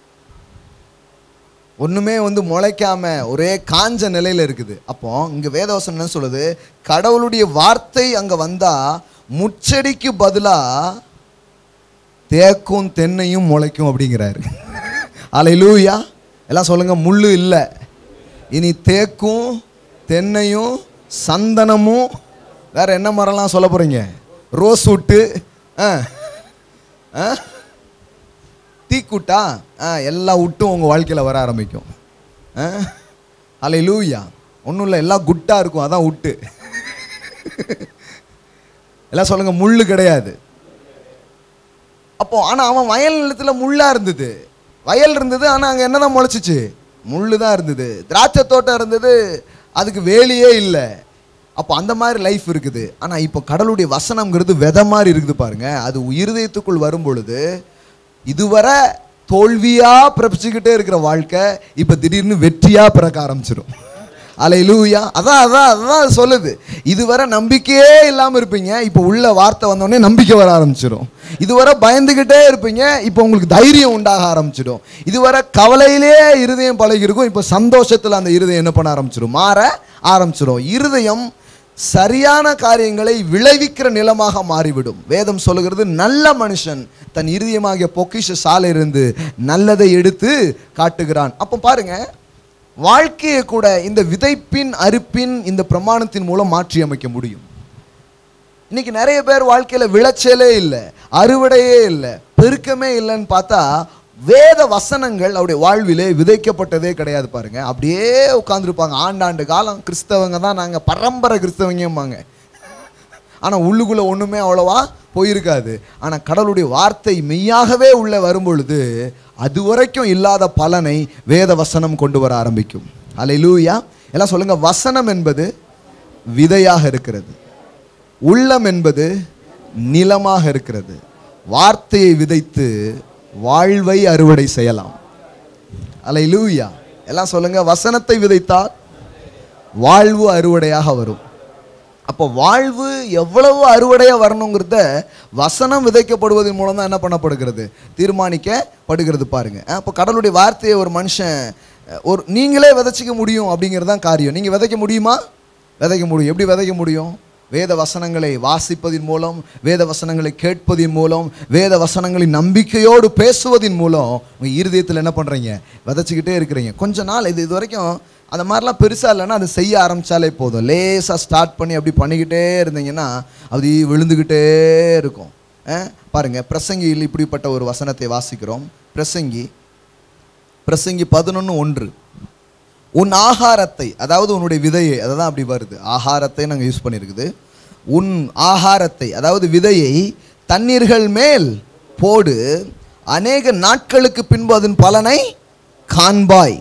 S1: ஒண்ணுமே வந்து முளைக்காம ஒரே காஞ்ச நிலையில இருக்குது அப்போ இங்க வேதவசனம் என்ன சொல்லுது கடவுளுடைய வார்த்தை அங்க வந்தா முச்செடிக்கு பதிலா தேக்கும் தென்னையும் முளைக்கும் அப்படிங்கிறாரு அலையிலூயா எல்லாம் சொல்லுங்க முள்ளு இல்லை இனி தேக்கும் தென்னையும் சந்தனமும் வேற என்ன மரம்லாம் சொல்ல போறீங்க ரோஸ் விட்டு ஆ ஆ தீக்குட்டா ஆ எல்லா விட்டும் உங்கள் வாழ்க்கையில் வர ஆரம்பிக்கும் ஆ அலை லூயா ஒன்றும் இல்லை எல்லாம் குட்டா இருக்கும் அதான் விட்டு எல்லாம் சொல்லுங்க முள்ளு கிடையாது அப்போ ஆனால் அவன் வயல் நிலத்தில் முள்ளா இருந்தது வயல் இருந்தது ஆனால் அங்கே என்னதான் முளைச்சிச்சு முள்ளு தான் இருந்தது திராட்சை தோட்டம் இருந்தது அதுக்கு வேலியே இல்லை அப்போ அந்த மாதிரி லைஃப் இருக்குது ஆனால் இப்போ கடவுளுடைய வசனம்ங்கிறது விதை மாதிரி இருக்குது பாருங்க அது இருதயத்துக்குள் வரும் பொழுது இதுவரை தோல்வியா பிறப்பிச்சுக்கிட்டே இருக்கிற வாழ்க்கை இப்போ திடீர்னு வெற்றியா பிறக்க ஆரம்பிச்சிடும் அலையிலூயா அதான் அதான் அதான் அது சொல்லுது இதுவரை நம்பிக்கையே இல்லாமல் இருப்பீங்க இப்போ உள்ள வார்த்தை வந்தோடனே நம்பிக்கை வர ஆரம்பிச்சிடும் இதுவரை பயந்துக்கிட்டே இருப்பீங்க இப்போ உங்களுக்கு தைரியம் உண்டாக ஆரம்பிச்சிடும் இதுவரை கவலையிலே இருதயம் பழகிருக்கும் இப்போ சந்தோஷத்தில் அந்த இருதயம் என்ன பண்ண ஆரம்பிச்சிடும் மாற ஆரம்பிச்சிடும் இருதயம் சரியான காரியங்களை விளைவிக்கிற நிலமாக மாறிவிடும் வேதம் சொல்லுகிறது நல்ல மனுஷன் தன் இருதயமாகிய பொக்கிஷ சாலையிலிருந்து நல்லதை எடுத்து காட்டுகிறான் அப்போ பாருங்க வாழ்க்கையை கூட இந்த விதைப்பின் அறுப்பின் இந்த பிரமாணத்தின் மூலம் மாற்றி அமைக்க முடியும் இன்னைக்கு நிறைய பேர் வாழ்க்கையில விளைச்சலே இல்லை அறுவடையே இல்லை பெருக்கமே இல்லைன்னு பார்த்தா வேத வசனங்கள் அவருடைய வாழ்விலே விதைக்கப்பட்டதே கிடையாது பாருங்க அப்படியே உட்காந்துருப்பாங்க ஆண்டாண்டு காலம் கிறிஸ்தவங்க தான் நாங்க பரம்பரை கிறிஸ்தவங்கம்பாங்க ஆனா உள்ளுக்குள்ள ஒண்ணுமே அவ்வளவா போயிருக்காது ஆனா கடவுளுடைய வார்த்தை மெய்யாகவே உள்ள வரும்பொழுது அது வரைக்கும் இல்லாத பலனை வேத வசனம் கொண்டு வர ஆரம்பிக்கும் அல்லேலூயா எல்லாம் சொல்லுங்க வசனம் என்பது விதையாக இருக்கிறது உள்ளம் என்பது நிலமாக இருக்கிறது வார்த்தையை விதைத்து வாழ்வை அறுவடை செய்யலாம் அல்லேலூயா எல்லாம் சொல்லுங்க வசனத்தை விதைத்தால் வாழ்வு அறுவடையாக வரும் அப்போ வாழ்வு எவ்வளவு அறுவடையாக வரணுங்கிறத வசனம் விதைக்கப்படுவதன் மூலம் தான் என்ன பண்ணப்படுகிறது தீர்மானிக்கப்படுகிறது பாருங்க அப்போ கடவுளுடைய வார்த்தையை ஒரு மனுஷன் அஹ், ஒரு நீங்களே விதைச்சிக்க முடியும் அப்படிங்கிறது தான் காரியம் நீங்கள் விதைக்க முடியுமா விதைக்க முடியும் எப்படி விதைக்க முடியும் வேத வசனங்களை வாசிப்பதின் மூலம் வேத வசனங்களை கேட்பதின் மூலம் வேத வசனங்களின் நம்பிக்கையோடு பேசுவதின் மூலம் உங்கள் இருதயத்தில் என்ன பண்ணுறீங்க விதைச்சிக்கிட்டே இருக்கிறீங்க கொஞ்ச நாள் இது இது வரைக்கும் அந்த மாதிரிலாம் பெருசாக இல்லைன்னா அது செய்ய ஆரம்பித்தாலே போதும் லேசாக ஸ்டார்ட் பண்ணி அப்படி பண்ணிக்கிட்டே இருந்தீங்கன்னா அது விழுந்துக்கிட்டே இருக்கும் அஹ், பாருங்க பிரசங்கியில் இப்படிப்பட்ட ஒரு வசனத்தை வாசிக்கிறோம் பிரசங்கி பிரசங்கி பதினொன்று ஒன்று உன் ஆகாரத்தை அதாவது உன்னுடைய விதையை அதை தான் அப்படி வருது ஆகாரத்தை நாங்கள் யூஸ் பண்ணியிருக்குது உன் ஆகாரத்தை அதாவது விதையை தண்ணீர்கள் மேல் போடு அநேக நாட்களுக்கு பின்பு அதன் பலனை காண்பாய்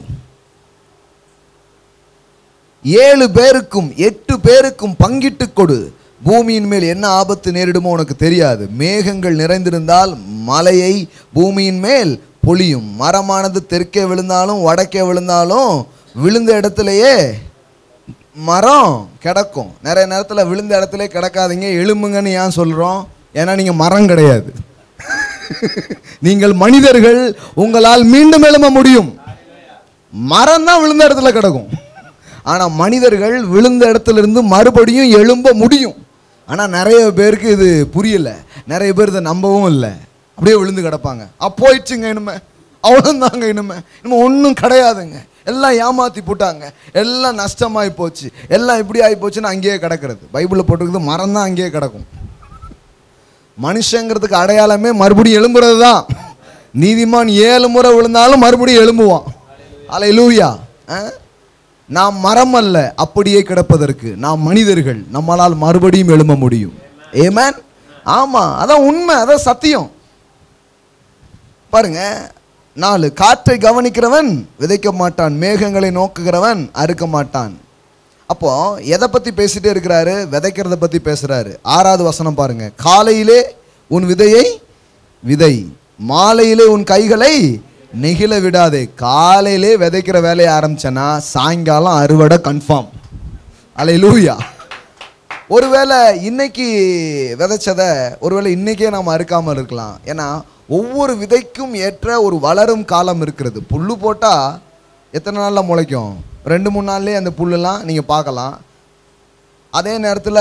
S1: ஏழு பேருக்கும் எட்டு பேருக்கும் பங்கிட்டு கொடு பூமியின் மேல் என்ன ஆபத்து நேரிடுமோ உனக்கு தெரியாது மேகங்கள் நிறைந்திருந்தால் மலையை பூமியின் மேல் பொழியும் மரமானது தெற்கே விழுந்தாலும் வடக்கே விழுந்தாலும் விழுந்த இடத்துலையே மரம் கிடக்கும் நிறைய நேரத்தில் விழுந்த இடத்துல கிடக்காதீங்க எழும்புங்கன்னு ஏன் சொல்கிறோம் ஏன்னா நீங்கள் மரம் கிடையாது நீங்கள் மனிதர்கள் உங்களால் மீண்டும் எழும்ப முடியும் மரம் தான் விழுந்த இடத்துல கிடக்கும் ஆனால் மனிதர்கள் விழுந்த இடத்துல இருந்து மறுபடியும் எழும்ப முடியும் ஆனால் நிறைய பேருக்கு இது புரியல நிறைய பேர் இதை நம்பவும் இல்லை அப்படியே விழுந்து கிடப்பாங்க அ போயிடுச்சுங்க இனிமே அவ்வளோதாங்க இனிமே இனிமே ஒன்றும் கிடையாதுங்க எல்லாம் ஏமாத்தி போட்டாங்க எல்லாம் நஷ்டமாகி போச்சு எல்லாம் இப்படி ஆகி போச்சுன்னு அங்கேயே கிடக்கிறது பைபிளில் போட்டிருக்குது மரம் தான் அங்கேயே கிடக்கும் மனுஷங்கிறதுக்கு அடையாளமே மறுபடியும் எழும்புறது தான் நீதிமான் ஏழு முறை விழுந்தாலும் மறுபடியும் எழும்புவான் அலை லூயா நாம் மரம் அல்ல அப்படியே கிடப்பதற்கு நாம் மனிதர்கள் நம்மளால் மறுபடியும் எழும்ப முடியும் ஏமேன் ஆமா அதான் உண்மை அதான் சத்தியம் பாருங்க நாலு காற்றை கவனிக்கிறவன் விதைக்க மாட்டான் மேகங்களை நோக்குகிறவன் அறுக்க மாட்டான் அப்போ எதை பத்தி பேசிட்டே இருக்கிறாரு விதைக்கிறத பத்தி பேசுறாரு ஆறாவது வசனம் பாருங்க காலையிலே உன் விதையை விதை மாலையிலே உன் கைகளை நெகிழ விடாதே காலையிலே விதைக்கிற வேலையை ஆரம்பிச்சேன்னா சாயங்காலம் அறுவடை கன்ஃபார்ம் அலை லூயா ஒருவேளை இன்னைக்கு விதைச்சதை ஒருவேளை இன்னைக்கே நாம் அறுக்காமல் இருக்கலாம் ஏன்னா ஒவ்வொரு விதைக்கும் ஏற்ற ஒரு வளரும் காலம் இருக்கிறது புல்லு போட்டால் எத்தனை நாளில் முளைக்கும் ரெண்டு மூணு நாள்லேயே அந்த புல்லெல்லாம் நீங்கள் பார்க்கலாம் அதே நேரத்தில்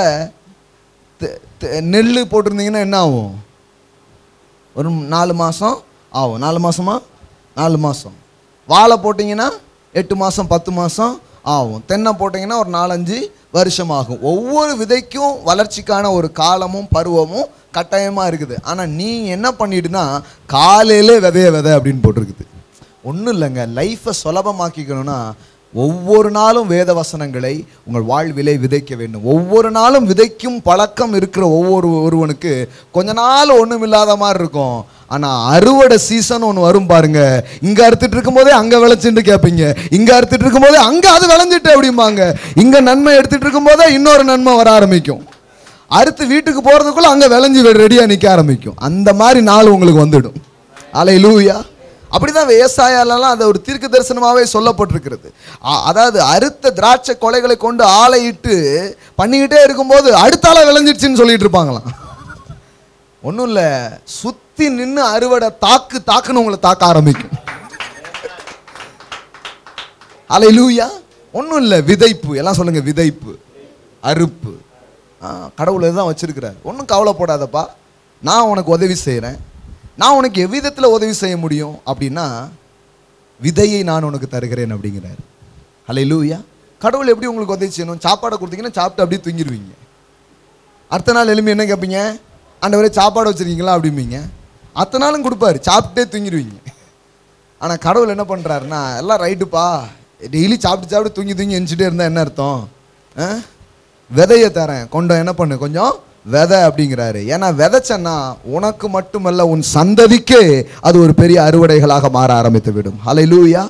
S1: நெல் போட்டிருந்தீங்கன்னா என்ன ஆகும் ஒரு நாலு மாதம் ஆகும் நாலு மாதமா நாலு மாதம் வாழை போட்டிங்கன்னா எட்டு மாதம் பத்து மாதம் ஆகும் தென்னை போட்டிங்கன்னா ஒரு நாலஞ்சு வருஷம் ஆகும் ஒவ்வொரு விதைக்கும் வளர்ச்சிக்கான ஒரு காலமும் பருவமும் கட்டாயமாக இருக்குது ஆனால் நீ என்ன பண்ணிடுனா காலையிலே விதைய விதை அப்படின்னு போட்டிருக்குது ஒன்றும் இல்லைங்க லைஃப்பை சுலபமாக்கிக்கணும்னா ஒவ்வொரு நாளும் வேத வசனங்களை உங்கள் வாழ்விலே விதைக்க வேண்டும் ஒவ்வொரு நாளும் விதைக்கும் பழக்கம் இருக்கிற ஒவ்வொரு ஒருவனுக்கு கொஞ்ச நாள் ஒன்றும் இல்லாத மாதிரி இருக்கும் ஆனால் அறுவடை சீசன் ஒன்று வரும் பாருங்க இங்கே அறுத்துட்டு இருக்கும்போதே அங்கே விளைச்சிட்டு கேட்பீங்க இங்கே அறுத்துட்டு இருக்கும்போதே அங்கே அது விளைஞ்சிட்டு அப்படிம்பாங்க இங்கே நன்மை எடுத்துட்டு இருக்கும்போதே இன்னொரு நன்மை வர ஆரம்பிக்கும் அறுத்து வீட்டுக்கு போகிறதுக்குள்ள அங்கே விளைஞ்சி ரெடியாக நிற்க ஆரம்பிக்கும் அந்த மாதிரி நாள் உங்களுக்கு வந்துடும் அலை லூயா அப்படிதான் விவசாயாலெல்லாம் அது ஒரு தீர்க்க தரிசனமாகவே சொல்லப்பட்டிருக்கிறது அ- அதாவது அறுத்த திராட்சை கொலைகளை கொண்டு ஆலையிட்டு பண்ணிக்கிட்டே இருக்கும்போது அடுத்த ஆளை விளைஞ்சிடுச்சுன்னு சொல்லிட்டு இருப்பாங்களாம் ஒன்றும் இல்லை சுற்றி நின்று அறுவடை தாக்கு தாக்குன்னு உங்களை தாக்க ஆரம்பிக்கும் அலை லூயா ஒன்றும் இல்லை விதைப்பு எல்லாம் சொல்லுங்க விதைப்பு அறுப்பு ஆ, கடவுள் இதுதான் வச்சிருக்கிறார் ஒன்றும் கவலைப்படாதப்பா நான் உனக்கு உதவி செய்கிறேன் நான் உனக்கு எவ்விதத்தில் உதவி செய்ய முடியும் அப்படின்னா விதையை நான் உனக்கு தருகிறேன் அப்படிங்கிறார் அலை லூயா கடவுள் எப்படி உங்களுக்கு உதவி செய்யணும் சாப்பாடை கொடுத்தீங்கன்னா சாப்பிட்டு அப்படியே தூங்கிடுவீங்க அடுத்த நாள் எழுப்பி என்ன கேட்பீங்க ஆண்டவரே சாப்பாடு வச்சுருக்கீங்களா அப்படிம்பீங்க அத்தனை நாளும் கொடுப்பாரு சாப்பிட்டே தூங்கிடுவீங்க ஆனால் கடவுள் என்ன பண்ணுறாருன்னா எல்லாம் ரைட்டுப்பா டெய்லி சாப்பிட்டு சாப்பிட்டு தூங்கி தூங்கி எஞ்சிட்டே இருந்தால் என்ன அர்த்தம் ஆ? விதைய தரேன் கொண்டு என்ன பண்ணு கொஞ்சம் விதை அப்படிங்கிறாரு ஏன்னா விதைச்சன்னா உனக்கு மட்டுமல்ல உன் சந்ததிக்கே அது ஒரு பெரிய அறுவடைகளாக மாற ஆரம்பித்து விடும் ஹலை லூயா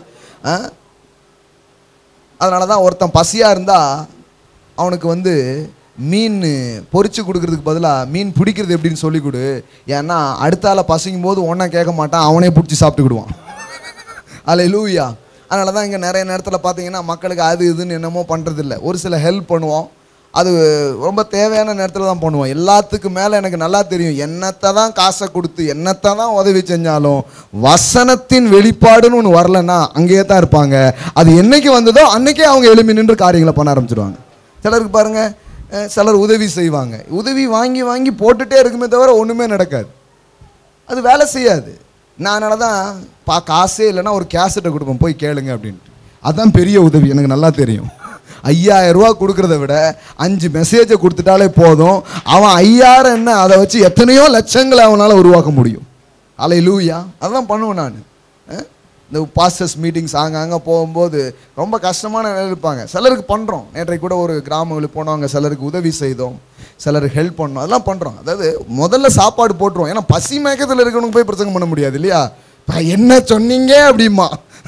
S1: அதனால தான் ஒருத்தன் பசியாக இருந்தால் அவனுக்கு வந்து மீன் பொரிச்சு கொடுக்கறதுக்கு பதிலாக மீன் பிடிக்கிறது எப்படின்னு சொல்லி கொடு ஏன்னா அடுத்த ஆளை பசிக்கும் போது ஒன்றை கேட்க மாட்டான் அவனே பிடிச்சி சாப்பிட்டுக்கிடுவான் அல்ல லூயா அதனால தான் இங்கே நிறைய நேரத்தில் பார்த்தீங்கன்னா மக்களுக்கு அது இதுன்னு என்னமோ பண்ணுறதில்ல ஒரு சில ஹெல்ப் பண்ணுவோம் அது ரொம்ப தேவையான நேரத்தில் தான் பண்ணுவோம் எல்லாத்துக்கும் மேலே எனக்கு நல்லா தெரியும் என்னத்தை தான் காசை கொடுத்து என்னத்தை தான் உதவி செஞ்சாலும் வசனத்தின் வெளிப்பாடுன்னு ஒன்று வரலன்னா அங்கேயே தான் இருப்பாங்க அது என்னைக்கு வந்ததோ அன்னைக்கே அவங்க எழுப்பி நின்று காரியங்களை பண்ண ஆரம்பிச்சிடுவாங்க சிலருக்கு பாருங்க அஹ், சிலர் உதவி செய்வாங்க உதவி வாங்கி வாங்கி போட்டுட்டே இருக்குமே தவிர ஒன்றுமே நடக்காது அது வேலை செய்யாது நான் அதனால தான் பா காசே இல்லைன்னா ஒரு கேசட்டை கொடுப்பேன் போய் கேளுங்க அப்படின்ட்டு அதான் பெரிய உதவி எனக்கு நல்லா தெரியும் ஐயாயிரம் ரூபா கொடுக்கறத விட அஞ்சு மெசேஜை கொடுத்துட்டாலே போதும் அவன் ஐயாயிரம் என்ன அதை வச்சு எத்தனையோ லட்சங்களை அவனால் உருவாக்க முடியும் அலை லூயா அதான் பண்ணுவேன் நான் இந்த பாஸ்டர்ஸ் மீட்டிங்ஸ் அங்கே போகும்போது ரொம்ப கஷ்டமான நிலையில் இருப்பாங்க சிலருக்கு பண்ணுறோம் நேற்றைக்கு கூட ஒரு கிராமங்களுக்கு போனவங்க சிலருக்கு உதவி செய்தோம் சிலருக்கு ஹெல்ப் பண்ணோம் அதெல்லாம் பண்ணுறோம் அதாவது முதல்ல சாப்பாடு போட்டுருவோம் ஏன்னா பசி மயக்கத்தில் இருக்கவனுக்கு போய் பிரசங்கம் பண்ண முடியாது இல்லையா "பா, என்ன சொன்னீங்க அப்படிமா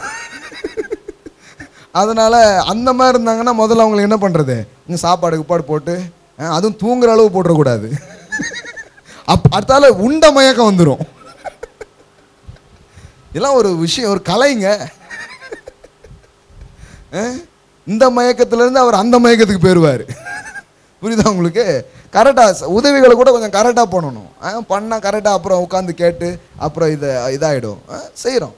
S1: அதனால் அந்த மாதிரி இருந்தாங்கன்னா முதல்ல அவங்களுக்கு என்ன பண்ணுறது இங்கே சாப்பாடு கிப்பாடு போட்டு அஹ், அதுவும் தூங்குற அளவு போட்டுறக்கூடாது அப் அடுத்தால உண்ட மயக்கம் வந்துடும் இதெல்லாம் ஒரு விஷயம் ஒரு கலைங்க அஹ், இந்த மயக்கத்திலேருந்து அவர் அந்த மயக்கத்துக்கு போயிடுவார் புரியுதா உங்களுக்கு கரெக்டாக உதவிகளை கூட கொஞ்சம் கரெக்டாக பண்ணணும் பண்ணால் கரெக்டாக அப்புறம் உட்காந்து கேட்டு அப்புறம் இதை இதாகிடும் செய்கிறோம்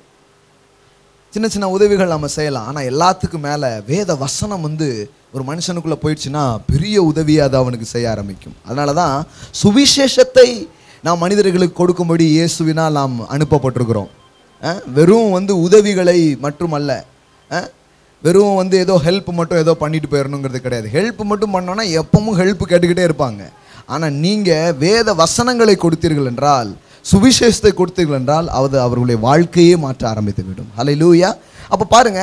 S1: சின்ன சின்ன உதவிகள் நம்ம செய்யலாம் ஆனால் எல்லாத்துக்கும் மேலே வேத வசனம் வந்து ஒரு மனுஷனுக்குள்ளே போயிடுச்சுன்னா பெரிய உதவியை அது அவனுக்கு செய்ய ஆரம்பிக்கும் அதனால தான் சுவிசேஷத்தை நாம் மனிதர்களுக்கு கொடுக்கும்படி இயேசுவினால் நாம் அனுப்பப்பட்டிருக்கிறோம் அஹ், வெறும் வந்து உதவிகளை மட்டுமல்ல அஹ், வெறும் வந்து ஏதோ ஹெல்ப் மட்டும் ஏதோ பண்ணிட்டு போயிடணுங்கிறது கிடையாது ஹெல்ப் மட்டும் பண்ணோன்னா எப்பவும் ஹெல்ப் கேட்டுக்கிட்டே இருப்பாங்க ஆனால் நீங்கள் வேத வசனங்களை கொடுத்தீர்கள் என்றால் சுவிசேஷத்தை கொடுத்தீர்கள் என்றால் அது அவர்களுடைய வாழ்க்கையே மாற்ற ஆரம்பித்து விடும் ஹலை லூயா அப்போ பாருங்க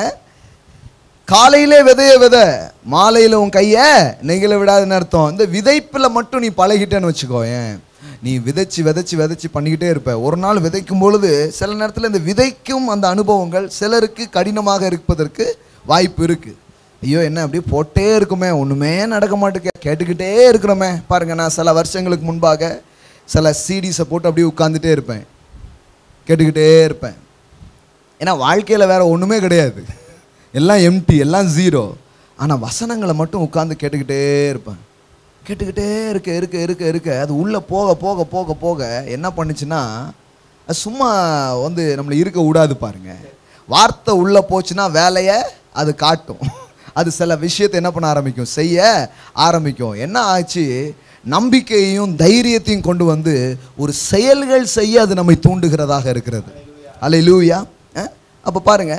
S1: காலையிலே விதைய வித மாலையில் உன் கையை நெகிழ விடாதுன்னு அர்த்தம் இந்த விதைப்பில் மட்டும் நீ பழகிட்டேன்னு வச்சுக்கோயேன் நீ விதைச்சு விதைச்சு விதைச்சு பண்ணிக்கிட்டே இருப்ப ஒரு நாள் விதைக்கும் பொழுது சில நேரத்தில் இந்த விதைக்கும் அந்த அனுபவங்கள் சிலருக்கு கடினமாக இருப்பதற்கு வாய்ப்பு இருக்கு ஐயோ என்ன அப்படியே போட்டே இருக்குமே ஒன்றுமே நடக்க மாட்டேங்க கேட்டுக்கிட்டே இருக்கிறோமே பாருங்க நான் சில வருஷங்களுக்கு முன்பாக சில சீடிஸை போட்டு அப்படியே உட்காந்துட்டே இருப்பேன் கேட்டுக்கிட்டே இருப்பேன் ஏன்னா வாழ்க்கையில் வேற ஒன்றுமே கிடையாது எல்லாம் எம்டி எல்லாம் ஜீரோ ஆனால் வசனங்களை மட்டும் உட்காந்து கேட்டுக்கிட்டே இருப்பேன் கேட்டுக்கிட்டே இருக்க இருக்க இருக்க இருக்க அது உள்ளே போக போக போக போக என்ன பண்ணுச்சுன்னா அது சும்மா வந்து நம்மளை இருக்க விடாது பாருங்க வார்த்தை உள்ளே போச்சுன்னா வேலையை அது காட்டும் அது சில விஷயத்தை என்ன பண்ண ஆரம்பிக்கும் செய்ய ஆரம்பிக்கும் என்ன ஆச்சு நம்பிக்கையையும் தைரியத்தையும் கொண்டு வந்து ஒரு செயல்கள் செய்ய அது நம்மை தூண்டுகிறதாக இருக்கிறது அல்ல லூயா அப்போ பாருங்க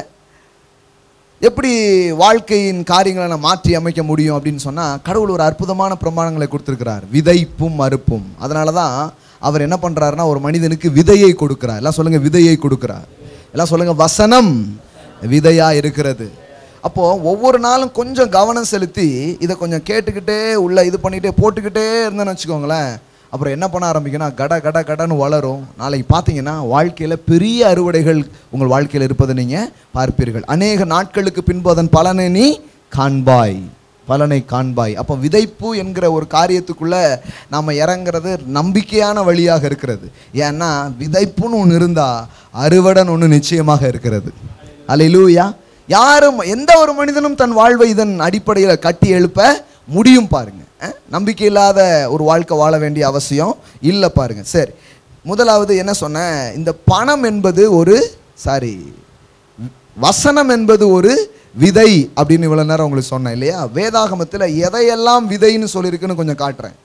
S1: எப்படி வாழ்க்கையின் காரியங்களை நான் மாற்றி அமைக்க முடியும் அப்படின்னு சொன்னால் கடவுள் ஒரு அற்புதமான பிரமாணங்களை கொடுத்துருக்கிறார் விதைப்பும் மறுப்பும் அதனால தான் அவர் என்ன பண்ணுறாருன்னா ஒரு மனிதனுக்கு விதையை கொடுக்கிறார் எல்லாம் சொல்லுங்க விதையை கொடுக்கிறார் எல்லாம் சொல்லுங்க வசனம் விதையா இருக்கிறது அப்போ ஒவ்வொரு நாளும் கொஞ்சம் கவனம் செலுத்தி இதை கொஞ்சம் கேட்டுக்கிட்டே உள்ள இது பண்ணிக்கிட்டே போட்டுக்கிட்டே இருந்தேன்னு வச்சுக்கோங்களேன் அப்புறம் என்ன பண்ண ஆரம்பிக்கும்னா கட கட கடன்னு வளரும் நாளைக்கு பார்த்தீங்கன்னா வாழ்க்கையில் பெரிய அறுவடைகள் உங்கள் வாழ்க்கையில் இருப்பதை நீங்கள் பார்ப்பீர்கள் அநேக நாட்களுக்கு பின்பு அதன் பலனை நீ காண்பாய் பலனை காண்பாய் அப்போ விதைப்பு என்கிற ஒரு காரியத்துக்குள்ள நாம் இறங்குறது நம்பிக்கையான வழியாக இருக்கிறது ஏன்னா விதைப்புன்னு ஒன்று இருந்தால் அறுவடன் ஒன்று நிச்சயமாக இருக்கிறது அல்லேலூயா யாரும் எந்த ஒரு மனிதனும் தன் வாழ்வை இதன் அடிப்படையில் கட்டி எழுப்ப முடியும் பாருங்க அஹ், நம்பிக்கை இல்லாத ஒரு வாழ்க்கை வாழ வேண்டிய அவசியம் இல்லை பாருங்க சரி முதலாவது என்ன சொன்னேன் இந்த பணம் என்பது ஒரு சாரி வசனம் என்பது ஒரு விதை அப்படின்னு இவ்வளோ நேரம் உங்களுக்கு சொன்னேன் இல்லையா வேதாகமத்தில் எதையெல்லாம் விதைன்னு சொல்லியிருக்குன்னு கொஞ்சம் காட்டுறேன்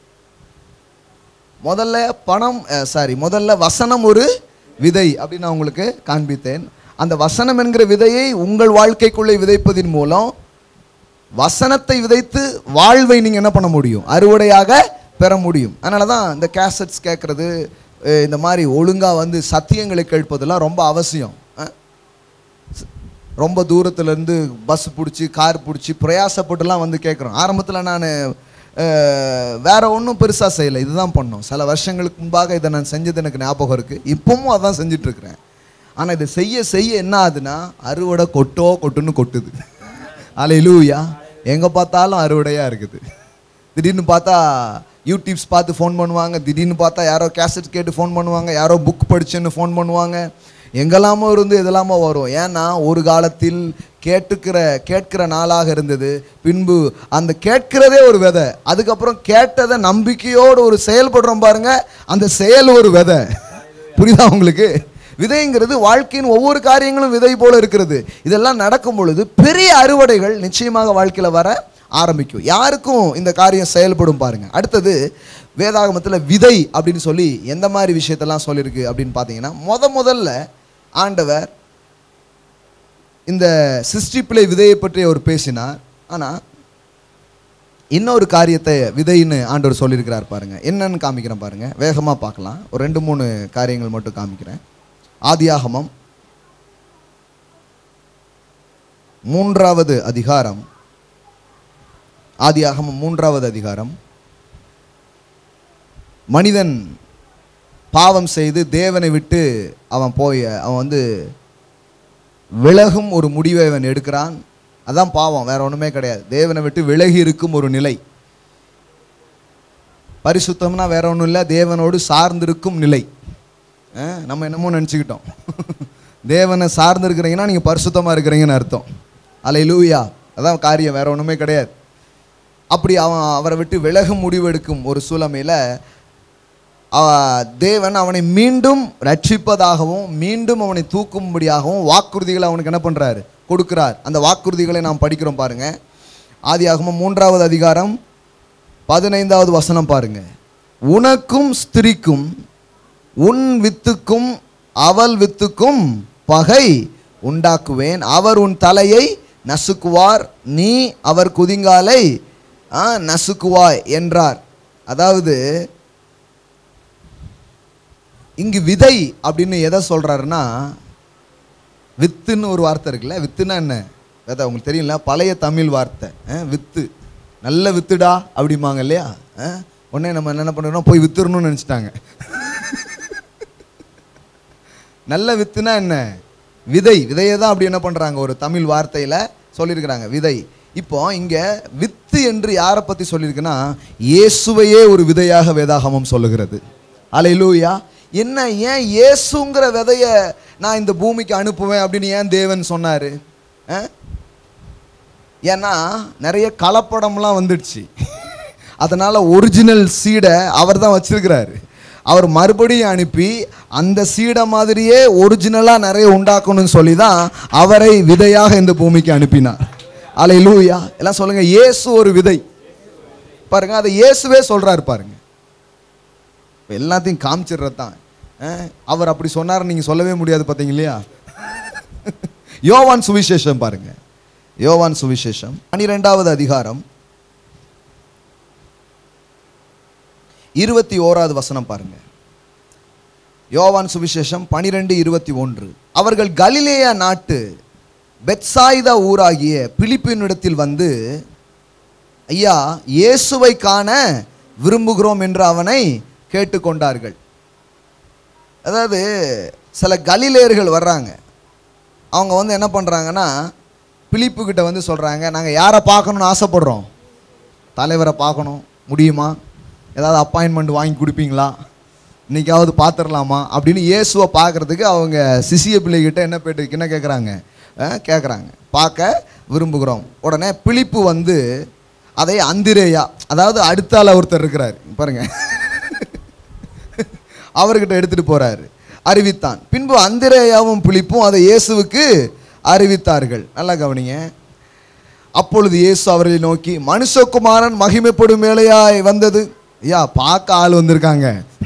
S1: முதல்ல பணம் சாரி முதல்ல வசனம் ஒரு விதை அப்படின்னு நான் உங்களுக்கு காண்பித்தேன் அந்த வசனம் என்கிற விதையை உங்கள் வாழ்க்கைக்குள்ளே விதைப்பதின் மூலம் வசனத்தை விதைத்து வாழ்வை நீங்கள் என்ன பண்ண முடியும் அறுவடையாக பெற முடியும் அதனால தான் இந்த கேசட்ஸ் கேட்குறது இந்த மாதிரி ஒழுங்காக வந்து சத்தியங்களை கேட்பதெல்லாம் ரொம்ப அவசியம் அஹ். ரொம்ப தூரத்துலேருந்து பஸ் பிடிச்சி கார் பிடிச்சி பிரயாசப்பட்டுலாம் வந்து கேட்குறோம் ஆரம்பத்தில் நான் வேற ஒன்றும் பெருசாக செய்யலை இதுதான் பண்ணோம் சில வருஷங்களுக்கு முன்பாக இதை நான் செஞ்சது எனக்கு ஞாபகம் இருக்குது இப்பவும் அதான் செஞ்சிட்ருக்கிறேன் ஆனால் இதை செய்ய செய்ய என்ன ஆகுதுன்னா அறுவடை கொட்டோ கொட்டுன்னு கொட்டுது அலையிலூயா எங்கே பார்த்தாலும் அறுவடையாக இருக்குது திடீர்னு பார்த்தா யூடியூப்ஸ் பார்த்து ஃபோன் பண்ணுவாங்க திடீர்னு பார்த்தா யாரோ கேசட் கேட்டு ஃபோன் பண்ணுவாங்க யாரோ புக் படிச்சுன்னு ஃபோன் பண்ணுவாங்க எங்கெல்லாமோ இருந்து எதெல்லாமோ வரும் ஏன்னா ஒரு காலத்தில் கேட்டுக்கிற கேட்கிற நாளாக இருந்தது பின்பு அந்த கேட்கிறதே ஒரு விதை அதுக்கப்புறம் கேட்டதை நம்பிக்கையோடு ஒரு செயல்படுறோம் பாருங்க அந்த செயல் ஒரு விதை புரியுதா உங்களுக்கு விதைங்கிறது வாழ்க்கையின் ஒவ்வொரு காரியங்களும் விதை போல இருக்கிறது இதெல்லாம் நடக்கும் பொழுது பெரிய அறுவடைகள் நிச்சயமாக வாழ்க்கையில் வர ஆரம்பிக்கும் யாருக்கும் இந்த காரியம் செயல்படும் பாருங்க அடுத்தது வேதாகமத்தில் விதை அப்படின்னு சொல்லி எந்த மாதிரி விஷயத்தெல்லாம் சொல்லியிருக்கு அப்படின்னு பார்த்தீங்கன்னா முத முதல்ல ஆண்டவர் இந்த சிஸ்டிப்பிளை விதையை பற்றி அவர் பேசினார் ஆனால் இன்னொரு காரியத்தை விதைன்னு ஆண்டவர் சொல்லியிருக்கிறார் பாருங்க என்னன்னு காமிக்கிறேன் பாருங்க வேகமாக பார்க்கலாம் ஒரு ரெண்டு மூணு காரியங்கள் மட்டும் காமிக்கிறேன் ஆதியாகமம் மூன்றாவது அதிகாரம் ஆதியாகமம் மூன்றாவது அதிகாரம் மனிதன் பாவம் செய்து தேவனை விட்டு அவன் போய் அவன் வந்து விலகும் ஒரு முடிவை அவன் எடுக்கிறான் அதான் பாவம் வேற ஒன்றுமே கிடையாது தேவனை விட்டு விலகி இருக்கும் ஒரு நிலை பரிசுத்தம்னா வேற ஒன்றும் இல்லை தேவனோடு சார்ந்திருக்கும் நிலை அஹ், நம்ம என்னமோ நினச்சிக்கிட்டோம் தேவனை சார்ந்திருக்கிறீங்கன்னா நீங்கள் பரிசுத்தமாக இருக்கிறீங்கன்னு அர்த்தம் அலை லூயா அதான் காரியம் வேற ஒன்றுமே கிடையாது அப்படி அவன் அவரை விட்டு விலகும் முடிவெடுக்கும் ஒரு சூழமையில் அவ- தேவன் அவனை மீண்டும் ரட்சிப்பதாகவும் மீண்டும் அவனை தூக்கும்படியாகவும் வாக்குறுதிகளை அவனுக்கு என்ன பண்றாரு கொடுக்கிறார் அந்த வாக்குறுதிகளை நாம் படிக்கிறோம் பாருங்க ஆதியாகமம் மூன்றாவது அதிகாரம் பதினைந்தாவது வசனம் பாருங்க உனக்கும் ஸ்திரிக்கும் உன் வித்துக்கும் அவள் வித்துக்கும் பகை உண்டாக்குவேன் அவர் உன் தலையை நசுக்குவார் நீ அவர் குதிங்காலை ஆ, நசுக்குவாய் என்றார் அதாவது இங்கு விதை அப்படின்னு எதை சொல்றாருன்னா வித்துன்னு ஒரு வார்த்தை இருக்குல்ல வித்துனா என்ன விதை உங்களுக்கு தெரியல பழைய தமிழ் வார்த்தை அஹ், வித்து நல்ல வித்துடா அப்படிம்பாங்க இல்லையா அஹ், உடனே நம்ம என்ன பண்ணுறோம் போய் வித்துறணும்னு நினச்சிட்டாங்க நல்ல வித்துனா என்ன விதை விதையை தான் அப்படி என்ன பண்ணுறாங்க ஒரு தமிழ் வார்த்தையில் சொல்லியிருக்கிறாங்க விதை இப்போ இங்கே வித்து என்று யாரை பற்றி சொல்லியிருக்குன்னா இயேசுவையே ஒரு விதையாக வேதாகமம் சொல்லுகிறது அலையிலூயா என்ன ஏன் இயேசுங்கிற விதைய நான் இந்த பூமிக்கு அனுப்புவேன் அப்படின்னு ஏன் தேவன் சொன்னார் ஏன்னா நிறைய கலப்படம்லாம் வந்துடுச்சு அதனால் ஒரிஜினல் சீடை அவர் தான் வச்சிருக்கிறாரு அவர் மறுபடியும் அனுப்பி அந்த சீடை மாதிரியே ஒரிஜினலாக நிறைய உண்டாக்கணும்னு சொல்லி தான் அவரை விதையாக இந்த பூமிக்கு அனுப்பினார் அலை லூயா எல்லாம் சொல்லுங்க இயேசு ஒரு விதை பாருங்க அதை இயேசுவே சொல்றாரு பாருங்க இப்ப எல்லாத்தையும் காமிச்சிடுறது தான் அவர் அப்படி சொன்னார் நீங்க சொல்லவே முடியாது பார்த்தீங்க இல்லையா யோவான் சுவிசேஷம் பாருங்க யோவான் சுவிசேஷம் பனிரெண்டாவது அதிகாரம் இருபத்தி ஓராவது வசனம் பாருங்க யோவான் சுவிசேஷம் பனிரெண்டு இருபத்தி ஒன்று அவர்கள் கலிலேயா நாட்டு பெத்சாயிதா ஊராகிய பிலிப்பினிடத்தில் வந்து ஐயா இயேசுவை காண விரும்புகிறோம் என்று அவனை கேட்டுக்கொண்டார்கள் அதாவது சில கலிலேயர்கள் வர்றாங்க அவங்க வந்து என்ன பண்ணுறாங்கன்னா பிலிப்பு கிட்ட வந்து சொல்கிறாங்க நாங்கள் யாரை பார்க்கணும்னு ஆசைப்படுறோம் தலைவரை பார்க்கணும் முடியுமா ஏதாவது அப்பாயின்மெண்ட் வாங்கி கொடுப்பீங்களா இன்னைக்காவது பார்த்துடலாமா அப்படின்னு இயேசுவை பார்க்கறதுக்கு அவங்க சிசிய பிள்ளைகிட்ட என்ன போயிட்டு என்ன கேட்குறாங்க கேட்குறாங்க பார்க்க விரும்புகிறோம் உடனே பிலிப்பு வந்து அதை அந்திரேயா அதாவது அடுத்தால ஒருத்தர் இருக்கிறார் பாருங்க அவர்கிட்ட எடுத்துட்டு போறாரு அறிவித்தான் பின்பு அந்திரேயாவும் பிலிப்பும் அதை இயேசுவுக்கு அறிவித்தார்கள் நல்லா கவனிங்க அப்பொழுது இயேசு அவர்களை நோக்கி மனுஷகுமாரன் மகிமைப்படும் வேலையாய் வந்தது ஐயா பார்க்க ஆள் வந்திருக்காங்க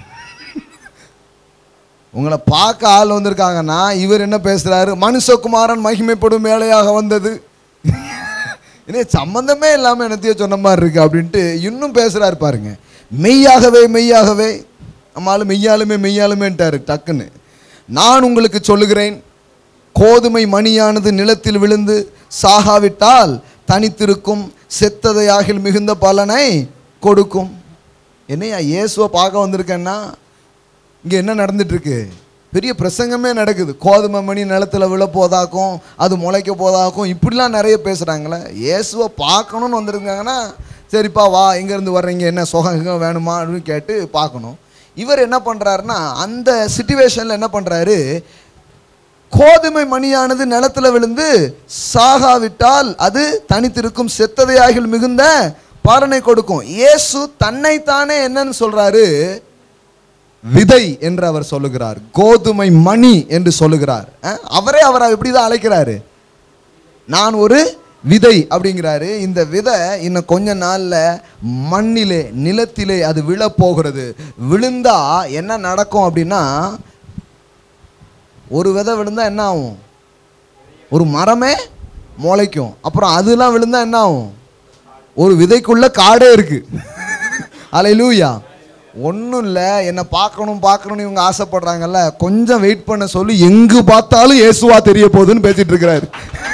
S1: உங்களை பார்க்க ஆள் வந்திருக்காங்கன்னா இவர் என்ன பேசுறாரு மனுஷகுமாரன் மகிமைப்படும் வேலையாக வந்தது இதே சம்பந்தமே இல்லாமல் என்னத்தையோ சொன்ன மாதிரி இருக்கு அப்படின்ட்டு இன்னும் பேசுறாரு பாருங்க மெய்யாகவே மெய்யாகவே நம்மளால மெய்யாலுமே மெய்யாலுமேன்ட்டாரு டக்குன்னு நான் உங்களுக்கு சொல்லுகிறேன் கோதுமை மணியானது நிலத்தில் விழுந்து சாகாவிட்டால் தனித்திருக்கும் செத்ததையாகில் மிகுந்த பலனை கொடுக்கும் என்னையா இயேசுவை பார்க்க வந்திருக்கேன்னா இங்கே என்ன நடந்துட்டு இருக்கு பெரிய பிரசங்கமே நடக்குது கோதுமை மணி நிலத்துல விழ போதாக்கும் அது முளைக்க போதாக்கும் இப்படிலாம் நிறைய பேசுகிறாங்களே இயேசுவை பார்க்கணும்னு வந்திருக்காங்கன்னா சரிப்பா வா எங்கேருந்து வர்றீங்க என்ன சுகம் கிகம் வேணுமா அப்படின்னு கேட்டு பார்க்கணும் இவர் என்ன பண்ணுறாருன்னா அந்த சுச்சுவேஷனில் என்ன பண்ணுறாரு கோதுமை மணியானது நிலத்துல விழுந்து சாகாவிட்டால் அது தனித்திருக்கும் செத்ததையாகில் மிகுந்த பலனை கொடுக்கும் இயேசு தன்னைத்தானே என்னன்னு சொல்றாரு விதை என்று அவர் சொல்லுகிறார் கோதுமை மணி என்று சொல்லுகிறார் அஹ், அவரே அவரை எப்படிதான் அழைக்கிறாரு நான் ஒரு விதை அப்படிங்கிறாரு இந்த விதை இன்னும் கொஞ்ச நாள்ல மண்ணிலே நிலத்திலே அது விழப்போகிறது விழுந்தா என்ன நடக்கும் அப்படின்னா ஒரு விதை விழுந்தா என்ன ஆகும் ஒரு மரமே முளைக்கும் அப்புறம் அதெல்லாம் விழுந்தா என்ன ஆகும் ஒரு விதைக்குள்ள காடே இருக்கு அலையிலூயா ஒன்றும் இல்லை என்னை பார்க்கணும் பார்க்கணும்னு இவங்க ஆசைப்படுறாங்கல்ல கொஞ்சம் வெயிட் பண்ண சொல்லி எங்கு பார்த்தாலும் இயேசுவா தெரிய போகுதுன்னு பேசிட்டு இருக்கிறாரு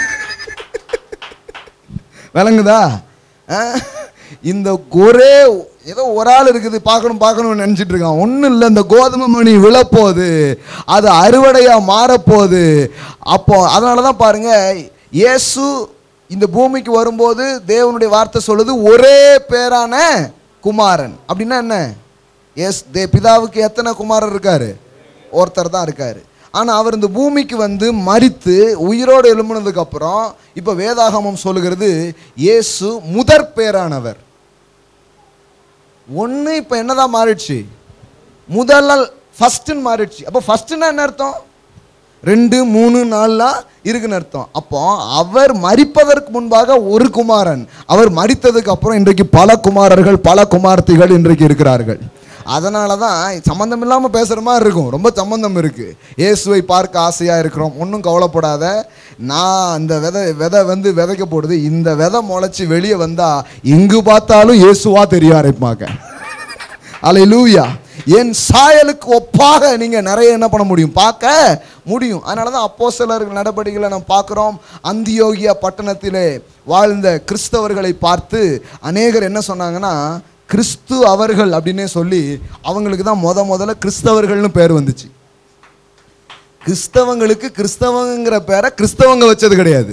S1: விளங்குதா ஆ? இந்த ஒரே ஏதோ ஒரு ஆள் இருக்குது பார்க்கணும் பார்க்கணும்னு நினச்சிட்டு இருக்கான் ஒன்றும் இல்லை இந்த கோதுமை மணி விழப்போகுது அது அறுவடையாக மாறப்போகுது அப்போ அதனால தான் பாருங்க இயேசு இந்த பூமிக்கு வரும்போது தேவனுடைய வார்த்தை சொல்லுது ஒரே பேரான குமாரன் அப்படின்னா என்ன எஸ் தே பிதாவுக்கு எத்தனை குமாரர் இருக்காரு ஒருத்தர் தான் இருக்காரு ஆனால் அவர் இந்த பூமிக்கு வந்து மரித்து உயிரோடு எழும்புனதுக்கு அப்புறம் இப்போ வேதாகமம் சொல்லுகிறது இயேசு முதற் பேரானவர் ஒன்று இப்போ என்னதான் மாறிடுச்சு முதல் ஃபஸ்ட்டுன்னு மாறிடுச்சு அப்போ ஃபஸ்ட்டுன்னா என்ன அர்த்தம் ரெண்டு மூணு நாலாம் இருக்குன்னு அர்த்தம் அப்போ அவர் மரிப்பதற்கு முன்பாக ஒரு குமாரன் அவர் மரித்ததுக்கு அப்புறம் இன்றைக்கு பல குமாரர்கள் பல குமார்த்திகள் இன்றைக்கு இருக்கிறார்கள் அதனால தான் சம்மந்தம் இல்லாமல் பேசுகிற மாதிரி இருக்கும் ரொம்ப சம்மந்தம் இருக்குது இயேசுவை பார்க்க ஆசையாக இருக்கிறோம் ஒன்றும் கவலைப்படாத நான் இந்த விதை விதை வந்து விதைக்க போடுது இந்த விதை முளைச்சி வெளியே வந்தால் எங்கு பார்த்தாலும் இயேசுவா தெரியும் அரைப்பாக்க அலையிலூயா என் சாயலுக்கு ஒப்பாக நீங்கள் நிறைய என்ன பண்ண முடியும் பார்க்க முடியும் அதனால தான் அப்போ சிலர்கள் நடவடிக்கைகளை நம்ம பார்க்குறோம் அந்தியோகியா பட்டணத்திலே வாழ்ந்த கிறிஸ்தவர்களை பார்த்து அநேகர் என்ன சொன்னாங்கன்னா கிறிஸ்து அவர்கள் அப்படின்னே சொல்லி அவங்களுக்கு தான் முத முதல்ல கிறிஸ்தவர்கள்னு பேர் வந்துச்சு கிறிஸ்தவங்களுக்கு கிறிஸ்தவங்கிற பேரை கிறிஸ்தவங்க வச்சது கிடையாது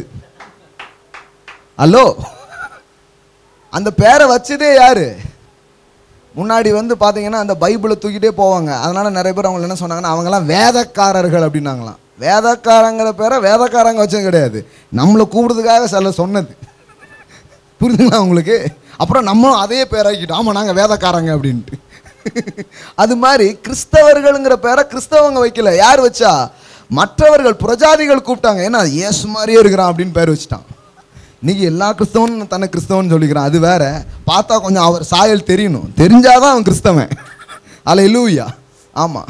S1: ஹலோ அந்த பேரை வச்சதே யாரு முன்னாடி வந்து பார்த்தீங்கன்னா அந்த பைபிளை தூக்கிட்டே போவாங்க அதனால நிறைய பேர் அவங்க என்ன சொன்னாங்கன்னா அவங்கெல்லாம் வேதக்காரர்கள் அப்படின்னாங்களாம் வேதக்காரங்கிற பேரை வேதக்காரங்க வச்சது கிடையாது நம்மளை கூப்பிடுறதுக்காக சில சொன்னது புரியுதுங்களா உங்களுக்கு அப்புறம் நம்மளும் அதே பேராக்கிட்டோம் ஆமாம் நாங்கள் வேதக்காரங்க அப்படின்ட்டு அது மாதிரி கிறிஸ்தவர்கள்ங்கிற பேரை கிறிஸ்தவங்க வைக்கல யார் வச்சா மற்றவர்கள் பிரஜாதிகள் கூப்பிட்டாங்க ஏன்னா இயேசு மாதிரியே இருக்கிறான் அப்படின்னு பேர் வச்சுட்டான் இன்னைக்கு எல்லா கிறிஸ்தவனும் தன்னை கிறிஸ்தவன் சொல்லிக்கிறான் அது வேற பார்த்தா கொஞ்சம் அவர் சாயல் தெரியணும் தெரிஞ்சாதான் அவன் கிறிஸ்தவன் அல்ல இல்லூயா ஆமாம்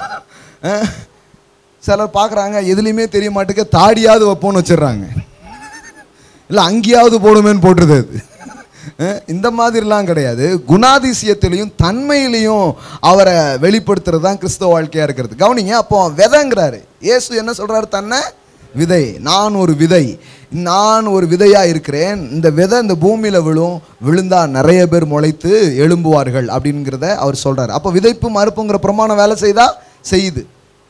S1: சிலர் பார்க்குறாங்க எதுலேயுமே தெரிய மாட்டேங்க தாடியாவது வைப்போன்னு வச்சிடுறாங்க இல்லை அங்கேயாவது போடுமேன்னு போட்டுருது அது அஹ் இந்த மாதிரிலாம் கிடையாது குணாதிசயத்திலையும் தன்மையிலையும் அவரை வெளிப்படுத்துறது தான் கிறிஸ்தவ வாழ்க்கையாக இருக்கிறது கவனிங்க அப்போ விதைங்கிறாரு இயேசு என்ன சொல்கிறாரு தன்னை விதை நான் ஒரு விதை நான் ஒரு விதையாக இருக்கிறேன் இந்த விதை இந்த பூமியில் விழும் விழுந்தா நிறைய பேர் முளைத்து எழும்புவார்கள் அப்படிங்கிறத அவர் சொல்கிறார் அப்போ விதைப்பு மறுப்புங்கிற பிரமாணம் வேலை செய்தா செய்யுது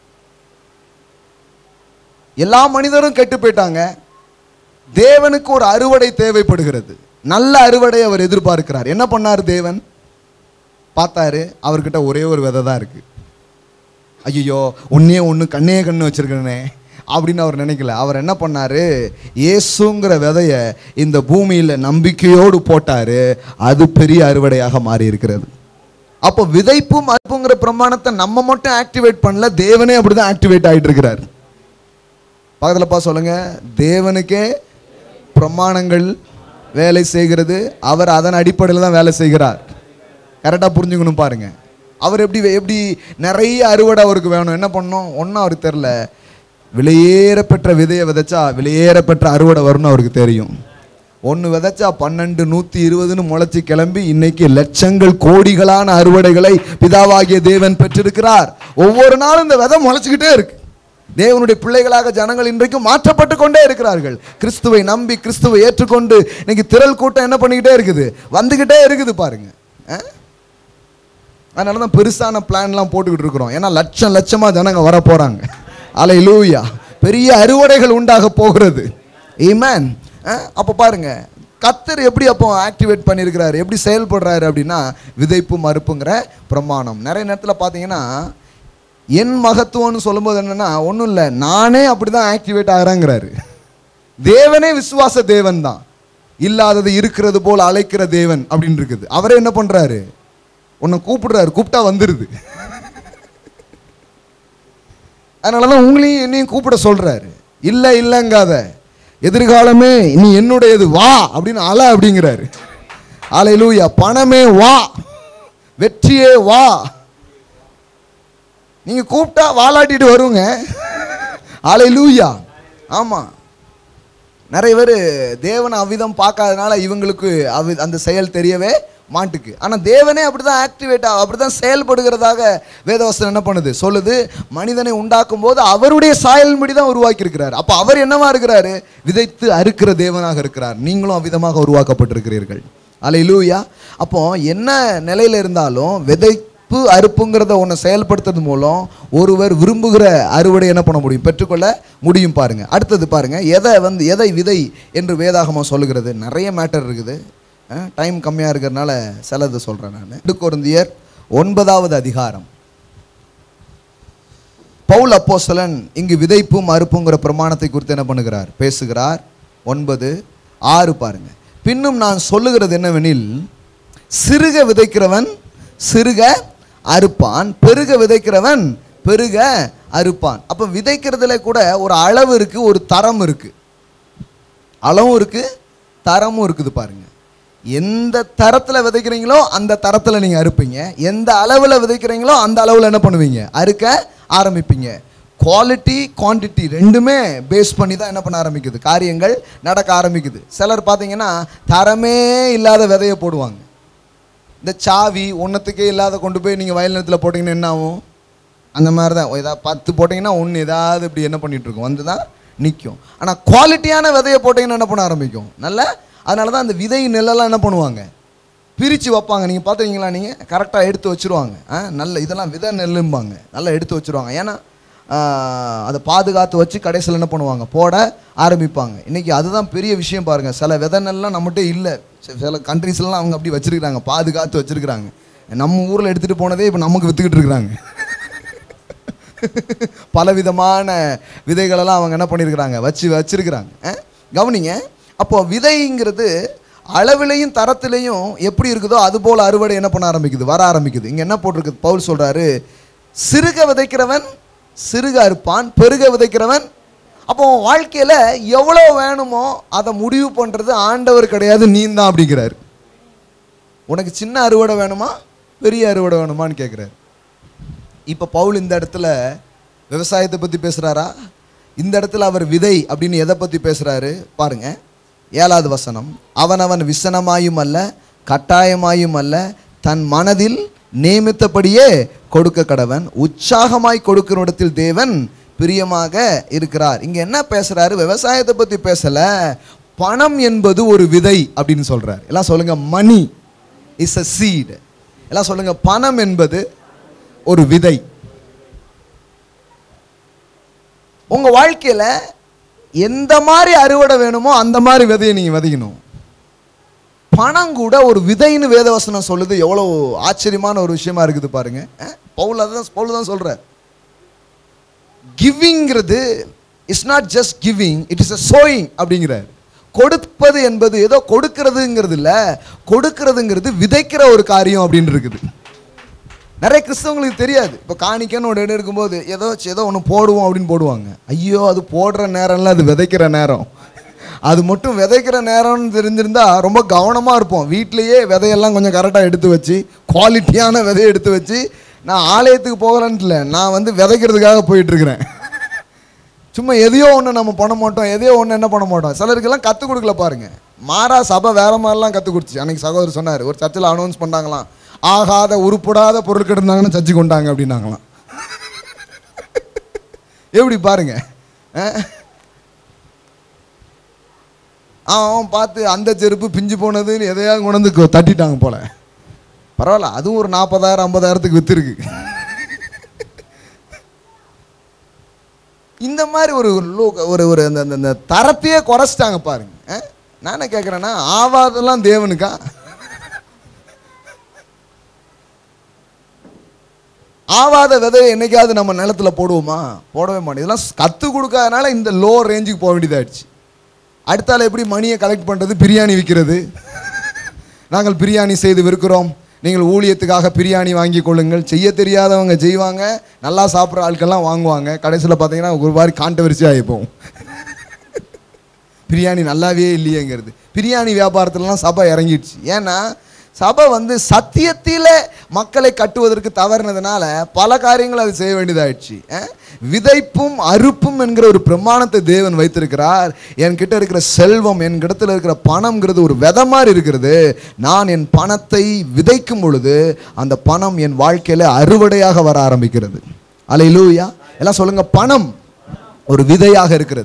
S1: எல்லா மனிதரும் கெட்டு போயிட்டாங்க தேவனுக்கு ஒரு அறுவடை தேவைப்படுகிறது நல்ல அறுவடை அவர் எதிர்பார்க்கிறார் என்ன பண்ணார் தேவன் பார்த்தாரு அவர்கிட்ட ஒரே ஒரு விதை தான் இருக்கு ஐயோ ஒன்னே ஒன்று கண்ணே கண்ணு வச்சிருக்கனே அப்படின்னு அவர் நினைக்கல அவர் என்ன பண்ணாரு இயேசுங்கிற விதைய இந்த பூமியில் நம்பிக்கையோடு போட்டாரு அது பெரிய அறுவடையாக மாறி இருக்கிறது அப்போ விதைப்பு மறுப்புங்கிற பிரமாணத்தை நம்ம மட்டும் ஆக்டிவேட் பண்ணல தேவனே அப்படிதான் ஆக்டிவேட் ஆயிட்டு இருக்கிறார் பக்கத்துலப்பா சொல்லுங்க தேவனுக்கே பிரமாணங்கள் வேலை செய்கிறது அவர் அதன் அடிப்படையில் தான் வேலை செய்கிறார் கரெக்டாக புரிஞ்சுக்கணும் பாருங்க அவர் எப்படி எப்படி நிறைய அறுவடை அவருக்கு வேணும் என்ன பண்ணணும் ஒன்றும் அவருக்கு தெரில விலையேற பெற்ற விதையை விதைச்சா விலையேற பெற்ற அறுவடை வரும்னு அவருக்கு தெரியும் ஒன்று விதைச்சா பன்னெண்டு நூற்றி இருபதுன்னு முளைச்சி கிளம்பி இன்னைக்கு லட்சங்கள் கோடிகளான அறுவடைகளை பிதாவாகிய தேவன் பெற்றிருக்கிறார் ஒவ்வொரு நாளும் இந்த விதை முளைச்சிக்கிட்டே இருக்கு தேவனுடைய பிள்ளைகளாக ஜனங்கள் இன்றைக்கும் மாற்றப்பட்டு கொண்டே இருக்கிறார்கள் கிறிஸ்துவை நம்பி கிறிஸ்துவை ஏற்றுக்கொண்டு இன்னைக்கு திரள் கூட்டம் என்ன பண்ணிக்கிட்டே இருக்குது வந்துக்கிட்டே இருக்குது பாருங்க அஹ்? அதனால தான் பெருசான பிளான்லாம் போட்டுக்கிட்டு இருக்கிறோம் ஏன்னா லட்சம் லட்சமாக ஜனங்க வர போகிறாங்க அலை லூயா பெரிய அறுவடைகள் உண்டாக போகிறது ஈமேன் அப்போ பாருங்க கத்தர் எப்படி அப்போ ஆக்டிவேட் பண்ணியிருக்கிறாரு எப்படி செயல்படுறாரு அப்படின்னா விதைப்பு மறுப்புங்கிற பிரமாணம் நிறைய நேரத்தில் பார்த்தீங்கன்னா என் மகத்துவம்னு சொல்லும்போது என்னன்னா ஒன்றும் இல்லை நானே அப்படி தான் ஆக்டிவேட் ஆகிறேங்கிறாரு தேவனே விசுவாச தேவன் தான் இல்லாதது இருக்கிறது போல் அழைக்கிற தேவன் அப்படின்னு இருக்குது அவரே என்ன பண்றாரு உன்னை கூப்பிடுறாரு கூப்பிட்டா வந்துடுது அதனால தான் உங்களையும் என்னையும் கூப்பிட சொல்றாரு இல்லை இல்லைங்காத எதிர்காலமே நீ என்னுடையது வா அப்படின்னு அல அப்படிங்கிறாரு அலையிலூயா பணமே வா வெற்றியே வா நீங்க கூப்பிட்டா வாலாட்டிட்டு வருங்க அலையிலூயா ஆமா நிறைய பேர் தேவனை அவ்விதம் பார்க்காதனால இவங்களுக்கு அவி அந்த செயல் தெரியவே மாட்டுக்கு ஆனால் தேவனே அப்படி தான் ஆக்டிவேட் அப்படி தான் செயல்படுகிறதாக வேதவசனம் என்ன பண்ணுது சொல்லுது மனிதனை உண்டாக்கும் போது அவருடைய சாயல்படி தான் உருவாக்கியிருக்கிறார் அப்போ அவர் என்னவா இருக்கிறாரு விதைத்து அறுக்கிற தேவனாக இருக்கிறார் நீங்களும் அவ்விதமாக உருவாக்கப்பட்டிருக்கிறீர்கள் அலையிலூயா அப்போ என்ன நிலையில இருந்தாலும் விதைப்பு அறுப்புங்கிறத ஒன்று செயல்படுத்துறது மூலம் ஒருவர் விரும்புகிற அறுவடை என்ன பண்ண முடியும் பெற்றுக்கொள்ள முடியும் பாருங்க அடுத்தது பாருங்க எதை வந்து எதை விதை என்று வேதாகமம் சொல்லுகிறது நிறைய மேட்டர் இருக்குது டைம் கம்மியாக இருக்கிறதுனால சிலது சொல்கிறேன் நான் திருக்கொருந்தியர் ஒன்பதாவது அதிகாரம் பவுல் அப்போஸ்தலன் இங்கு விதைப்பும் அறுப்புங்கிற பிரமாணத்தை குறித்து என்ன பண்ணுகிறார் பேசுகிறார் ஒன்பது ஆறு பாருங்க பின்னும் நான் சொல்லுகிறது என்னவெனில் சிறுக விதைக்கிறவன் சிறுக அறுப்பான் பெருக விதைக்கிறவன் பெருக அறுப்பான் அப்போ விதைக்கிறதுல கூட ஒரு அளவு இருக்கு ஒரு தரம் இருக்கு அளவும் இருக்கு தரமும் இருக்குது பாருங்க எந்த தரத்தில் விதைக்கிறீங்களோ அந்த தரத்தில் நீங்கள் அறுப்பீங்க எந்த அளவில் விதைக்கிறீங்களோ அந்த அளவில் என்ன பண்ணுவீங்க அறுக்க ஆரம்பிப்பீங்க குவாலிட்டி குவான்டிட்டி ரெண்டுமே பேஸ் பண்ணி தான் என்ன பண்ண ஆரம்பிக்குது காரியங்கள் நடக்க ஆரம்பிக்குது சிலர் பார்த்தீங்கன்னா தரமே இல்லாத விதையை போடுவாங்க இந்த சாவி ஒன்றத்துக்கே இல்லாத கொண்டு போய் நீங்கள் வயல் நிலத்தில் போட்டிங்கன்னா என்ன ஆகும் அந்த மாதிரி தான் ஏதாவது பத்து போட்டிங்கன்னா ஒன்று ஏதாவது இப்படி என்ன பண்ணிட்டு இருக்கும் வந்து தான் நிற்கும் ஆனால் குவாலிட்டியான விதையை போட்டிங்கன்னா என்ன பண்ண ஆரம்பிக்கும் நல்ல அதனால தான் அந்த விதை நெல்லெல்லாம் என்ன பண்ணுவாங்க பிரித்து வைப்பாங்க நீங்கள் பார்த்துருக்கீங்களா நீங்கள் கரெக்டாக எடுத்து வச்சுருவாங்க ஆ நல்ல இதெல்லாம் விதை நெல்லும்பாங்க நல்லா எடுத்து வச்சுருவாங்க ஏன்னா ஆ, அதை பாதுகாத்து வச்சு கடைசியில் என்ன பண்ணுவாங்க போட ஆரம்பிப்பாங்க இன்றைக்கி அதுதான் பெரிய விஷயம் பாருங்கள் சில விதை நெல்லாம் நம்மகிட்ட இல்லை சி- சில கண்ட்ரீஸ்லாம் அவங்க அப்படி வச்சுருக்கிறாங்க பாதுகாத்து வச்சுருக்கிறாங்க நம்ம ஊரில் எடுத்துகிட்டு போனதே இப்போ நமக்கு விற்றுக்கிட்டு இருக்கிறாங்க பலவிதமான விதைகளெல்லாம் அவங்க என்ன பண்ணியிருக்கிறாங்க வச்சு வச்சிருக்கிறாங்க அஹ்? கவனிங்க அப்போ விதைங்கிறது அளவிலையும் தரத்திலையும் எப்படி இருக்குதோ அது போல் அறுவடை என்ன பண்ண ஆரம்பிக்குது வர ஆரம்பிக்குது இங்கே என்ன போட்டிருக்கு பவுல் சொல்றாரு சிறுக விதைக்கிறவன் சிறுக அறுப்பான் பெருக விதைக்கிறவன் அப்போ உன் வாழ்க்கையில் எவ்வளோ வேணுமோ அதை முடிவு பண்ணுறது ஆண்டவர் கிடையாது நீ தான் அப்படிங்கிறாரு உனக்கு சின்ன அறுவடை வேணுமா பெரிய அறுவடை வேணுமான்னு கேட்குறாரு இப்போ பவுல் இந்த இடத்துல விவசாயத்தை பற்றி பேசுகிறாரா இந்த இடத்துல அவர் விதை அப்படின்னு எதை பற்றி பேசுகிறாரு பாருங்க ஏழாவது வசனம் அவனவன் விசனமாயும் அல்ல கட்டாயமாயும் அல்ல தன் மனதில் நியமித்தபடியே கொடுக்க கடவன் உற்சாகமாய் கொடுக்கிற இடத்தில் தேவன் பிரியமாக இருக்கிறார் இங்க என்ன பேசுறாரு விவசாயத்தை பத்தி பேசல பணம் என்பது ஒரு விதை அப்படின்னு சொல்றாரு எல்லாம் சொல்லுங்க மணி இஸ் அ சீட் எல்லாம் சொல்லுங்க பணம் என்பது ஒரு விதை உங்க வாழ்க்கையில எந்த மாதிரி அறுவடை வேணுமோ அந்த மாதிரி விதையை நீங்க விதைக்கணும் பணம் கூட ஒரு விதைன்னு வேதவசனம் சொல்லுது எவ்வளோ ஆச்சரியமான ஒரு விஷயமா இருக்குது பாருங்க அஹ், பவுல் அதான் பவுல் தான் சொல்றார் கிவிங்கிறது is not just giving it is a sowing அப்படிங்கிறார் கொடுப்பது என்பது ஏதோ கொடுக்கிறதுங்கிறது இல்லை கொடுக்கிறதுங்கிறது விதைக்கிற ஒரு காரியம் அப்படின்னு இருக்குது நிறைய கிறிஸ்தவங்களுக்கு தெரியாது இப்போ காணிக்கன்னு ஒரு இடம் இருக்கும்போது ஏதோ ஏதோ ஒன்று போடுவோம் அப்படின்னு போடுவாங்க ஐயோ அது போடுற நேரம்ல அது விதைக்கிற நேரம் அது மட்டும் விதைக்கிற நேரம்னு தெரிஞ்சிருந்தா ரொம்ப கவனமாக இருப்போம் வீட்டிலேயே விதையெல்லாம் கொஞ்சம் கரெக்டாக எடுத்து வச்சு குவாலிட்டியான விதையை எடுத்து வச்சு நான் ஆலயத்துக்கு போகலன்ட்டு இல்லை நான் வந்து விதைக்கிறதுக்காக போயிட்டு இருக்கிறேன் சும்மா எதையோ ஒன்று நம்ம பண்ண மாட்டோம் எதையோ ஒன்று என்ன பண்ண மாட்டோம் சிலருக்கெல்லாம் கற்றுக் கொடுக்கல பாருங்க மாறா சபை வேற மாதிரிலாம் கற்றுக் கொடுத்துச்சு அன்னைக்கு சகோதரர் சொன்னார் ஒரு சர்ச்சில் அனௌன்ஸ் பண்ணாங்களாம் ஆகாத உருப்படாத பொருட்கள் இருந்தாங்கன்னு சர்ச்சை கொண்டாங்க அப்படின்னாங்களாம் எப்படி பாருங்க அஹ்? அவன் பார்த்து அந்த செருப்பு பிஞ்சு போனதுன்னு எதையாவது கொண்டு வந்து கொ- தட்டிட்டாங்க போல பரவாயில்ல அதுவும் ஒரு நாற்பதாயிரம் ஐம்பதாயிரத்துக்கு வித்துருக்கு இந்த மாதிரி ஒரு லோ- ஒரு ஒரு அந்த அந்த- அந்த தரத்தையே குறைச்சிட்டாங்க பாருங்க அஹ்? நான் என்ன கேட்குறேன்னா ஆவாதெல்லாம் தேவனுக்கா ஆவாத விதையை என்னைக்காவது நம்ம நிலத்துல போடுவோமா போடவே மாட்டோம் இதெல்லாம் கற்றுக் கொடுக்காதனால இந்த லோ ரேஞ்சுக்கு போக வேண்டியதாகிடுச்சு அடுத்தால எப்படி மணியை கலெக்ட் பண்ணுறது பிரியாணி விற்கிறது நாங்கள் பிரியாணி செய்து விற்கிறோம் நீங்கள் ஊழியத்துக்காக பிரியாணி வாங்கி கொள்ளுங்கள் செய்ய தெரியாதவங்க செய்வாங்க நல்லா சாப்பிட்ற ஆட்கள்லாம் வாங்குவாங்க கடைசியில் பார்த்தீங்கன்னா ஒரு மாதிரி கான்ட்ரவர்சி ஆகிப்போம் பிரியாணி நல்லாவே இல்லையேங்கிறது பிரியாணி வியாபாரத்துலலாம் சபை இறங்கிடுச்சு ஏன்னா சபை வந்து சத்தியத்தில மக்களை கட்டுவதற்கு தவறினதுனால பல காரியங்கள் அது செய்ய வேண்டியதாயிடுச்சு அஹ்? விதைப்பும் அறுப்பும் என்கிற ஒரு பிரமாணத்தை தேவன் வைத்திருக்கிறார் என்கிட்ட இருக்கிற செல்வம் என்கிட்ட இருக்கிற பணம்ங்கிறது ஒரு விதை மாதிரி இருக்கிறது நான் என் பணத்தை விதைக்கும் பொழுது அந்த பணம் என் வாழ்க்கையில அறுவடையாக வர ஆரம்பிக்கிறது அலையிலூயா எல்லாம் சொல்லுங்க பணம் ஒரு விதையாக இருக்கிறது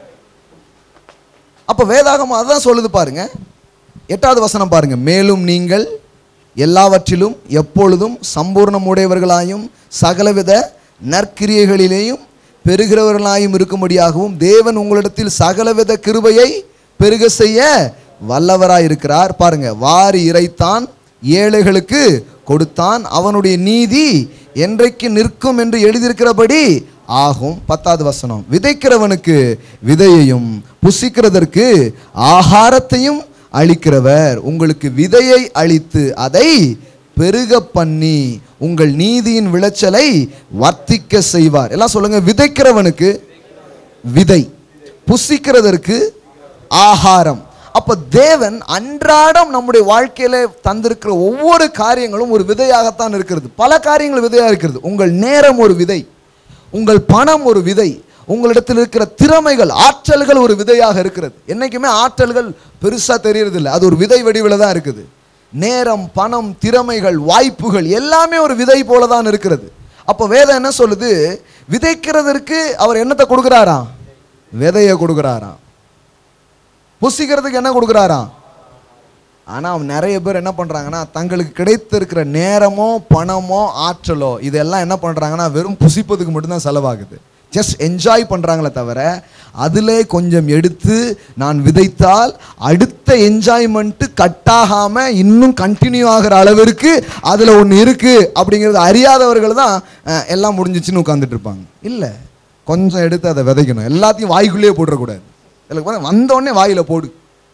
S1: அப்ப வேதாகமம் அதான் சொல்லுது பாருங்க எட்டாவது வசனம் பாருங்க மேலும் நீங்கள் எல்லாவற்றிலும் எப்பொழுதும் சம்பூர்ணம் உடையவர்களாயும் சகலவித நற்கிரியைகளிலேயும் பெருகிறவர்களாயும் இருக்கும்படியாகவும் தேவன் உங்களிடத்தில் சகலவித கிருபையை பெருக செய்ய வல்லவராய் இருக்கிறார் பாருங்க வாரி இறைத்தான் ஏழைகளுக்கு கொடுத்தான் அவனுடைய நீதி என்றைக்கு நிற்கும் என்று எழுதியிருக்கிறபடி ஆகும் பத்தாவது வசனம் விதைக்கிறவனுக்கு விதையையும் புசிக்கிறதற்கு ஆகாரத்தையும் அளிக்கிறவர் உங்களுக்கு விதையை அளித்து அதை பெருக பண்ணி உங்கள் நீதியின் விளைச்சலை வர்த்திக்க செய்வார் எல்லாம் சொல்லுங்க விதைக்கிறவனுக்கு விதை புசிக்கிறதற்கு ஆகாரம் அப்ப தேவன் அன்றாடம் நம்முடைய வாழ்க்கையில தந்திருக்கிற ஒவ்வொரு காரியங்களும் ஒரு விதையாகத்தான் இருக்கிறது பல காரியங்கள் விதையா இருக்கிறது உங்கள் நேரம் ஒரு விதை உங்கள் பணம் ஒரு விதை உங்களிடத்தில் இருக்கிற திறமைகள் ஆற்றல்கள் ஒரு விதையாக இருக்கிறது என்னைக்குமே ஆற்றல்கள் பெருசா தெரியறதில்லை அது ஒரு விதை வடிவில் தான் இருக்குது நேரம் பணம் திறமைகள் வாய்ப்புகள் எல்லாமே ஒரு விதை போல தான் இருக்கிறது அப்போ வேதம் என்ன சொல்லுது விதைக்கிறதற்கு அவர் என்னத்தை கொடுக்குறாராம் விதையை கொடுக்குறாராம் புசிக்கிறதுக்கு என்ன கொடுக்குறாராம் ஆனால் நிறைய பேர் என்ன பண்ணுறாங்கன்னா தங்களுக்கு கிடைத்திருக்கிற நேரமோ பணமோ ஆற்றலோ இதெல்லாம் என்ன பண்ணுறாங்கன்னா வெறும் புசிப்பதுக்கு மட்டும்தான் செலவாகுது ஜஸ்ட் என்ஜாய் பண்ணுறாங்களே தவிர அதிலே கொஞ்சம் எடுத்து நான் விதைத்தால் அடுத்த என்ஜாய்மெண்ட்டு கட்டாகாமல் இன்னும் கண்டினியூ ஆகிற அளவிற்கு அதில் ஒன்று இருக்குது அப்படிங்கிறது அறியாதவர்கள் தான் அஹ், எல்லாம் முடிஞ்சிச்சுன்னு உட்காந்துட்டு இருப்பாங்க இல்லை கொஞ்சம் எடுத்து அதை விதைக்கணும் எல்லாத்தையும் வாய்க்குள்ளேயே போட்டுறக்கூடாது இல்லை வந்த உடனே வாயில் போடு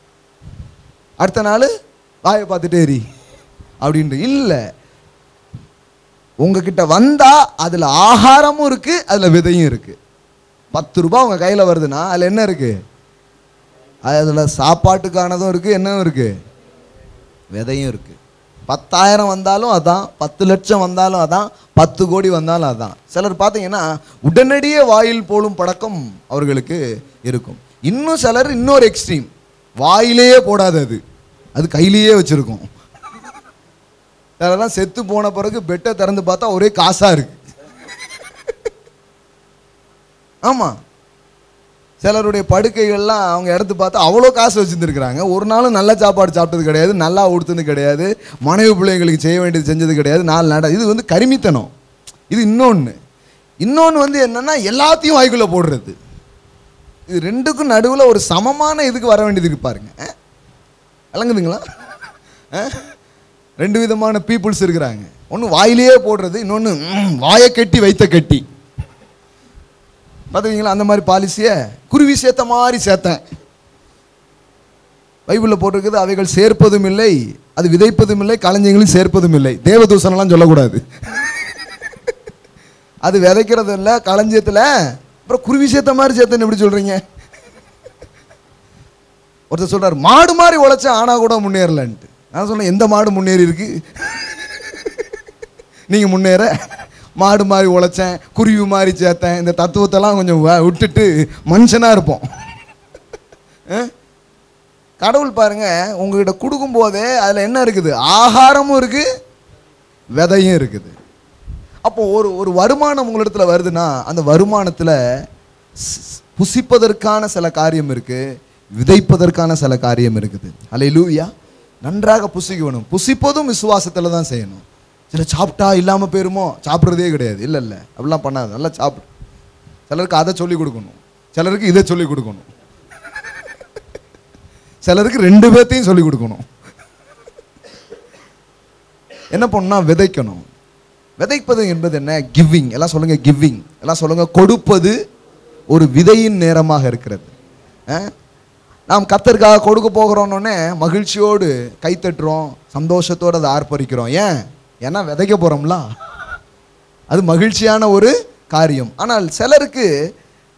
S1: அடுத்த நாள் வாயை பார்த்துட்டே எரி அப்படின்ட்டு இல்லை உங்ககிட்ட வந்தா அதுல ஆகாரமும் இருக்கு அதுல விதையும் இருக்கு பத்து ரூபாய் உங்க கையில வருதுன்னா அதுல என்ன இருக்கு அதுல சாப்பாட்டுக்கானதும் இருக்கு என்னவும் இருக்கு விதையும் இருக்கு பத்தாயிரம் வந்தாலும் அதான் பத்து லட்சம் வந்தாலும் அதான் பத்து கோடி வந்தாலும் அதான் சிலர் பார்த்தீங்கன்னா உடனடியே வாயில் போலும் பழக்கம் அவர்களுக்கு இருக்கும் இன்னும் சிலர் இன்னொரு எக்ஸ்ட்ரீம் வாயிலேயே போடாது அது அது கையிலேயே வச்சிருக்கும் அதெல்லாம் செத்து போன பிறகு பெட்டை திறந்து பார்த்தா ஒரே காசா இருக்கு ஆமா சிலருடைய படுக்கைகள்லாம் அவங்க எடுத்து பார்த்தா அவ்வளோ காசு வச்சுருந்துருக்குறாங்க ஒரு நாளும் நல்ல சாப்பாடு சாப்பிட்டது கிடையாது நல்லா உடுத்தது கிடையாது மனைவி பிள்ளைங்களுக்கு செய்ய வேண்டியது செஞ்சது கிடையாது நாலு நட இது வந்து கரிமித்தனம் இது இன்னொன்று இன்னொன்று வந்து என்னன்னா எல்லாத்தையும் வாய்க்குள்ளே போடுறது இது ரெண்டுக்கும் நடுவில் ஒரு சமமான இதுக்கு வர வேண்டியது இருக்கு பாருங்க அஹ்? விளங்குதுங்களா அஹ்? ரெண்டு விதமான பீப்புள்ஸ் இருக்கிறாங்க ஒன்று வாயிலேயே போடுறது இன்னொன்று வாயை கட்டி வைத்த கட்டி பார்த்துக்கிங்களா அந்த மாதிரி பாலிசியை குருவி சேர்த்த மாதிரி சேர்த்தேன் பைபிளில் போட்டிருக்குது அவைகள் சேர்ப்பதும் இல்லை அது விதைப்பதும் இல்லை களஞ்சியங்களையும் சேர்ப்பதும் இல்லை தேவதூசனெல்லாம் சொல்லக்கூடாது அது விதைக்கிறது இல்லை களஞ்சியத்தில் அப்புறம் குருவி சேர்த்த மாதிரி சேர்த்தேன்னு எப்படி சொல்கிறீங்க ஒருத்தர் சொல்றாரு மாடு மாதிரி உழைச்சா ஆனா கூட முன்னேறலன்ட்டு நான் சொன்னேன் எந்த மாடு முன்னேறி இருக்கு நீங்க முன்னேற மாடு மாதிரி உழைச்சேன் குருவி மாதிரி சேர்த்தேன் இந்த தத்துவத்தெல்லாம் கொஞ்சம் வ- விட்டுட்டு மனுஷனா இருப்போம் அஹ்? கடவுள் பாருங்க உங்ககிட்ட கொடுக்கும் போதே அதுல என்ன இருக்குது ஆகாரமும் இருக்கு விதையும் இருக்குது அப்போ ஒரு ஒரு வருமானம் உங்களிடத்துல வருதுன்னா அந்த வருமானத்துல ஸ்- புசிப்பதற்கான சில காரியம் இருக்கு விதைப்பதற்கான சில காரியம் இருக்குது அல்ல லூயா நன்றாக புசிக்கணும் புசிப்பதும் விசுவாசத்துல தான் செய்யணும் சில சாப்பிட்டா இல்லாம போயிருமோ சாப்பிட்றதே கிடையாது இல்லை இல்லை அப்படிலாம் பண்ணாது நல்லா சாப்பிடு சிலருக்கு அதை சொல்லி கொடுக்கணும் சிலருக்கு இதை சொல்லி கொடுக்கணும் சிலருக்கு ரெண்டு பேர்த்தையும் சொல்லி கொடுக்கணும் என்ன பண்ணா விதைக்கணும் விதைப்பது என்பது என்ன கிவிங் எல்லாம் சொல்லுங்க கிவிங் எல்லாம் சொல்லுங்க கொடுப்பது ஒரு விதையின் நேரமாக இருக்கிறது அஹ்? நாம் கத்தருக்காக கொடுக்க போகிறோன்னொன்னே மகிழ்ச்சியோடு கைத்தட்டுறோம் சந்தோஷத்தோடு அதை ஆர்ப்பரிக்கிறோம் ஏன் ஏன்னா விதைக்க போகிறோம்ல அது மகிழ்ச்சியான ஒரு காரியம் ஆனால் சிலருக்கு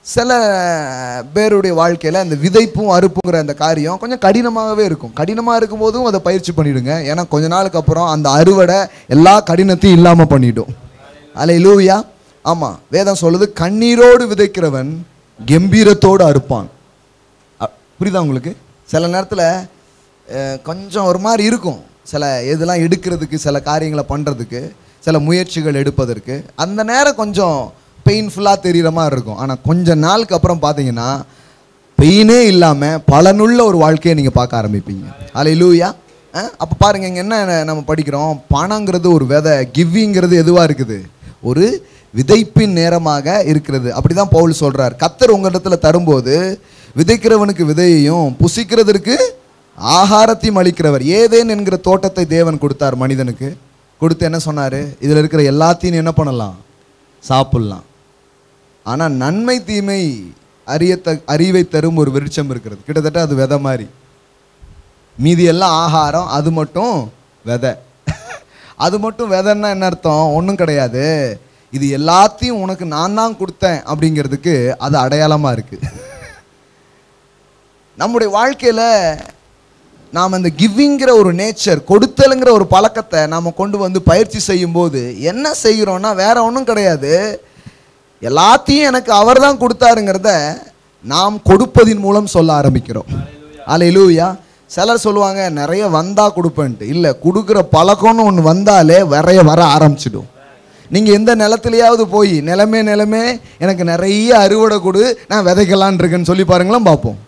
S1: சில பேருடைய வாழ்க்கையில் இந்த விதைப்பும் அறுப்புங்கிற அந்த காரியம் கொஞ்சம் கடினமாகவே இருக்கும் கடினமாக இருக்கும்போதும் அதை பயிற்சி பண்ணிடுங்க ஏன்னா கொஞ்ச நாளுக்கு அப்புறம் அந்த அறுவடை எல்லா கடினத்தையும் இல்லாமல் பண்ணிடும் அலை லூவியா ஆமாம் வேதம் சொல்லுது கண்ணீரோடு விதைக்கிறவன் கம்பீரத்தோடு அறுப்பான் அ- புரியுதா உங்களுக்கு சில நேரத்தில் கொஞ்சம் ஒரு மாதிரி இருக்கும் சில இதெல்லாம் எடுக்கிறதுக்கு சில காரியங்களை பண்ணுறதுக்கு சில முயற்சிகள் எடுப்பதற்கு அந்த நேரம் கொஞ்சம் பெயின்ஃபுல்லாக தெரிகிற மாதிரி இருக்கும் ஆனால் கொஞ்ச நாளுக்கு அப்புறம் பார்த்தீங்கன்னா பெயினே இல்லாமல் பலனுள்ள ஒரு வாழ்க்கையை நீங்கள் பார்க்க ஆரம்பிப்பீங்க அலை லூயா அப்போ பாருங்கள் இங்கே என்ன நம்ம படிக்கிறோம் பணங்கிறது ஒரு விதை கிவ்விங்கிறது எதுவாக இருக்குது ஒரு விதைப்பின் நேரமாக இருக்கிறது அப்படிதான் பவுல் சொல்றார் கத்தர் உங்களிடத்துல தரும்போது விதைக்கிறவனுக்கு விதையையும் புசிக்கிறதற்கு ஆகாரத்தையும் அளிக்கிறவர் ஏதேன் என்கிற தோட்டத்தை தேவன் கொடுத்தார் மனிதனுக்கு கொடுத்து என்ன சொன்னார் இதில் இருக்கிற எல்லாத்தையும் என்ன பண்ணலாம் சாப்பிடலாம் ஆனால் நன்மை தீமை அறியத்த அறிவை தரும் ஒரு விருட்சம் இருக்கிறது கிட்டத்தட்ட அது விதை மாதிரி மீதி எல்லாம் ஆகாரம் அது மட்டும் விதை அது மட்டும் விதைன்னா என்ன அர்த்தம் ஒன்றும் கிடையாது இது எல்லாத்தையும் உனக்கு நான் தான் கொடுத்தேன் அப்படிங்கிறதுக்கு அது அடையாளமாக இருக்குது நம்முடைய வாழ்க்கையில் நாம் இந்த கிவிங்கிற ஒரு நேச்சர் கொடுத்தலுங்கிற ஒரு பழக்கத்தை நாம் கொண்டு வந்து பயிற்சி செய்யும்போது என்ன செய்கிறோன்னா வேற ஒன்றும் கிடையாது எல்லாத்தையும் எனக்கு அவர் தான் கொடுத்தாருங்கிறத நாம் கொடுப்பதின் மூலம் சொல்ல ஆரம்பிக்கிறோம் அலையிலூயா சிலர் சொல்லுவாங்க நிறைய வந்தா கொடுப்பேன்ட்டு இல்லை கொடுக்குற பழக்கம்னு ஒன்று வந்தாலே நிறைய வர ஆரம்பிச்சிடும் நீங்கள் எந்த நிலத்துலையாவது போய் நிலமே நிலமே எனக்கு நிறைய அறுவடை கொடு நான் விதைக்கலான் இருக்கேன்னு சொல்லி பாருங்களேன் பார்ப்போம்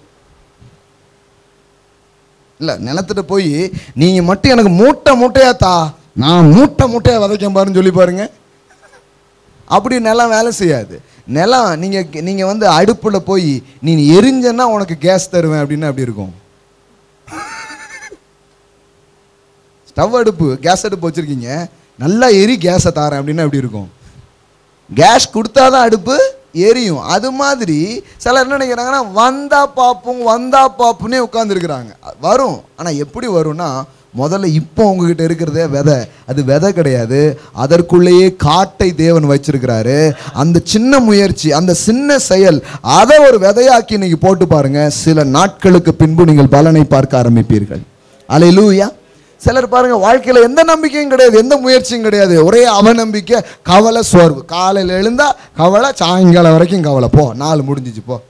S1: இல்லை நிலத்துட்டு போய் நீங்கள் மட்டும் எனக்கு மூட்டை மூட்டையா தா நான் மூட்டை மூட்டையா விதைக்க பாருன்னு சொல்லி பாருங்க அப்படி நிலம் வேலை செய்யாது நிலம் நீங்கள் நீங்கள் வந்து அடுப்பில் போய் நீ எரிஞ்சன்னா உனக்கு கேஸ் தருவேன் அப்படின்னு அப்படி இருக்கும் ஸ்டவ் அடுப்பு கேஸ் அடுப்பு வச்சுருக்கீங்க நல்லா எரி கேஸை தாரேன் அப்படின்னா எப்படி இருக்கும் கேஸ் கொடுத்தாதான் அடுப்பு எரியும் அது மாதிரி சிலர் என்ன நினைக்கிறாங்கன்னா வந்தா பார்ப்போம் வந்தா பார்ப்போன்னே உட்காந்துருக்குறாங்க வரும் ஆனால் எப்படி வரும்னா முதல்ல இப்போ உங்ககிட்ட இருக்கிறதே விதை அது விதை கிடையாது அதற்குள்ளேயே காட்டை தேவன் வச்சிருக்கிறாரு அந்த சின்ன முயற்சி அந்த சின்ன செயல் அதை ஒரு விதையாக்கி இன்னைக்கு போட்டு பாருங்க சில நாட்களுக்கு பின்பு நீங்கள் பலனை பார்க்க ஆரம்பிப்பீர்கள் அலையிலூயா சிலர் பாருங்க வாழ்க்கையில எந்த நம்பிக்கையும் கிடையாது எந்த முயற்சியும் கிடையாது ஒரே அவநம்பிக்கை கவலை சோர்வு காலையில் எழுந்தா கவலை சாயங்காலம் வரைக்கும் கவலை போ நாள் முடிஞ்சிச்சு போ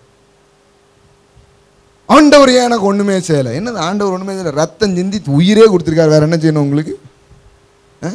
S1: ஆண்டவர் ஏன் எனக்கு ஒண்ணுமே செய்யலை என்னது ஆண்டவர் ஒண்ணுமே செய்யலை ரத்தம் சிந்தி உயிரே கொடுத்துருக்காரு வேற என்ன செய்யணும் உங்களுக்கு ஆ?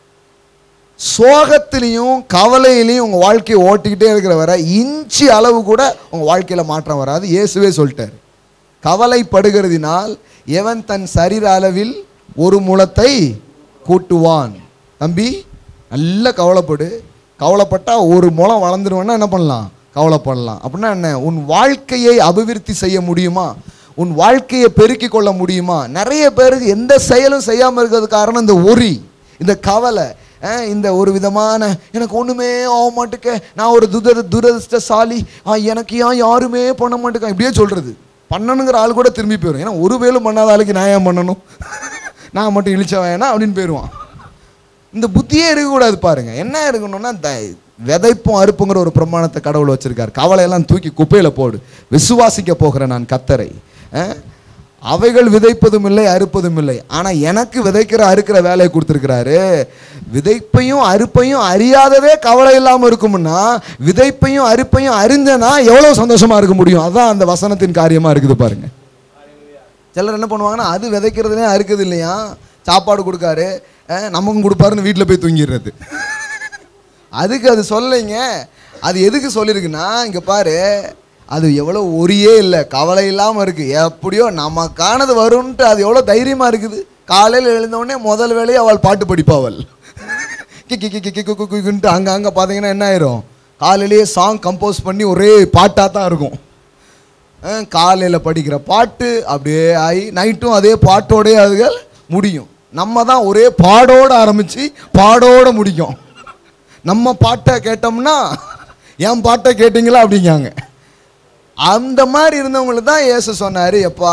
S1: சோகத்திலையும் கவலையிலையும் உங்க வாழ்க்கையை ஓட்டிக்கிட்டே இருக்கிற வரை இன்ச்சி அளவு கூட உங்க வாழ்க்கையில மாற்றம் வராது இயேசுவே சொல்லிட்டார் கவலைப்படுகிறதினால் எவன் தன் சரீர அளவில் ஒரு முளத்தை கூட்டுவான் தம்பி நல்ல கவலைப்படு கவலைப்பட்டா ஒரு முளம் வளர்ந்துருவேன்னா என்ன பண்ணலாம் கவலைப்படலாம் அப்படின்னா என்ன உன் வாழ்க்கையை அபிவிருத்தி செய்ய முடியுமா உன் வாழ்க்கையை பெருக்கிக் கொள்ள முடியுமா நிறைய பேருக்கு எந்த செயலும் செய்யாமல் இருக்கிறது காரணம் இந்த ஒரி இந்த கவலை அஹ், இந்த ஒரு விதமான எனக்கு ஒன்றுமே ஆக மாட்டேக்க நான் ஒரு துர துரதிருஷ்டசாலி ஆ, எனக்கு ஏன் யாருமே பண்ண மாட்டேங்க இப்படியே சொல்கிறது பண்ணணுங்கிற ஆள் கூட திரும்பி போயிடும் ஏன்னா ஒரு வேலும் பண்ணாத ஆளுக்கு நான் ஏன் பண்ணணும் நான் மட்டும் இழிச்ச வேணா அப்படின்னு போயிடுவான் இந்த புத்தியே இருக்கக்கூடாது பாருங்க என்ன இருக்கணும்னா த விதைப்பும் அறுப்புங்கிற ஒரு பிரமாணத்தை கடவுள் வச்சிருக்காரு கவலையெல்லாம் தூக்கி குப்பையில் போடு விசுவாசிக்க போகிறேன் நான் கத்தரை அஹ்? அவைகள் விதைப்பதும் இல்லை அறுப்பதும் இல்லை ஆனால் எனக்கு விதைக்கிற அறுக்கிற வேலையை கொடுத்துருக்கிறாரு விதைப்பையும் அறுப்பையும் அறியாததே கவலை இல்லாமல் இருக்கும்னா விதைப்பையும் அறுப்பையும் அறிஞ்சனா எவ்வளோ சந்தோஷமா இருக்க முடியும் அதான் அந்த வசனத்தின் காரியமாக இருக்குது பாருங்க சிலர் என்ன பண்ணுவாங்கன்னா அது விதைக்கிறதுனே அறுக்குது இல்லையா சாப்பாடு கொடுக்காரு அஹ், நமக்கும் கொடுப்பாருன்னு வீட்டில் போய் தூங்கிடுறது அதுக்கு அது சொல்லைங்க அது எதுக்கு சொல்லியிருக்குன்னா இங்கே பாரு அது எவ்வளோ ஒரியே இல்லை கவலை இல்லாமல் இருக்குது எப்படியோ நமக்கானது வரும்ன்ட்டு அது எவ்வளோ தைரியமாக இருக்குது காலையில் எழுந்தவுடனே முதல் வேலையை அவள் பாட்டு படிப்பாவள் கிக்கி கிக்கி கிக்கு குக்குன்ட்டு அங்கே அங்கே பார்த்தீங்கன்னா என்ன ஆயிரும் காலையிலேயே சாங் கம்போஸ் பண்ணி ஒரே பாட்டாக தான் இருக்கும் காலையில் படிக்கிற பாட்டு அப்படியே ஆகி நைட்டும் அதே பாட்டோடே அதுகள் முடியும் நம்ம தான் ஒரே பாடோட ஆரம்பித்து பாடோட முடிக்கும் நம்ம பாட்டை கேட்டோம்னா என் பாட்டை கேட்டிங்களா அப்படிங்காங்க அந்த மாதிரி இருந்தவங்களுக்கு தான் ஏசு சொன்னார் எப்பா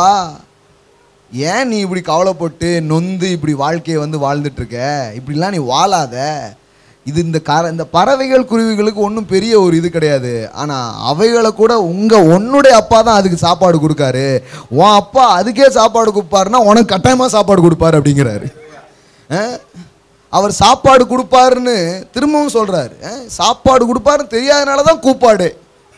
S1: ஏன் நீ இப்படி கவலைப்பட்டு நொந்து இப்படி வாழ்க்கையை வந்து வாழ்ந்துட்டு இருக்க இப்படிலாம் நீ வாழாத இது இந்த கார இந்த பறவைகள் குருவிகளுக்கு ஒன்றும் பெரிய ஒரு இது கிடையாது ஆனால் அவைகளை கூட உங்கள் உன்னுடைய அப்பா தான் அதுக்கு சாப்பாடு கொடுக்காரு உன் அப்பா அதுக்கே சாப்பாடு கொடுப்பாருன்னா உனக்கு கட்டாயமாக சாப்பாடு கொடுப்பாரு அப்படிங்கிறாரு அஹ்? அவர் சாப்பாடு கொடுப்பாருன்னு திரும்பவும் சொல்கிறாரு சாப்பாடு கொடுப்பாருன்னு தெரியாதனால தான் கூப்பாடு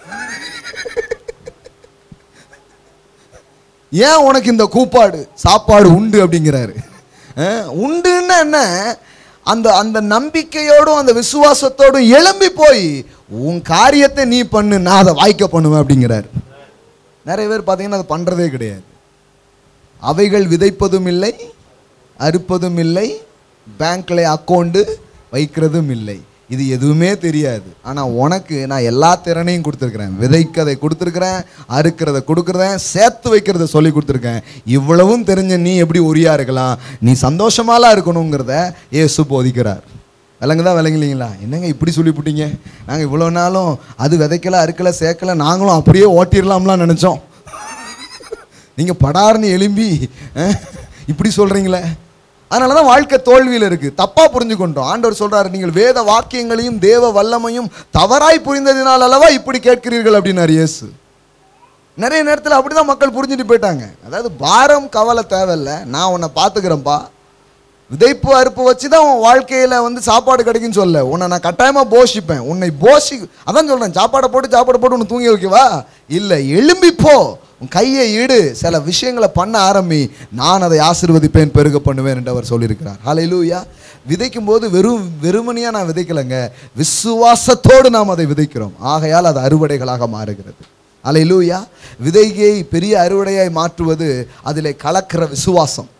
S1: ஏன் உனக்கு இந்த கூப்பாடு சாப்பாடு உண்டு அப்படிங்கிறாரு அஹ், உண்டுன்னா என்ன அந்த அந்த நம்பிக்கையோடும் அந்த விசுவாசத்தோடும் எழும்பி போய் உன் காரியத்தை நீ பண்ணு நான் அதை வாய்க்க பண்ணுவேன் அப்படிங்கிறாரு நிறைய பேர் பார்த்தீங்கன்னா அதை பண்ணுறதே கிடையாது அவைகள் விதைப்பதும் இல்லை அறுப்பதும் இல்லை பேங்க்ல அக்கௌண்ட்டு வைக்கிறதும் இல்லை இது எதுவுமே தெரியாது ஆனால் உனக்கு நான் எல்லா திறனையும் கொடுத்துருக்குறேன் விதைக்கதை கொடுத்துருக்குறேன் அறுக்கிறத கொடுக்குறேன் சேர்த்து வைக்கிறத சொல்லி கொடுத்துருக்கேன் இவ்வளவும் தெரிஞ்ச நீ எப்படி உரியா இருக்கலாம் நீ சந்தோஷமாலாம் இருக்கணுங்கிறத இயேசு போதிக்கிறார் விலங்குதா விளங்கலீங்களா என்னங்க இப்படி சொல்லிவிட்டீங்க நாங்கள் இவ்வளோ நாளும் அது விதைக்கல அறுக்கல சேர்க்கல நாங்களும் அப்படியே ஓட்டிடலாம்லாம் நினச்சோம் நீங்கள் படார்னு எலும்பி அஹ், இப்படி சொல்கிறீங்களே அதனால தான் வாழ்க்கை தோல்வியில் இருக்குது தப்பாக புரிஞ்சுக்கொண்டோம் ஆண்டவர் சொல்கிறாரு நீங்கள் வேத வாக்கியங்களையும் தேவ வல்லமையும் தவறாய் புரிந்ததினால் அல்லவா இப்படி கேட்கிறீர்கள் அப்படின்னாரு இயேசு நிறைய நேரத்தில் அப்படி தான் மக்கள் புரிஞ்சுட்டு போயிட்டாங்க அதாவது பாரம் கவலை தேவையில்ல நான் உன்னை பார்த்துக்கிறேன்ப்பா விதைப்பு அறுப்பு வச்சு தான் உன் வாழ்க்கையில் வந்து சாப்பாடு கிடைக்குன்னு சொல்ல உன்னை நான் கட்டாயமாக போஷிப்பேன் உன்னை போஷி அதான் சொல்கிறேன் சாப்பாடை போட்டு சாப்பாடு போட்டு உன்னை தூங்கி வைக்கவா இல்லை எழும்பி போ உன் கையை இடு சில விஷயங்களை பண்ண ஆரம்பி நான் அதை ஆசீர்வதிப்பேன் பெருக பண்ணுவேன் என்று அவர் சொல்லியிருக்கிறார் ஹalleluya விதைக்கும் போது வெறும் வெறுமனையாக நான் விதைக்கலைங்க விசுவாசத்தோடு நாம் அதை விதைக்கிறோம் ஆகையால் அது அறுவடைகளாக மாறுகிறது ஹalleluya விதையை பெரிய அறுவடையாய் மாற்றுவது அதிலே கலக்கிற விசுவாசம்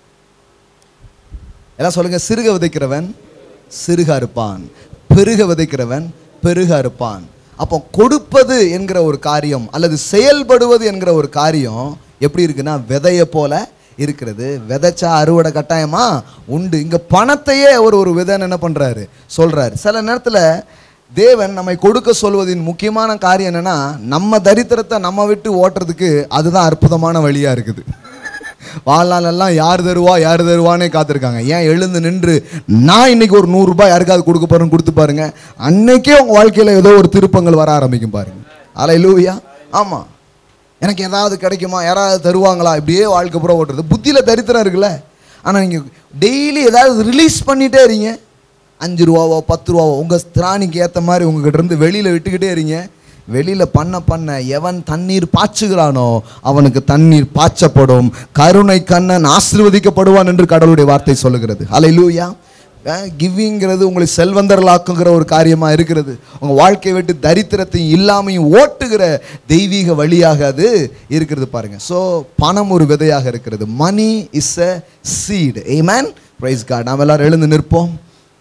S1: எல்லாம் சொல்லுங்க சிறுக விதைக்கிறவன் சிறுக அறுப்பான் பெருக விதைக்கிறவன் பெருக அறுப்பான் அப்போ கொடுப்பது என்கிற ஒரு காரியம் அல்லது செயல்படுவது என்கிற ஒரு காரியம் எப்படி இருக்குன்னா விதைய போல இருக்கிறது விதைச்சா அறுவடை கட்டாயமா உண்டு இங்க பணத்தையே அவர் ஒரு விதைன்னு என்ன பண்றாரு சொல்றாரு சில நேரத்துல தேவன் நம்மை கொடுக்க சொல்வதின் முக்கியமான காரியம் என்னன்னா நம்ம தரித்திரத்தை நம்ம விட்டு ஓட்டுறதுக்கு அதுதான் அற்புதமான வழியா இருக்குது வாழ்நாளெல்லாம் யார் தருவா யார் தருவானே காத்திருக்காங்க ஏன் எழுந்து நின்று நான் இன்னைக்கு ஒரு நூறுரூபா யாருக்காவது கொடுக்க போறேன்னு கொடுத்து பாருங்க அன்னைக்கே உங்க வாழ்க்கையில ஏதோ ஒரு திருப்பங்கள் வர ஆரம்பிக்கும் பாருங்க அலை லூவியா ஆமா எனக்கு ஏதாவது கிடைக்குமா யாராவது தருவாங்களா இப்படியே வாழ்க்கை பூரா ஓட்டுறது புத்தியில தரித்திரம் இருக்குல்ல ஆனா நீங்க டெய்லி ஏதாவது ரிலீஸ் பண்ணிட்டே இருங்க அஞ்சு ரூபாவோ பத்து ரூபாவோ உங்கள் திராணிக்கு ஏற்ற மாதிரி உங்ககிட்ட இருந்து வெளியில் விட்டுக்கிட்டே இருங்க வெளியில் பண்ண பண்ண எவன் தண்ணீர் பாய்ச்சுகிறானோ அவனுக்கு தண்ணீர் பாய்ச்சப்படும் கருணை கண்ணன் ஆசீர்வதிக்கப்படுவான் என்று கடவுளுடைய வார்த்தை சொல்லுகிறது அலை லூயா கிவிங்கிறது உங்களை செல்வந்தர்களாக்குங்கிற ஒரு காரியமாக இருக்கிறது உங்கள் வாழ்க்கையை விட்டு தரித்திரத்தையும் இல்லாமையும் ஓட்டுகிற தெய்வீக வழியாக அது இருக்கிறது பாருங்க ஸோ பணம் ஒரு விதையாக இருக்கிறது money is a seed amen praise God நாம் எல்லாரும் எழுந்து நிற்போம்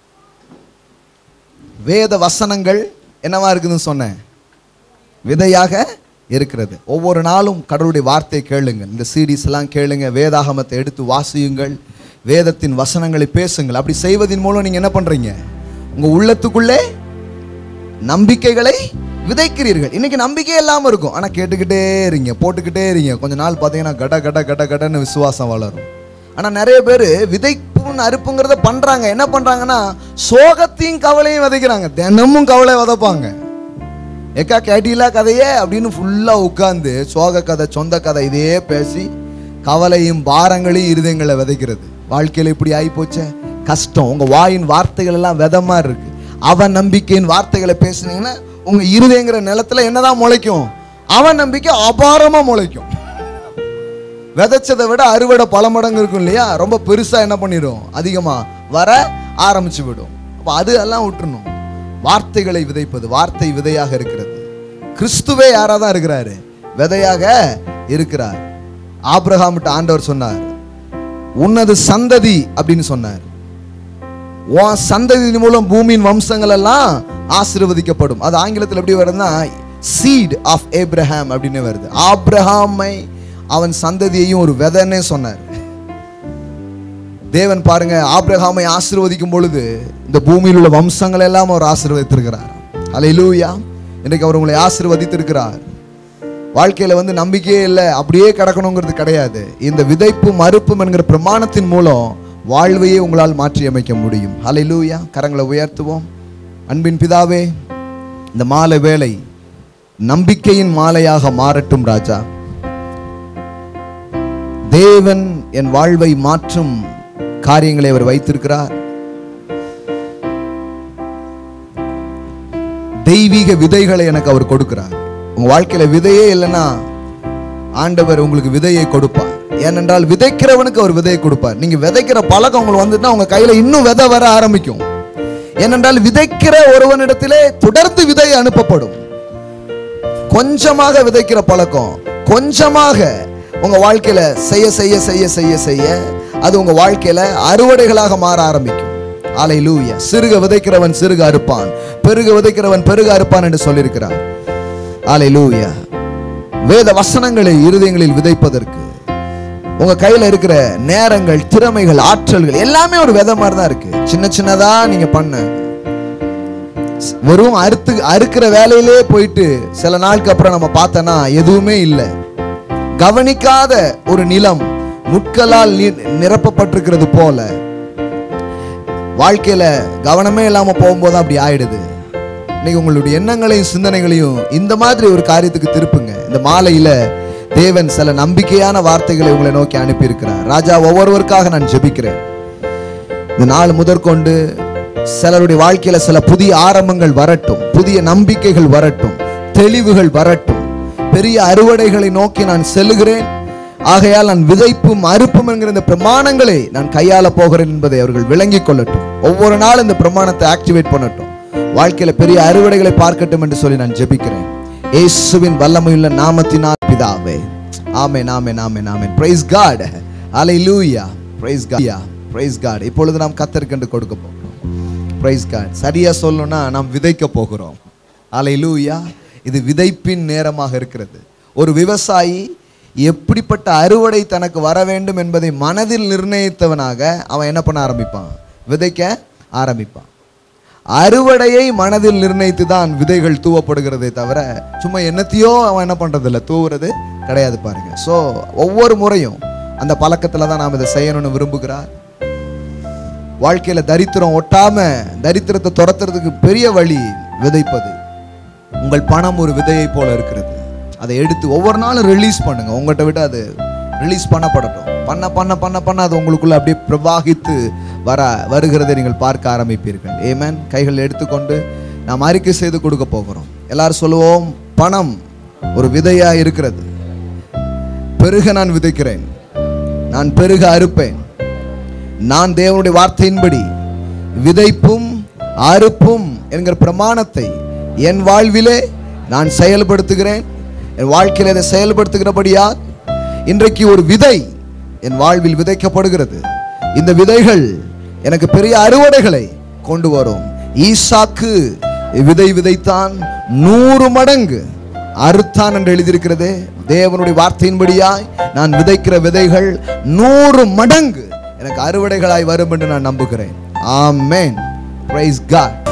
S1: வேத வசனங்கள் என்னவா இருக்குதுன்னு சொன்னேன் விதையாக இருக்கிறது ஒவ்வொரு நாளும் கடவுளுடைய வார்த்தை கேளுங்கள் இந்த சீடிஸ் எல்லாம் கேளுங்க வேதாகமத்தை எடுத்து வாசியுங்கள் வேதத்தின் வசனங்களை பேசுங்கள் அப்படி செய்வதன் மூலம் நீங்க என்ன பண்றீங்க உங்க உள்ளத்துக்குள்ளே நம்பிக்கைகளை விதைக்கிறீர்கள் இன்னைக்கு நம்பிக்கை இல்லாம இருக்கும் ஆனா கேட்டுக்கிட்டே இருங்க போட்டுக்கிட்டே இருங்க கொஞ்ச நாள் பார்த்தீங்கன்னா கட கட கட கடன்னு விசுவாசம் வளரும் ஆனா நிறைய பேர் விதைப்புன்னு அறுப்புங்கிறத பண்றாங்க என்ன பண்றாங்கன்னா சோகத்தையும் கவலையும் விதைக்கிறாங்க தினமும் கவலை விதைப்பாங்க ஏக்கா கேட்டீங்களா கதையே அப்படின்னு ஃபுல்லாக உட்காந்து சோக கதை சொந்த கதை இதே பேசி கவலையும் பாரங்களையும் இருதயங்களை விதைக்கிறது வாழ்க்கையில் இப்படி ஆகிப்போச்சே கஷ்டம் உங்கள் வாயின் வார்த்தைகள் எல்லாம் வித மாதிரி இருக்கு அவன் நம்பிக்கையின் வார்த்தைகளை பேசுனீங்கன்னா உங்கள் இருதயங்கிற நிலத்துல என்னதான் முளைக்கும் அவன் நம்பிக்கை அபாரமாக முளைக்கும் விதைச்சதை விட அறுவடை பல மடங்கு இருக்கும் இல்லையா ரொம்ப பெருசா என்ன பண்ணிடும் அதிகமா வர ஆரம்பிச்சு விடும் அப்ப அது எல்லாம் விட்டுறணும் வார்த்தைகளை விதைப்பது வார்த்தை விதையாக இருக்கிறது கிறிஸ்துவே யாரா தான் இருக்கிறாரு விதையாக இருக்கிறார் ஆபிரகாம்கிட்ட ஆண்டவர் சொன்னார் உன்னது சந்ததி அப்படின்னு சொன்னார் உன் சந்ததி மூலம் பூமியின் வம்சங்கள் எல்லாம் ஆசீர்வதிக்கப்படும் அது ஆங்கிலத்தில் எப்படி வருதுன்னா சீட் ஆஃப் ஏப்ரஹாம் அப்படின்னு வருது ஆப்ரஹாமை அவன் சந்ததியையும் ஒரு விதைன்னே சொன்னார் தேவன் பாருங்க ஆபிரகாமை ஆசீர்வதிக்கும் பொழுது இந்த பூமியில் உள்ள வம்சங்கள் எல்லாம் அவர் ஆசீர்வதித்திருக்கிறார் அல்லேலூயா இன்றைக்கு அவர் உங்களை ஆசீர்வதித்திருக்கிறார் வாழ்க்கையில வந்து நம்பிக்கையே இல்லை அப்படியே கிடக்கணுங்கிறது கிடையாது இந்த விதைப்பு மறுப்பும் என்கிற பிரமாணத்தின் மூலம் வாழ்வையே உங்களால் மாற்றி அமைக்க முடியும் ஹalleluya கரங்களை உயர்த்துவோம் அன்பின் பிதாவே இந்த மாலை வேளை நம்பிக்கையின் மாலையாக மாறட்டும் ராஜா தேவன் என் வாழ்வை மாற்றும் காரியங்களை அவர் வைத்திருக்கிறார் தெய்வீக விதைகளை எனக்கு அவர் கொடுக்கிறார் உங்க வாழ்க்கையில விதையே இல்லைன்னா ஆண்டவர் உங்களுக்கு விதையை கொடுப்பார் ஏனென்றால் விதைக்கிறவனுக்கு அவர் விதையை கொடுப்பார் நீங்க விதைக்கிற பழக்கம் உங்களுக்கு வந்துட்டா உங்க கையில இன்னும் விதை வர ஆரம்பிக்கும் ஏனென்றால் விதைக்கிற ஒருவனிடத்திலே தொடர்ந்து விதை அனுப்பப்படும் கொஞ்சமாக விதைக்கிற பழக்கம் கொஞ்சமாக உங்க வாழ்க்கையில செய்ய செய்ய செய்ய செய்ய செய்ய அது உங்க வாழ்க்கையில அறுவடைகளாக மாற ஆரம்பிக்கும் ஆலை லூயா சிறுக விதைக்கிறவன் சிறுக அறுப்பான் பெருக விதைக்கிறவன் பெருக அறுப்பான் என்று சொல்லியிருக்கிறார் ஆலை லூயா வேத வசனங்களை இருதயங்களில் விதைப்பதற்கு உங்க கையில இருக்கிற நேரங்கள் திறமைகள் ஆற்றல்கள் எல்லாமே ஒரு விதை மாதிரி தான் இருக்கு சின்ன சின்னதா நீங்க பண்ண வெறும் அறுத்து அறுக்கிற வேலையிலே போயிட்டு சில நாளுக்கு அப்புறம் நம்ம பார்த்தோன்னா எதுவுமே இல்லை கவனிக்காத ஒரு நிலம் முட்களால் நி- நிரப்பப்பட்டிருக்கிறது போல வாழ்க்கையில கவனமே இல்லாம போகும்போது அப்படி ஆயிடுது இன்னைக்கு உங்களுடைய எண்ணங்களையும் சிந்தனைகளையும் இந்த மாதிரி ஒரு காரியத்துக்கு திருப்புங்க இந்த மாலையில தேவன் சில நம்பிக்கையான வார்த்தைகளை உங்களை நோக்கி அனுப்பியிருக்கிறார் ராஜா ஒவ்வொருவருக்காக நான் ஜெபிக்கிறேன் இந்த நாள் முதற்கொண்டு சிலருடைய வாழ்க்கையில சில புதிய ஆரம்பங்கள் வரட்டும் புதிய நம்பிக்கைகள் வரட்டும் தெளிவுகள் வரட்டும் பெரிய அறுவடைகளை நோக்கி நான் செல்லுகிறேன் ஆகையால் நான் விதைப்பும் அறுப்பும் என்கிற இந்த பிரமாணங்களை நான் கையாள போகிறேன் என்பதை அவர்கள் விளங்கிக் கொள்ளட்டும் ஒவ்வொரு நாள் இந்த பிரமாணத்தை ஆக்டிவேட் பண்ணட்டும் வாழ்க்கையில பெரிய அறுவடைகளை பார்க்கட்டும் என்று சொல்லி நான் ஜெபிக்கிறேன் இயேசுவின் வல்லமையுள்ள நாமத்தினால் பிதாவே amen amen amen amen praise God ஹalleluya பிரைஸ் காட் பிரைஸ் காட் இப்பொழுது நாம் கத்தருக்கென்று கொடுக்க போகிறோம் பிரைஸ் காட் சரியா சொல்லணும்னா நாம் விதைக்க போகிறோம் ஹalleluya இது விதைப்பின் நேரமாக இருக்கிறது ஒரு விவசாயி எப்படிப்பட்ட அறுவடை தனக்கு வர வேண்டும் என்பதை மனதில் நிர்ணயித்தவனாக அவன் என்ன பண்ண ஆரம்பிப்பான் விதைக்க ஆரம்பிப்பான் அறுவடையை மனதில் நிர்ணயித்து தான் விதைகள் தூவப்படுகிறதே தவிர சும்மா என்னத்தையோ அவன் என்ன பண்றதில்ல தூவுறது கிடையாது பாருங்க ஸோ ஒவ்வொரு முறையும் அந்த பழக்கத்துல தான் நாம் இதை செய்யணும்னு விரும்புகிறார் வாழ்க்கையில தரித்திரம் ஒட்டாம தரித்திரத்தை துரத்துறதுக்கு பெரிய வழி விதைப்பது உங்கள் பணம் ஒரு விதையை போல இருக்கிறது அதை எடுத்து ஒவ்வொரு நாளும் ரிலீஸ் பண்ணுங்க உங்கள்கிட்ட விட்டு அது ரிலீஸ் பண்ணப்படட்டும் பண்ண பண்ண பண்ண பண்ண அது உங்களுக்குள்ள அப்படியே பிரவாகித்து வர வருகிறதை நீங்கள் பார்க்க ஆரம்பிப்பீர்கள் ஏமேன் கைகள் எடுத்துக்கொண்டு நாம் அறிக்கை செய்து கொடுக்க போகிறோம் எல்லாரும் சொல்லுவோம் பணம் ஒரு விதையா இருக்கிறது பெருக நான் விதைக்கிறேன் நான் பெருக அறுப்பேன் நான் தேவனுடைய வார்த்தையின்படி விதைப்பும் அறுப்பும் என்கிற பிரமாணத்தை என் வாழ்விலே நான் செயல்படுத்துகிறேன் என் வாழ்க்கையில் இதை செயல்படுத்துகிறபடியா இன்றைக்கு ஒரு விதை என் வாழ்வில் விதைக்கப்படுகிறது இந்த விதைகள் எனக்கு பெரிய அறுவடைகளை கொண்டு வரும் ஈசாக்கு விதை விதைத்தான் நூறு மடங்கு அறுத்தான் என்று எழுதியிருக்கிறது தேவனுடைய வார்த்தையின்படியாய் நான் விதைக்கிற விதைகள் நூறு மடங்கு எனக்கு அறுவடைகளாய் வரும் என்று நான் நம்புகிறேன் ஆமென் பிரைஸ் காட்